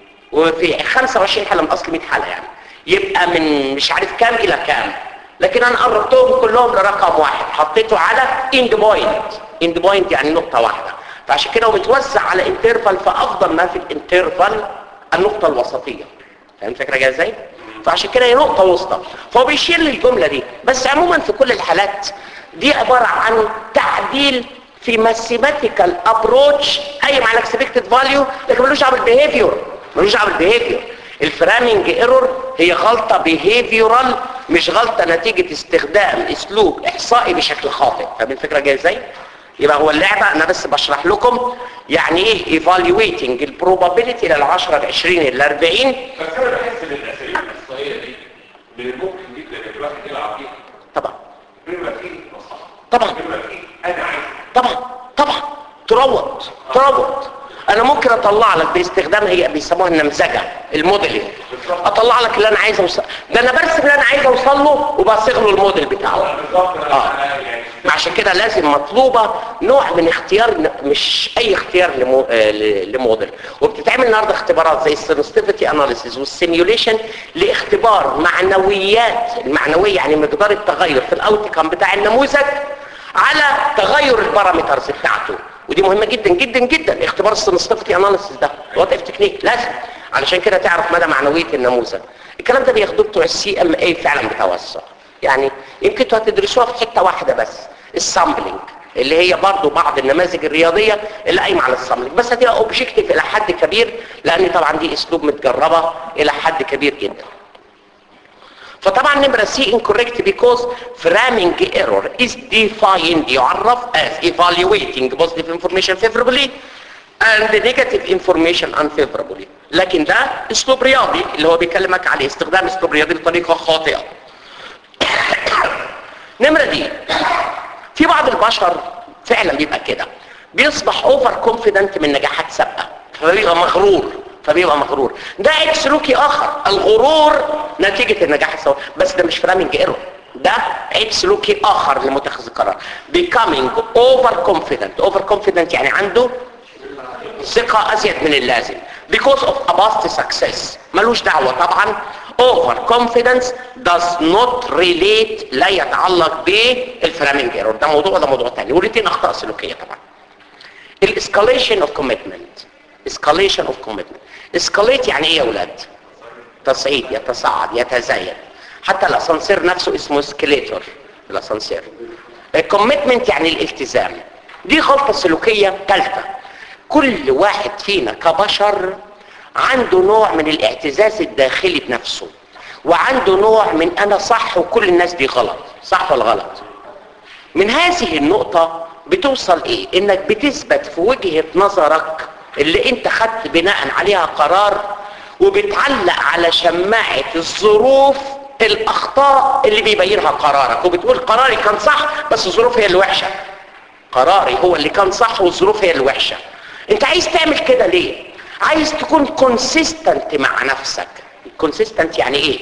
وفي 25 حاله من اصل 100 حاله يعني يبقى من مش عارف كام الى كام لكن انا قربتهم كلهم لرقم واحد حطيته على اند بوينت اند بوينت يعني نقطه واحده فعشان كده هو متوزع على انترفال فافضل ما في الانترفال النقطه الوسطيه فاهم الفكره جايه ازاي فعشان كده هي نقطه وسطى فهو بيشيل الجمله دي بس عموما في كل الحالات دي عباره عن تعديل في ماثيماتيكال ابروتش قايم على اكسبكتد فاليو لكن ملوش دعوه بالبيهيفير ملوش دعوه بالبيهيفير الفرامنج ايرور هي غلطه بيهيفيورال مش غلطه نتيجه استخدام اسلوب احصائي بشكل خاطئ فاهم الفكره جايه ازاي يبقى هو اللعبه انا بس بشرح لكم يعني ايه ايفالويتنج البروبابيلتي لل 10 ل 20 ل 40 بس انا بحس ان الاساليب الاحصائيه دي من الممكن جدا ان الواحد يلعب بيها طبعا بما فيه مصلحه طبعا بما فيه انا عايز طبعا طبعا تروض تروض انا ممكن اطلع لك باستخدام هي بيسموها النمذجه الموديلنج اطلع لك اللي انا عايز اوصل ده انا برسم اللي انا عايز اوصل له وبصيغ له الموديل بتاعه بالظبط آه. انا يعني عشان كده لازم مطلوبة نوع من اختيار مش اي اختيار لمو... آه، ل- لموديل وبتتعمل النهارده اختبارات زي السنسيتيفيتي اناليسيز والسيميوليشن لاختبار معنويات المعنوية يعني مقدار التغير في الاوتكم بتاع النموذج على تغير البارامترز بتاعته ودي مهمة جدا جدا جدا اختبار السنسيتيفيتي اناليسيز ده وات اف تكنيك لازم علشان كده تعرف مدى معنوية النموذج الكلام ده بياخدوه بتوع السي ام اي فعلا بتوسع يعني يمكن انتوا هتدرسوها في حته واحده بس السامبلنج اللي هي برضو بعض النماذج الرياضيه اللي قايمه على السامبلنج بس هتبقى اوبجكتيف الى حد كبير لان طبعا دي اسلوب متجربه الى حد كبير جدا فطبعا نمرة سي incorrect because framing error is defined يعرف as evaluating positive information favorably and negative information unfavorably لكن ده اسلوب رياضي اللي هو بيكلمك عليه استخدام اسلوب رياضي بطريقة خاطئة نمرة دي في بعض البشر فعلا بيبقى كده بيصبح اوفر كونفيدنت من نجاحات سابقه فبيبقى مغرور فبيبقى مغرور ده عيب سلوكي اخر الغرور نتيجه النجاح السابق بس ده مش فرامنج ايرور ده عيب سلوكي اخر لمتخذ القرار becoming over confident over confident يعني عنده ثقة أزيد من اللازم because of a past success ملوش دعوة طبعا over confidence does not relate لا يتعلق بالفرامنج ايرور ده موضوع ده موضوع تاني والاثنين أخطاء سلوكية طبعا الاسكاليشن اوف كوميتمنت escalation اوف كوميتمنت escalate يعني ايه يا اولاد تصعيد يتصاعد يتزايد حتى الاسانسير نفسه اسمه اسكليتور الاسانسير الكوميتمنت يعني الالتزام دي غلطة سلوكية ثالثة كل واحد فينا كبشر عنده نوع من الاعتزاز الداخلي بنفسه وعنده نوع من انا صح وكل الناس دي غلط صح ولا غلط من هذه النقطة بتوصل ايه انك بتثبت في وجهة نظرك اللي انت خدت بناء عليها قرار وبتعلق على شماعة الظروف الاخطاء اللي بيبينها قرارك وبتقول قراري كان صح بس الظروف هي اللي وحشة قراري هو اللي كان صح والظروف هي اللي وحشة انت عايز تعمل كده ليه عايز تكون كونسيستنت مع نفسك كونسيستنت يعني ايه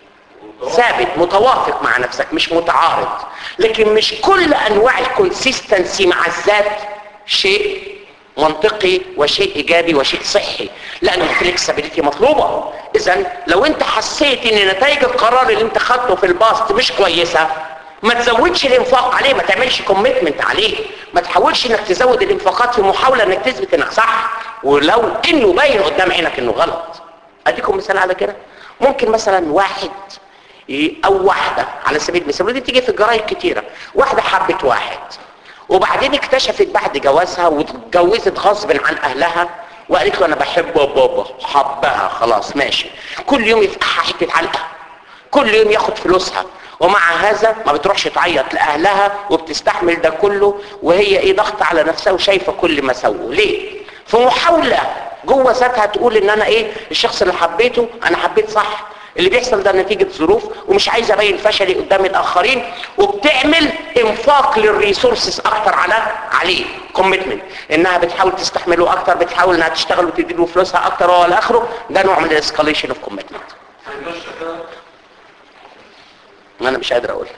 ثابت متوافق مع نفسك مش متعارض لكن مش كل انواع الكونسيستنسي مع الذات شيء منطقي وشيء ايجابي وشيء صحي لان الفلكسبيليتي مطلوبه اذا لو انت حسيت ان نتائج القرار اللي انت خدته في الباست مش كويسه ما تزودش الانفاق عليه ما تعملش كوميتمنت عليه ما تحاولش انك تزود الانفاقات في محاوله انك تثبت انك صح ولو انه باين قدام عينك انه غلط اديكم مثال على كده ممكن مثلا واحد ي- او واحده على سبيل المثال ودي بتيجي في الجرايد كتيره واحده حبت واحد وبعدين اكتشفت بعد جوازها واتجوزت غصب عن اهلها وقالت له انا بحب بابا حبها خلاص ماشي كل يوم يفتحها حته علقه كل يوم ياخد فلوسها ومع هذا ما بتروحش تعيط لاهلها وبتستحمل ده كله وهي ايه ضغط على نفسها وشايفه كل ما سووا ليه في محاوله جوه ذاتها تقول ان انا ايه الشخص اللي حبيته انا حبيت صح اللي بيحصل ده نتيجة ظروف ومش عايز ابين فشلي قدام الاخرين وبتعمل انفاق للريسورسز اكتر على عليه كوميتمنت انها بتحاول تستحمله اكتر بتحاول انها تشتغل وتديله فلوسها اكتر والى اخره ده نوع من الاسكاليشن اوف كوميتمنت ما انا مش قادر اقول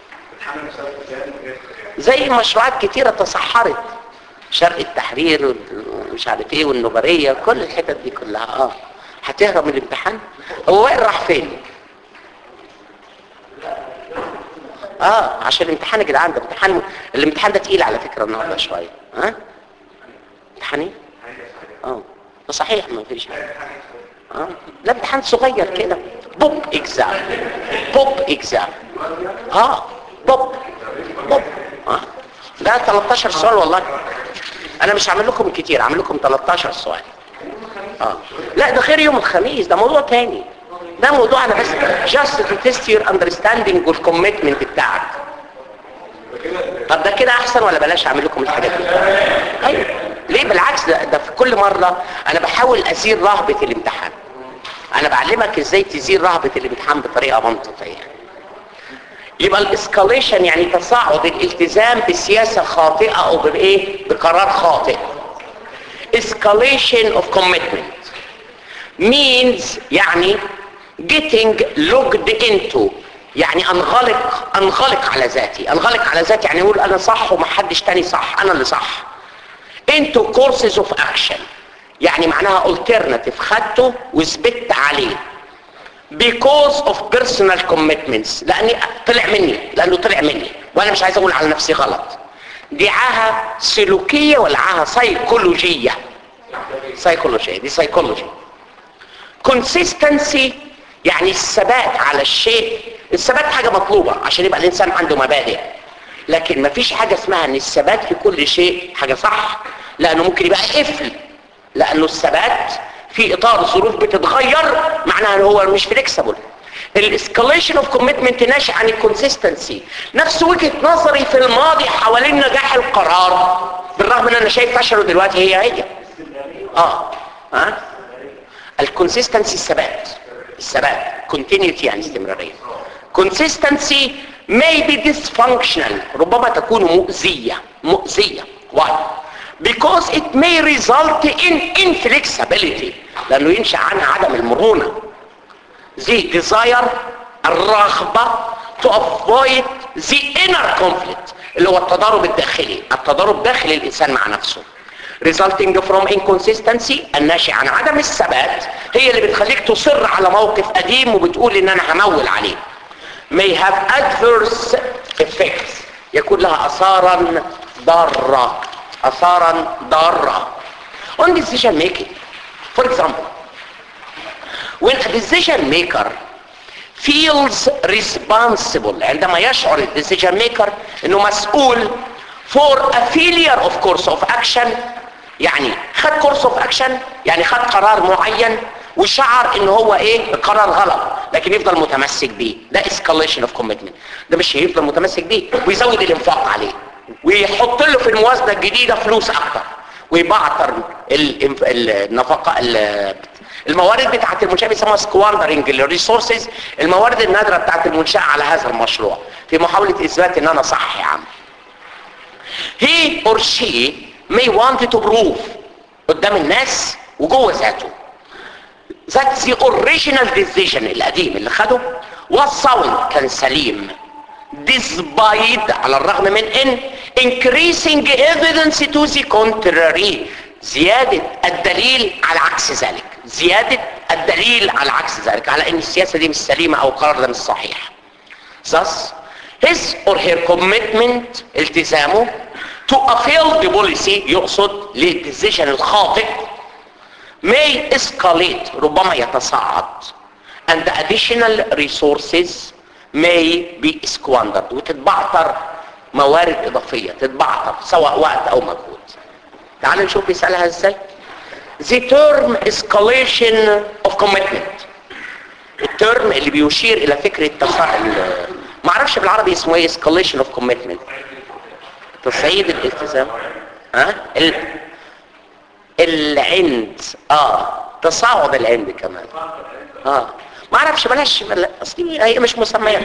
زي مشروعات كتيرة تصحرت شرق التحرير ومش عارف ايه والنبرية كل الحتت دي كلها اه هتهرب من الامتحان هو وائل راح فين اه عشان الامتحان يا جدعان ده امتحان الامتحان ده تقيل على فكرة النهارده شوية ها امتحان ايه اه ده صحيح ما فيش حاجة اه لا امتحان صغير كده بوب اكزام بوب اكزام اه بوب بوب اه ده 13 سؤال والله انا مش هعمل لكم كتير هعمل لكم 13 سؤال اه لا ده غير يوم الخميس ده موضوع تاني ده موضوع انا بس just to test your understanding والكوميتمنت بتاعك طب ده كده احسن ولا بلاش اعمل لكم الحاجات دي ايوه ليه بالعكس ده, ده في كل مرة انا بحاول ازيل رهبة الامتحان انا بعلمك ازاي تزيل رهبة الامتحان بطريقة منطقية يبقى الاسكاليشن يعني تصاعد الالتزام بسياسة خاطئة او بايه بقرار خاطئ escalation of commitment means يعني getting logged into يعني انغلق انغلق على ذاتي انغلق على ذاتي يعني اقول انا صح ومحدش تاني صح انا اللي صح into courses of action يعني معناها alternative خدته وثبت عليه because of personal commitments لاني طلع مني لانه طلع مني وانا مش عايز اقول على نفسي غلط دي عاهة سلوكية ولا عاهة سيكولوجية سيكولوجية دي سيكولوجي consistency يعني الثبات على الشيء الثبات حاجة مطلوبة عشان يبقى الانسان عنده مبادئ لكن مفيش حاجة اسمها ان الثبات في كل شيء حاجة صح لانه ممكن يبقى قفل لانه الثبات في اطار ظروف بتتغير معناها ان هو مش فليكسبل الاسكاليشن اوف كوميتمنت ناشئ عن الكونسيستنسي نفس وجهه نظري في الماضي حوالين نجاح القرار بالرغم ان انا شايف فشله دلوقتي هي هي اه ها آه؟ الكونسيستنسي الثبات الثبات كونتينيوتي يعني استمراريه consistency may be dysfunctional ربما تكون مؤذيه مؤذيه why because it may result in inflexibility لانه ينشا عنها عدم المرونه the desire الرغبه to avoid the inner conflict اللي هو التضارب الداخلي التضارب داخل الانسان مع نفسه resulting from inconsistency الناشئ عن عدم الثبات هي اللي بتخليك تصر على موقف قديم وبتقول ان انا همول عليه may have adverse effects يكون لها اثارا ضاره اثارا ضاره on decision making for example when a decision maker feels responsible عندما يشعر الديسيجن ميكر انه مسؤول for a failure of course of action يعني خد كورس اوف اكشن يعني خد قرار معين وشعر ان هو ايه القرار غلط لكن يفضل متمسك بيه ده escalation of commitment ده مش هيفضل متمسك بيه ويزود الانفاق عليه ويحط له في الموازنه الجديده فلوس اكتر ويبعتر النفقه الموارد بتاعت المنشاه بيسموها سكواندرنج الريسورسز الموارد النادره بتاعت المنشاه على هذا المشروع في محاوله اثبات ان انا صح يا عم he or she may want to prove قدام الناس وجوه ذاته that the original decision القديم اللي خده was sound كان سليم despite على الرغم من ان increasing evidence to the contrary زيادة الدليل على عكس ذلك زيادة الدليل على عكس ذلك على ان السياسة دي مش سليمة او القرار ده مش صحيح thus his or her commitment التزامه to a failed policy يقصد للديسيجن الخاطئ may escalate ربما يتصاعد and the additional resources may be squandered وتتبعتر موارد اضافية تتبعتر سواء وقت او مجهود تعال نشوف بيسألها ازاي the term escalation of commitment الترم اللي بيشير الى فكرة تصاعد ما اعرفش بالعربي اسمه ايه escalation of commitment تصعيد الالتزام ها ال... العند اه تصاعد العند كمان اه ما اعرفش بلاش بلا... اصلي هي مش مسميات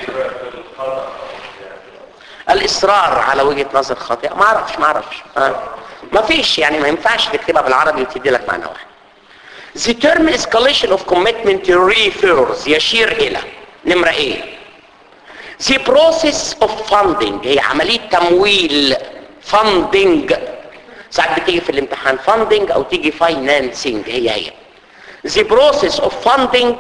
الاصرار على وجهه نظر خاطئه ما اعرفش ما اعرفش آه. ما فيش يعني ما ينفعش تكتبها بالعربي وتدي لك معنى واحد The term escalation of commitment refers يشير إلى نمرة إيه؟ The process of funding هي عملية تمويل funding ساعات بتيجي في الامتحان funding أو تيجي financing هي هي The process of funding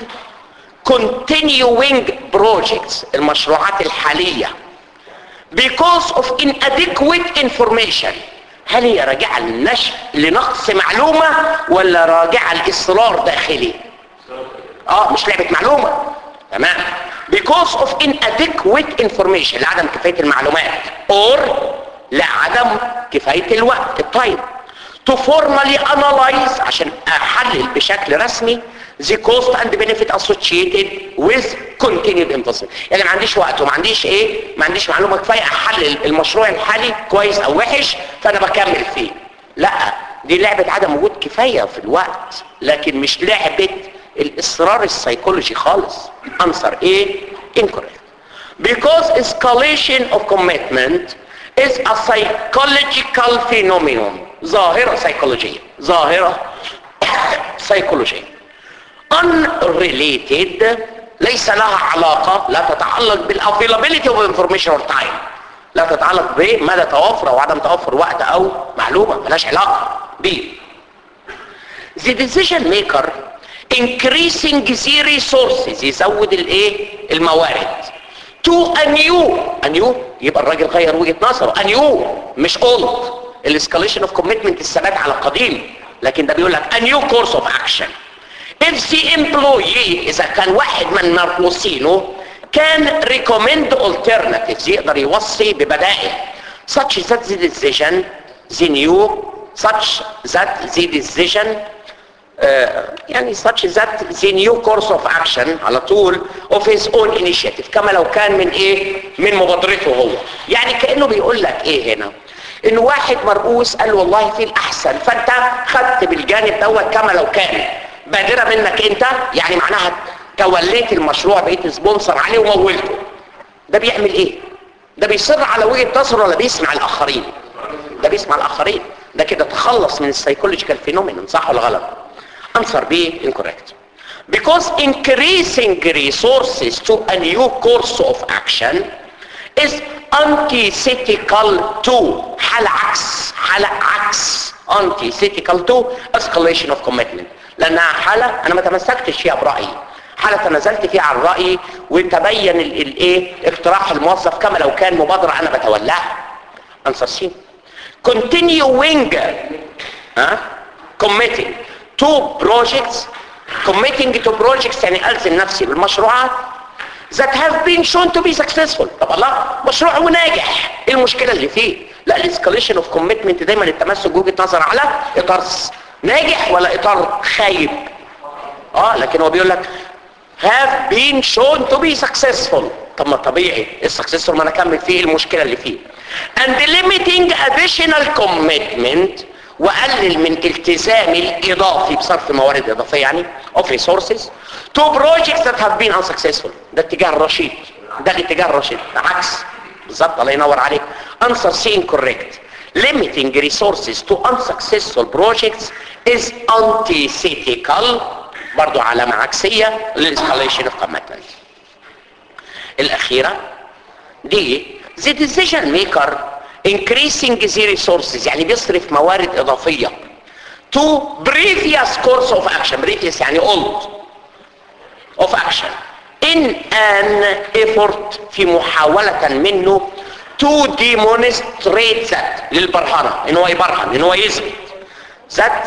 continuing projects المشروعات الحالية because of inadequate information هل هي راجعة للنشء لنقص معلومة ولا راجعة لإصرار داخلي اه مش لعبة معلومة تمام because of inadequate information لعدم كفاية المعلومات or لعدم كفاية الوقت التايم to formally analyze عشان احلل بشكل رسمي the cost and benefit associated with continued investment يعني ما عنديش وقت وما عنديش ايه ما عنديش معلومه كفايه احلل المشروع الحالي كويس او وحش فانا بكمل فيه لا دي لعبه عدم وجود كفايه في الوقت لكن مش لعبه الاصرار السيكولوجي خالص answer ايه incorrect because escalation of commitment is a psychological phenomenon ظاهرة سيكولوجية ظاهرة سيكولوجية unrelated ليس لها علاقة لا تتعلق بالavailability of information or time لا تتعلق بمدى توفر او عدم توفر وقت او معلومة ملاش علاقة ب the decision maker increasing the resources يزود الايه الموارد to a new a new يبقى الراجل غير وجهة نظره a new مش old الاسكاليشن اوف كوميتمنت الثبات على القديم لكن ده بيقول لك a new course of action if the employee اذا كان واحد من مرؤوسينه كان recommend alternatives يقدر يوصي ببدائل such that the decision the new such that the decision uh, يعني such that the new course of action على طول of his own initiative كما لو كان من ايه من مبادرته هو يعني كأنه بيقول لك ايه هنا ان واحد مرؤوس قال والله في الاحسن فانت خدت بالجانب دوت كما لو كان بادرة منك انت يعني معناها توليت المشروع بقيت سبونسر عليه ومولته ده بيعمل ايه ده بيصر على وجهة نظره ولا بيسمع الاخرين ده بيسمع الاخرين ده كده تخلص من السيكولوجيكال فينومين صح ولا غلط answer B incorrect because increasing resources to a new course of action is antithetical to حال عكس حال عكس antithetical to escalation of commitment لانها حالة انا ما تمسكتش فيها برأيي حالة تنازلت فيها عن رأيي وتبين الايه اقتراح الموظف كما لو كان مبادرة انا بتولاها answer C continuing ها committing to projects committing to projects يعني ألزم نفسي بالمشروعات that have been shown to be successful طب الله مشروع وناجح ايه المشكلة اللي فيه لا الاسكاليشن اوف كوميتمنت دايما التمسك بوجهة نظر على اطار ناجح ولا اطار خايب اه لكن هو بيقول لك have been shown to be successful طب ما طبيعي السكسسفول ما انا اكمل فيه المشكلة اللي فيه and limiting additional commitment وقلل من التزامي الاضافي بصرف موارد اضافيه يعني of resources to projects that have been unsuccessful ده الاتجاه الرشيد ده الاتجاه الرشيد عكس بالظبط الله ينور عليك answer C incorrect limiting resources to unsuccessful projects is antithetical برضو علامة عكسية للescalation of commitment الأخيرة دي the decision maker increasing the resources يعني بيصرف موارد إضافية to previous course of action previous يعني old of action in an effort في محاولة منه to demonstrate that للبرهنة ان هو يبرهن ان هو يثبت that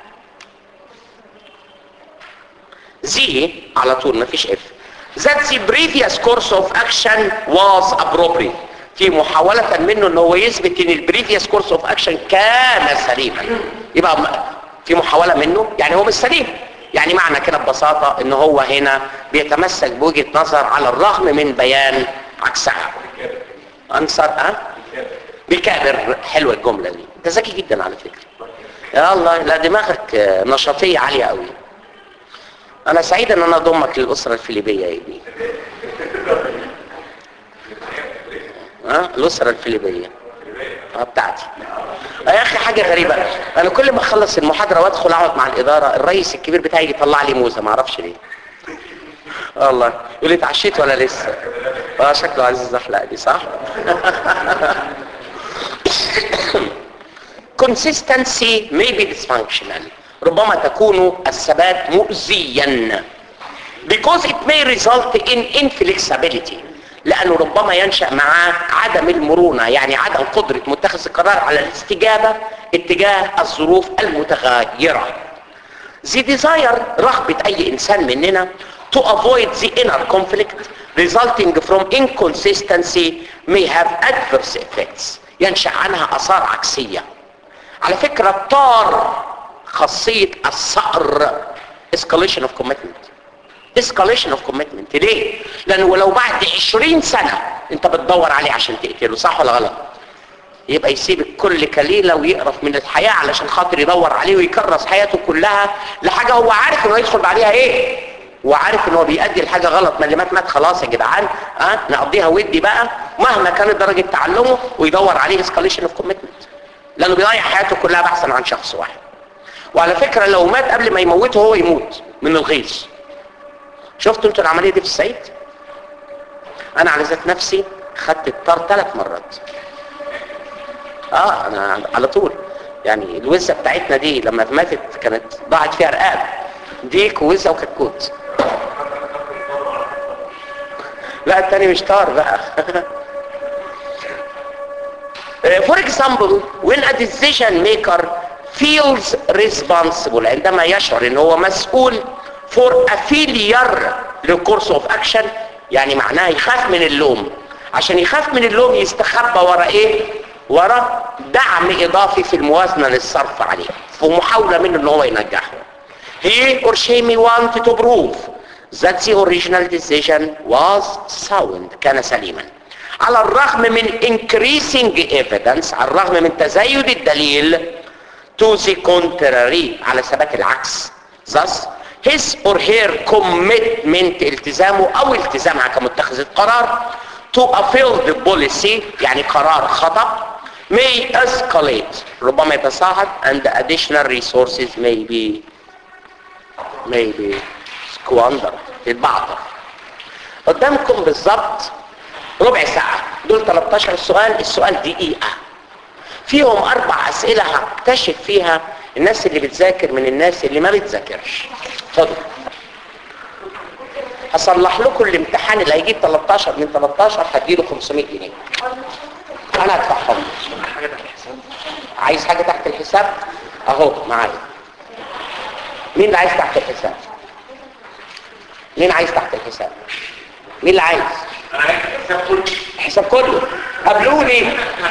the على طول مفيش اف that the previous course of action was appropriate في محاولة منه ان هو يثبت ان البريفيوس كورس اوف اكشن كان سليما يبقى في محاولة منه يعني هو مش سليم يعني معنى كده ببساطة ان هو هنا بيتمسك بوجهة نظر على الرغم من بيان عكسها انصر اه بيكابر حلوة الجملة دي انت ذكي جدا على فكرة يا الله لا دماغك نشاطية عالية قوي انا سعيد ان انا اضمك للاسرة الفلبية يا ابني ها الاسرة الفلبية اه بتاعتي آه يا اخي حاجه غريبه انا كل ما اخلص المحاضره وادخل اقعد مع الاداره الرئيس الكبير بتاعي يطلع لي موزه ما اعرفش ليه آه والله يقول لي اتعشيت ولا لسه اه شكله عايز الزحلقه دي صح consistency may be dysfunctional ربما تكون الثبات مؤذيا because it may result in inflexibility لأنه ربما ينشأ معاه عدم المرونة يعني عدم قدرة متخذ القرار على الاستجابة اتجاه الظروف المتغيرة the desire رغبة أي إنسان مننا to avoid the inner conflict resulting from inconsistency may have adverse effects ينشأ عنها آثار عكسية على فكرة طار خاصية الصقر escalation of commitment escalation of commitment ليه؟ لأنه ولو بعد 20 سنة انت بتدور عليه عشان تقتله صح ولا غلط؟ يبقى يسيب الكل كليلة ويقرف من الحياة علشان خاطر يدور عليه ويكرس حياته كلها لحاجة هو عارف انه يدخل بعديها ايه وعارف ان هو بيأدي الحاجة غلط ما اللي مات مات خلاص يا جدعان اه نقضيها ودي بقى مهما كانت درجة تعلمه ويدور عليه escalation of commitment لانه بيضيع حياته كلها بحثا عن شخص واحد وعلى فكرة لو مات قبل ما يموته هو يموت من الغيظ شفتوا انتوا العملية دي في الصعيد انا على ذات نفسي خدت الطار ثلاث مرات اه انا على طول يعني الوزة بتاعتنا دي لما ماتت كانت ضاعت فيها رقاب ديك ووزة وكتكوت لا التاني مش طار بقى for example when a decision maker feels responsible عندما يشعر ان هو مسؤول for a failure لcourse of action يعني معناه يخاف من اللوم عشان يخاف من اللوم يستخبى ورا ايه ورا دعم اضافي في الموازنة للصرف عليه ومحاولة منه ان هو ينجحه he or she may want to prove that the original decision was sound كان سليما على الرغم من increasing evidence على الرغم من تزايد الدليل to the contrary على ثبات العكس thus his or her commitment التزامه او التزامها كمتخذ قرار to a failed policy يعني قرار خطأ may escalate ربما يتصاعد and additional resources may be may be squandered يتبعضر قدامكم بالظبط ربع ساعة دول 13 سؤال السؤال دقيقة فيهم اربع اسئلة هكتشف فيها الناس اللي بتذاكر من الناس اللي ما بتذاكرش اتفضل هصلح لكم الامتحان اللي هيجيب 13 من 13 هديله 500 جنيه انا هدفعهم عايز حاجة تحت الحساب اهو معايا مين اللي عايز تحت الحساب مين عايز تحت الحساب مين اللي عايز انا عايز حساب كله الحساب كله قابلوني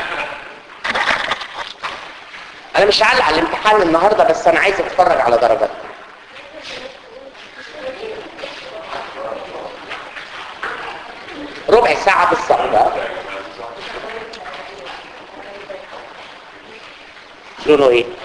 انا مش هعلق على الامتحان النهارده بس انا عايز اتفرج على درجات ربع ساعة بالظبط ها؟ لونه ايه